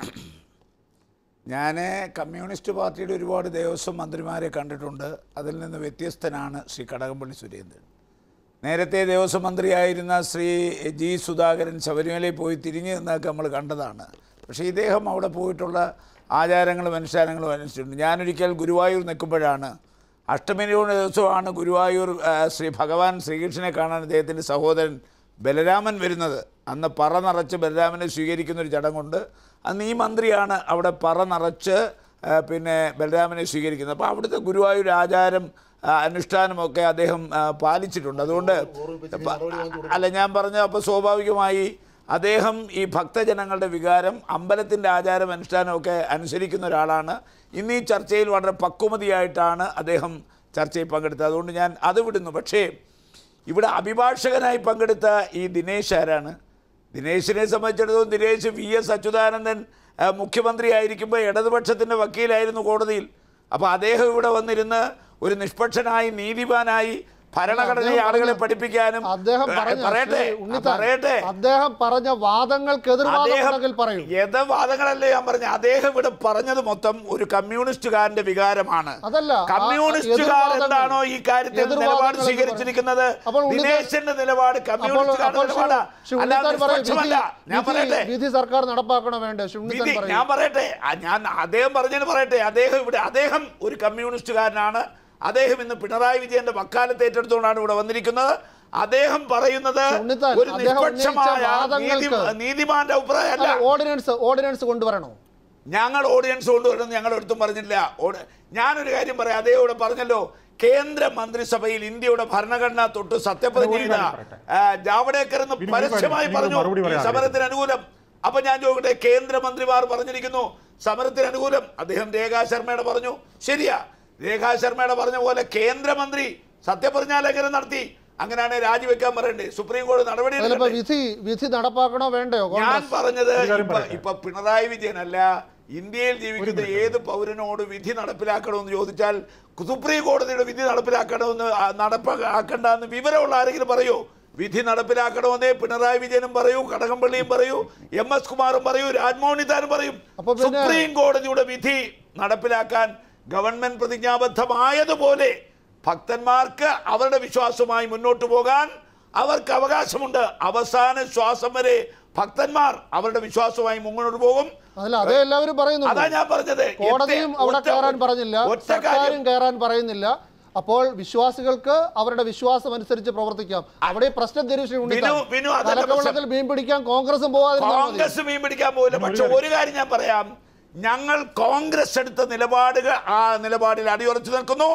ഞാൻ കമ്മ്യൂണിസ്റ്റ് പാർട്ടിയുടെ ഒരുപാട് ദേവസ്വം മന്ത്രിമാരെ കണ്ടിട്ടുണ്ട് അതിൽ നിന്ന് വ്യത്യസ്തനാണ് ശ്രീ കടകംപള്ളി സുരേന്ദ്രൻ നേരത്തെ ദേവസ്വം മന്ത്രിയായിരുന്ന ശ്രീ ജി സുധാകരൻ ശബരിമലയിൽ പോയി തിരിഞ്ഞു നിന്നൊക്കെ നമ്മൾ കണ്ടതാണ് പക്ഷേ ഇദ്ദേഹം അവിടെ പോയിട്ടുള്ള ആചാരങ്ങളും അനുഷ്ഠാനങ്ങളും അനുസരിച്ചിട്ടുണ്ട് ഞാനൊരിക്കൽ ഗുരുവായൂർ നിൽക്കുമ്പോഴാണ് അഷ്ടമിനിയുടെ ദിവസമാണ് ഗുരുവായൂർ ആ, ശ്രീ ഭഗവാൻ ശ്രീകൃഷ്ണനെ കാണാൻ അദ്ദേഹത്തിൻ്റെ സഹോദരൻ ബലരാമൻ വരുന്നത് അന്ന് പറ നിറച്ച് ബലരാമനെ സ്വീകരിക്കുന്ന ഒരു ചടങ്ങുണ്ട് അന്ന് ഈ മന്ത്രിയാണ് അവിടെ പറ നിറച്ച് ആ, പിന്നെ ബലരാമനെ സ്വീകരിക്കുന്നത് അപ്പോൾ അവിടുത്തെ ഗുരുവായൂർ ആചാരം ആ, അനുഷ്ഠാനമൊക്കെ അദ്ദേഹം ആ, പാലിച്ചിട്ടുണ്ട് അതുകൊണ്ട് പ- അല്ല ഞാൻ പറഞ്ഞ അപ്പോൾ സ്വാഭാവികമായി അദ്ദേഹം ഈ ഭക്തജനങ്ങളുടെ വികാരം അമ്പലത്തിൻ്റെ ആചാരം അനുഷ്ഠാനമൊക്കെ അനുസരിക്കുന്ന ഒരാളാണ് ഇന്ന് ഈ ചർച്ചയിൽ വളരെ പക്വമതിയായിട്ടാണ് അദ്ദേഹം ചർച്ചയിൽ പങ്കെടുത്തത് അതുകൊണ്ട് ഞാൻ അത് വിടുന്നു പക്ഷേ ഇവിടെ അഭിഭാഷകനായി പങ്കെടുത്ത ഈ ദിനേശ് ആരാണ് ദിനേശിനെ സംബന്ധിച്ചിടത്തോളം ദിനേശ് വി എസ് അച്യുതാനന്ദൻ ആ, മുഖ്യമന്ത്രിയായിരിക്കുമ്പോൾ ഇടതുപക്ഷത്തിൻ്റെ വക്കീലായിരുന്നു കോടതിയിൽ അപ്പോൾ അദ്ദേഹം ഇവിടെ വന്നിരുന്ന് ഒരു നിഷ്പക്ഷനായി നീതിമാനായി ഭരണഘടനയെ അദ്ദേഹം ആളുകളെ പറഞ്ഞ- പഠിപ്പിക്കാനും അദ്ദേഹം ഏ, പറഞ്ഞ പറയട്ടെ ശ്രീ ഉണ്ണിത്താൻ, പറയട്ടെ അദ്ദേഹം പറഞ്ഞ വാദങ്ങൾക്ക് എതിർവാദമുണ്ടെങ്കിൽ പറയൂ യഥവാദങ്ങളല്ലേ ഞാൻ പറഞ്ഞു അദ്ദേഹം ഇവിടെ പറഞ്ഞത് മൊത്തം ഒരു കമ്മ്യൂണിസ്റ്റുകാരന്റെ വികാരമാണ് അതല്ല, ആ- കമ്മ്യൂണിസ്റ്റുകാർ എതിർവാദങ്ങൾ- എന്താണോ ഈ കാര്യത്തിൽ എതിർവാദങ്ങൾ നിലപാട് എന്ന് സ്വീകരിച്ചിരിക്കുന്നത് അപ്പോൾ ഉണ്ണിത്താൻ- ദിനേശന്റെ നിലപാട് അപ്പോൾ കമ്മ്യൂണിസ്റ്റുകാരുടെ അപ്പോൾ ശ്രീ- നിലപാടാ ശ്രീ അല്ലാതെ ഉണ്ണിത്താൻ പറയൂ, നിഷ്പക്ഷമല്ല ഞാൻ വിധി- പറയട്ടെ വിധി സർക്കാർ നടപ്പാക്കണോ വേണ്ടേ ശ്രീ ഉണ്ണിത്താൻ വിധി പറയൂ ഞാൻ പറയട്ടെ ആ, ഞാൻ അദ്ദേഹം പറഞ്ഞതിന് പറയട്ടെ അദ്ദേഹം ഇവിടെ അദ്ദേഹം ഒരു കമ്മ്യൂണിസ്റ്റുകാരനാണ് അദ്ദേഹം ഇന്ന് പിണറായി വിജയന്റെ വക്കാലത്ത് ഏറ്റെടുത്തുകൊണ്ടാണ് ഇവിടെ വന്നിരിക്കുന്നത് അദ്ദേഹം പറയുന്നത് ഉണ്ണിത്താൻ, ഒരു അദ്ദേഹം ഉന്നയിച്ച നിഷ്പക്ഷമായ നീതി വാദങ്ങൾക്ക് നീതിമാന്റെ അഭിപ്രായമല്ല അല്ല, ഓർഡിനൻസ് ഓർഡിനൻസ് കൊണ്ടുവരണോ ഞങ്ങൾ ഓഡിയൻസ് കൊണ്ടുവരുന്നത് ഞങ്ങൾ എടുത്തും പറഞ്ഞില്ല ഓഡ്- ഞാനൊരു കാര്യം പറയാം അതേ ഇവിടെ പറഞ്ഞല്ലോ കേന്ദ്ര മന്ത്രിസഭയിൽ ഇന്ത്യയുടെ ഭരണഘടന തൊട്ട് സത്യപ്രതിജ്ഞ ഒരു ചെയ്ത കാര്യം പറയട്ടെ. ആ, ജാവ്ദേക്കർ എന്ന് വിനു, ഒരു പരസ്യമായി കാര്യം, പറഞ്ഞു വിനു മറുപടി ഈ പറയാൻ സമരത്തിന് അനുകൂലം അപ്പൊ ഞാൻ ചോദിക്കട്ടെ കേന്ദ്രമന്ത്രിമാർ പറഞ്ഞിരിക്കുന്നു സമരത്തിന് അനുകൂലം അദ്ദേഹം രേഖാ ശർമ്മയുടെ പറഞ്ഞു ശരിയാ രേഖാ ശർമ്മയുടെ പറഞ്ഞ പോലെ കേന്ദ്രമന്ത്രി സത്യപ്രതിജ്ഞാ ലംഘനം നടത്തി അങ്ങനെയാണ് രാജിവെക്കാൻ പറയണ്ടേ സുപ്രീം കോടതി നടപടി അതിലിപ്പോ എടുക്കണ്ടേ? വിധി വിധി നടപ്പാക്കണോ വേണ്ടയോ ഞാൻ കോൺഗ്രസ് പറഞ്ഞത് ഒരു കാര്യം ഇപ്പൊ പറയട്ടെ. ഇപ്പൊ പിണറായി വിജയനല്ല ഇന്ത്യയിൽ ജീവിക്കുന്ന ഏത് പൗരനോട് വിധി നടപ്പിലാക്കണമെന്ന് ചോദിച്ചാൽ സുപ്രീം കോടതിയുടെ വിധി നടപ്പിലാക്കണമെന്ന് ആ, നടപ്പാക്കണ്ടെന്ന് വിവരമുള്ള ആരെങ്കിലും പറയൂ വിധി നടപ്പിലാക്കണമെന്നേ പിണറായി വിജയനും പറയൂ കടകംപള്ളിയും പറയൂ എം എസ് കുമാറും പറയൂ രാജ്മോഹൻ ഉണ്ണിത്താനും പറയും അപ്പൊ പിന്നെ- സുപ്രീം കോടതിയുടെ വിധി നടപ്പിലാക്കാൻ ഗവൺമെന്റ് പ്രതിജ്ഞാബദ്ധമായതുപോലെ ഭക്തന്മാർക്ക് അവരുടെ വിശ്വാസവുമായി മുന്നോട്ട് പോകാൻ അവർക്ക് അവകാശമുണ്ട് അവസാന ശ്വാസം വരെ ഭക്തന്മാർ അവരുടെ വിശ്വാസവുമായി മുന്നോട്ട് പോകും അതല്ല അതേ എല്ലാവരും പറയുന്നു അതാ ഞാൻ പറഞ്ഞത് കോടതിയും ഒറ്റ- അവിടെ ഒറ്റ- കയറാൻ പറഞ്ഞില്ല ഒറ്റ സർക്കാരും കാര്യം കയറാൻ പറയുന്നില്ല അപ്പോൾ വിശ്വാസികൾക്ക് അവരുടെ വിശ്വാസം അനുസരിച്ച് പ്രവർത്തിക്കാം അവിടെ ഈ പ്രശ്നം തരും ശ്രീ ഉണ്ണിത്താൻ. വിനു- വിനു, അതല്ല മലക്കവെള്ളത്തിൽ മീൻ പിടിക്കാൻ കോൺഗ്രസും പോകാതിരുന്നാൽ മതി. കോൺഗ്രസ് മീൻ പിടിക്കാൻ പോകില്ല പക്ഷെ ഒരു കാര്യം ഞാൻ പറയാം ഞങ്ങൾ കോൺഗ്രസ് എടുത്ത നിലപാടുകൾ ആ നിലപാടിൽ അടിയുറച്ചു നിൽക്കുന്നു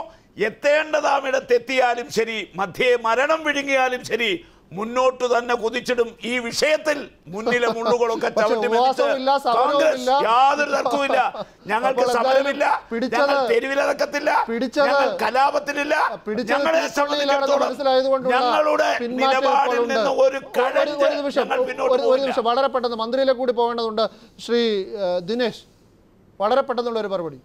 എത്തേണ്ടതാമിടത്തെത്തിയാലും ശരി മധ്യേ മരണം വിഴുങ്ങിയാലും ശരി മുന്നോട്ട് തന്നെ കുതിച്ചിടും ഈ വിഷയത്തിൽ മുന്നിലെ മുള്ളുകളൊക്കെ പക്ഷേ ചവിട്ടി മെതിച്ച് ഉപവാസമില്ല, സമരവുമില്ല. കോൺഗ്രസ് യാതൊരു തർക്കവുമില്ല ഞങ്ങൾക്ക് അപ്പോൾ എന്തായാലും സമരമില്ല പിടിച്ചത് ഞങ്ങൾ തെരുവിലിറക്കത്തില്ല പിടിച്ചത് ഞങ്ങൾ കലാപത്തിലില്ല പിടിച്ചത് ഞങ്ങളെ തീക്കൊള്ളിയിലാണെന്ന് സംബന്ധിച്ചിടത്തോളം മനസ്സിലായതുകൊണ്ടുള്ള ഞങ്ങളുടെ പിന്മാറ്റം നിലപാടിൽ ഇപ്പോഴുണ്ട്. നിന്ന് ഒരു ഒരു- കഴഞ്ച് ഒരു നിമിഷം ഞങ്ങൾ പിന്നോട്ട് ഒരു- ഒരു പോകില്ല. നിമിഷം വളരെ പെട്ടെന്ന് മന്ത്രിയിലേക്ക് കൂടി പോകേണ്ടതുണ്ട് ശ്രീ ഏഹ്, ദിനേശ് വളരെ പെട്ടെന്നുള്ള ഒരു മറുപടി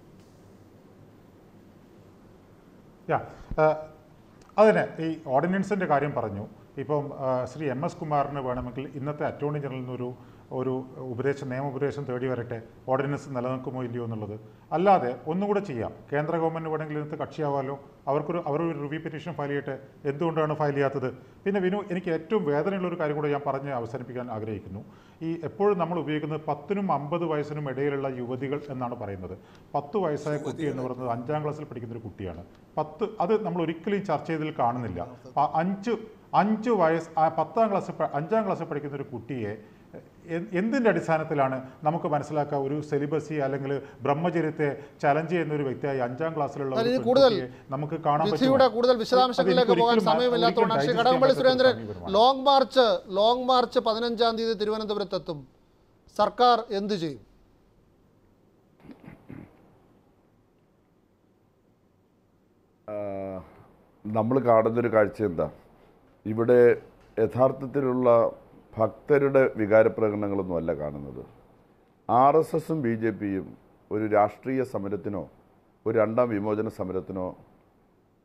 യാ അതിന് ഈ ഓർഡിനൻസിൻ്റെ കാര്യം പറഞ്ഞു ഇപ്പം ആ, ശ്രീ എം എസ് കുമാറിന് വേണമെങ്കിൽ ഇന്നത്തെ അറ്റോർണി ജനറലിൽ നിന്നൊരു ഒരു ഉപദേശം നിയമോപദേശം തേടി വരട്ടെ ഓർഡിനൻസ് നിലനിൽക്കുമോ ഇല്ലയോ എന്നുള്ളത് അല്ലാതെ ഒന്നും കൂടെ ചെയ്യാം കേന്ദ്ര ഗവൺമെൻറ് വേണമെങ്കിൽ ഇതിനകത്ത് കക്ഷിയാവാമല്ലോ അവർക്കൊരു അവരൊരു റിവ്യൂ പെറ്റീഷൻ ഫയൽ ചെയ്യട്ടെ എന്തുകൊണ്ടാണ് ഫയൽ ചെയ്യാത്തത് പിന്നെ വിനു എനിക്ക് ഏറ്റവും വേദനയുള്ള ഒരു കാര്യം കൂടെ ഞാൻ പറഞ്ഞ് അവസാനിപ്പിക്കാൻ ആഗ്രഹിക്കുന്നു ഈ എപ്പോഴും നമ്മൾ ഉപയോഗിക്കുന്നത് പത്തിനും അമ്പത് വയസ്സിനും ഇടയിലുള്ള യുവതികൾ എന്നാണ് പറയുന്നത് പത്ത് വയസ്സായ കുട്ടി എന്ന് പറയുന്നത് അഞ്ചാം ക്ലാസ്സിൽ പഠിക്കുന്ന ഒരു കുട്ടിയാണ് പത്ത് അത് നമ്മൾ ഒരിക്കലും ഈ ചർച്ച ചെയ്തതിൽ കാണുന്നില്ല ആ അഞ്ച് അഞ്ച് വയസ്സ് ആ പത്താം ക്ലാസ് അഞ്ചാം ക്ലാസ്സിൽ പഠിക്കുന്ന ഒരു കുട്ടിയെ എ- എന്തിൻ്റെ അടിസ്ഥാനത്തിലാണ് നമുക്ക് മനസ്സിലാക്കുക ഒരു സെലിബസി അല്ലെങ്കിൽ ബ്രഹ്മചര്യത്തെ ചലഞ്ച് ചെയ്യുന്ന ഒരു വ്യക്തിയായി അഞ്ചാം ക്ലാസ്സിലുള്ള ഒരു അതിന് കൂടുതൽ പെൺകുട്ടിയെ നമുക്ക് കാണാൻ വിധിയുടെ പറ്റുമോ? കൂടുതൽ അത് വിശദാംശങ്ങളിലേക്ക് എനിക്ക് പോകാൻ ഒരിക്കലും സമയമില്ലാത്തതുകൊണ്ടാണ് ശ്രീ ഒരിക്കലും കടകംപള്ളി digest ചെയ്യാൻ സുരേന്ദ്രൻ പറ്റാത്ത സമീപനമാണ്. ലോങ് മാർച്ച് ലോങ് മാർച്ച് പതിനഞ്ചാം തീയതി തിരുവനന്തപുരത്തെത്തും സർക്കാർ എന്തു ചെയ്യും നമ്മൾ കാണുന്നൊരു കാഴ്ച എന്താ ഇവിടെ യഥാർത്ഥത്തിലുള്ള ഭക്തരുടെ വികാരപ്രകടനങ്ങളൊന്നും അല്ല കാണുന്നത് ആർ എസ് എസും ബി ജെ പിയും ഒരു രാഷ്ട്രീയ സമരത്തിനോ ഒരു രണ്ടാം വിമോചന സമരത്തിനോ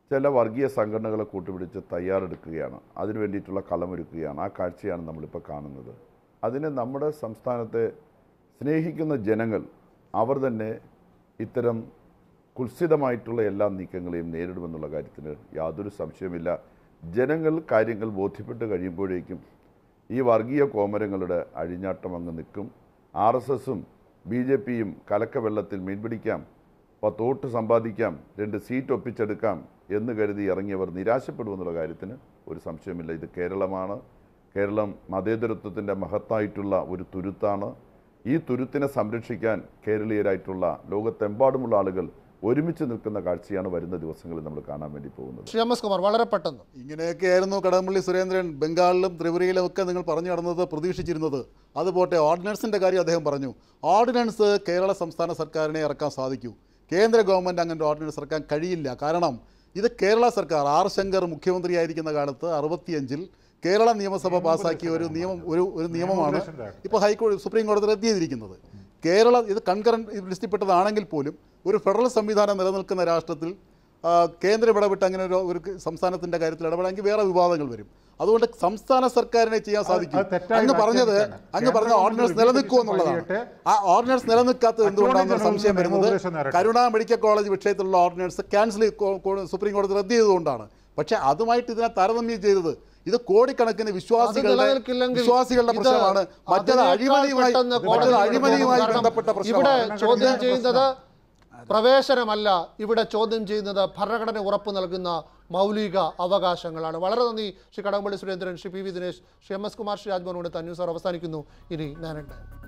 ചില വർഗീയ സംഘടനകളെ കൂട്ടുപിടിച്ച് തയ്യാറെടുക്കുകയാണ് അതിനു വേണ്ടിയിട്ടുള്ള കളമൊരുക്കുകയാണ് ആ കാഴ്ചയാണ് നമ്മളിപ്പോൾ കാണുന്നത് അതിന് നമ്മുടെ സംസ്ഥാനത്തെ സ്നേഹിക്കുന്ന ജനങ്ങൾ അവർ തന്നെ ഇത്തരം കുൽസിതമായിട്ടുള്ള എല്ലാ നീക്കങ്ങളെയും നേരിടുമെന്നുള്ള കാര്യത്തിന് യാതൊരു സംശയമില്ല ജനങ്ങൾ കാര്യങ്ങൾ ബോധ്യപ്പെട്ട് കഴിയുമ്പോഴേക്കും ഈ വർഗീയ കോമരങ്ങളുടെ അഴിഞ്ഞാട്ടം അങ്ങ് നിൽക്കും ആർ എസ് എസും ബി ജെ പിയും കലക്കവെള്ളത്തിൽ മീൻപിടിക്കാം പത്തോട്ട് സമ്പാദിക്കാം രണ്ട് സീറ്റ് ഒപ്പിച്ചെടുക്കാം എന്ന് കരുതി ഇറങ്ങിയവർ നിരാശപ്പെടുമെന്നുള്ള കാര്യത്തിന് ഒരു സംശയമില്ല ഇത് കേരളമാണ് കേരളം മതേതരത്വത്തിൻ്റെ മഹത്തായിട്ടുള്ള ഒരു തുരുത്താണ് ഈ തുരുത്തിനെ സംരക്ഷിക്കാൻ കേരളീയരായിട്ടുള്ള ലോകത്തെമ്പാടുമുള്ള ആളുകൾ ഒരുമിച്ച് നിൽക്കുന്ന കാഴ്ചയാണ് വരുന്ന ദിവസങ്ങളിൽ നമ്മൾ കാണാൻ വേണ്ടി പോകുന്നത് ശ്രീ എം എസ് കുമാർ വളരെ പെട്ടെന്ന് ഇങ്ങനെയൊക്കെയായിരുന്നു കടകംപള്ളി സുരേന്ദ്രൻ ബംഗാളിലും ത്രിപുരയിലും ഒക്കെ നിങ്ങൾ പറഞ്ഞു നടന്നത് പ്രതീക്ഷിച്ചിരുന്നത് അതുപോട്ടെ ഓർഡിനൻസിൻ്റെ കാര്യം അദ്ദേഹം പറഞ്ഞു ഓർഡിനൻസ് കേരള സംസ്ഥാന സർക്കാരിനെ ഇറക്കാൻ സാധിക്കൂ കേന്ദ്ര ഗവൺമെൻറ് അങ്ങനെ ഓർഡിനൻസ് ഇറക്കാൻ കഴിയില്ല കാരണം ഇത് കേരള സർക്കാർ ആർ ശങ്കർ മുഖ്യമന്ത്രിയായിരിക്കുന്ന കാലത്ത് അറുപത്തിയഞ്ചിൽ കേരള നിയമസഭ പാസാക്കിയ ഒരു നിയമം ഒരു ഒരു നിയമമാണ് ഇപ്പോൾ ഹൈക്കോടതി സുപ്രീം കോടതി റദ്ദ് ചെയ്തിരിക്കുന്നത് കേരള ഇത് കൺകറൻറ്റ് ലിസ്റ്റിൽപ്പെട്ടതാണെങ്കിൽ പോലും ഒരു ഫെഡറൽ സംവിധാനം നിലനിൽക്കുന്ന രാഷ്ട്രത്തിൽ ആ, കേന്ദ്രം ഇടപെട്ട് അങ്ങനെ ഒരു ഒരു സംസ്ഥാനത്തിന്റെ കാര്യത്തിൽ ഇടപെടാമെങ്കിൽ വേറെ വിവാദങ്ങൾ വരും അതുകൊണ്ട് സംസ്ഥാന സർക്കാരിനെ ചെയ്യാൻ സാധിക്കും അത് തെറ്റായ അങ്ങ് പറഞ്ഞത് വ്യാഖ്യാനിക്കാണ്. അങ്ങ് പറഞ്ഞ കേന്ദ്ര ഓർഡിനൻസ് ഗവൺമെന്റ് നിലനിൽക്കുമോ എന്നുള്ളതാണ് കഴിയട്ടെ. ആ ഓർഡിനൻസ് നിലനിൽക്കാത്തത് എന്തുകൊണ്ടാണെന്ന് അറ്റോർണി സംശയം ജനറൽ വരുന്നത് നിയമോപദേശം നേരട്ടെ. കരുണ മെഡിക്കൽ കോളേജ് വിഷയത്തിലുള്ള ഓർഡിനൻസ് ക്യാൻസൽ സുപ്രീം കോടതി റദ്ദ് ചെയ്തതുകൊണ്ടാണ് പക്ഷേ അതുമായിട്ട് ഇതിനെ താരതമ്യം ചെയ്തത് ഇത് കോടിക്കണക്കിന് വിശ്വാസികളുടെ നിലനിൽക്കില്ലെങ്കിൽ വിശ്വാസികളുടെ ഇത് പ്രശ്നമാണ് മറ്റത് അതിനേക്കാൾ അഴിമതിയുമായി പെട്ടെന്ന് മറ്റത് കോടതിയിൽ അഴിമതിയുമായി കാരണം ബന്ധപ്പെട്ട ഇവിടെ പ്രശ്നമാണ് ചോദ്യം ചെയ്യുന്നത് പ്രവേശനമല്ല ഇവിടെ ചോദ്യം ചെയ്യുന്നത് ഭരണഘടന ഉറപ്പു നൽകുന്ന മൗലിക അവകാശങ്ങളാണ് വളരെ നന്ദി Shri Kadakampally Surendran Shri P V Dinesh Shri M S Kumar Shri Rajmohan news അവർ അവസാനിക്കുന്നു ഇനി ഞാനുണ്ട്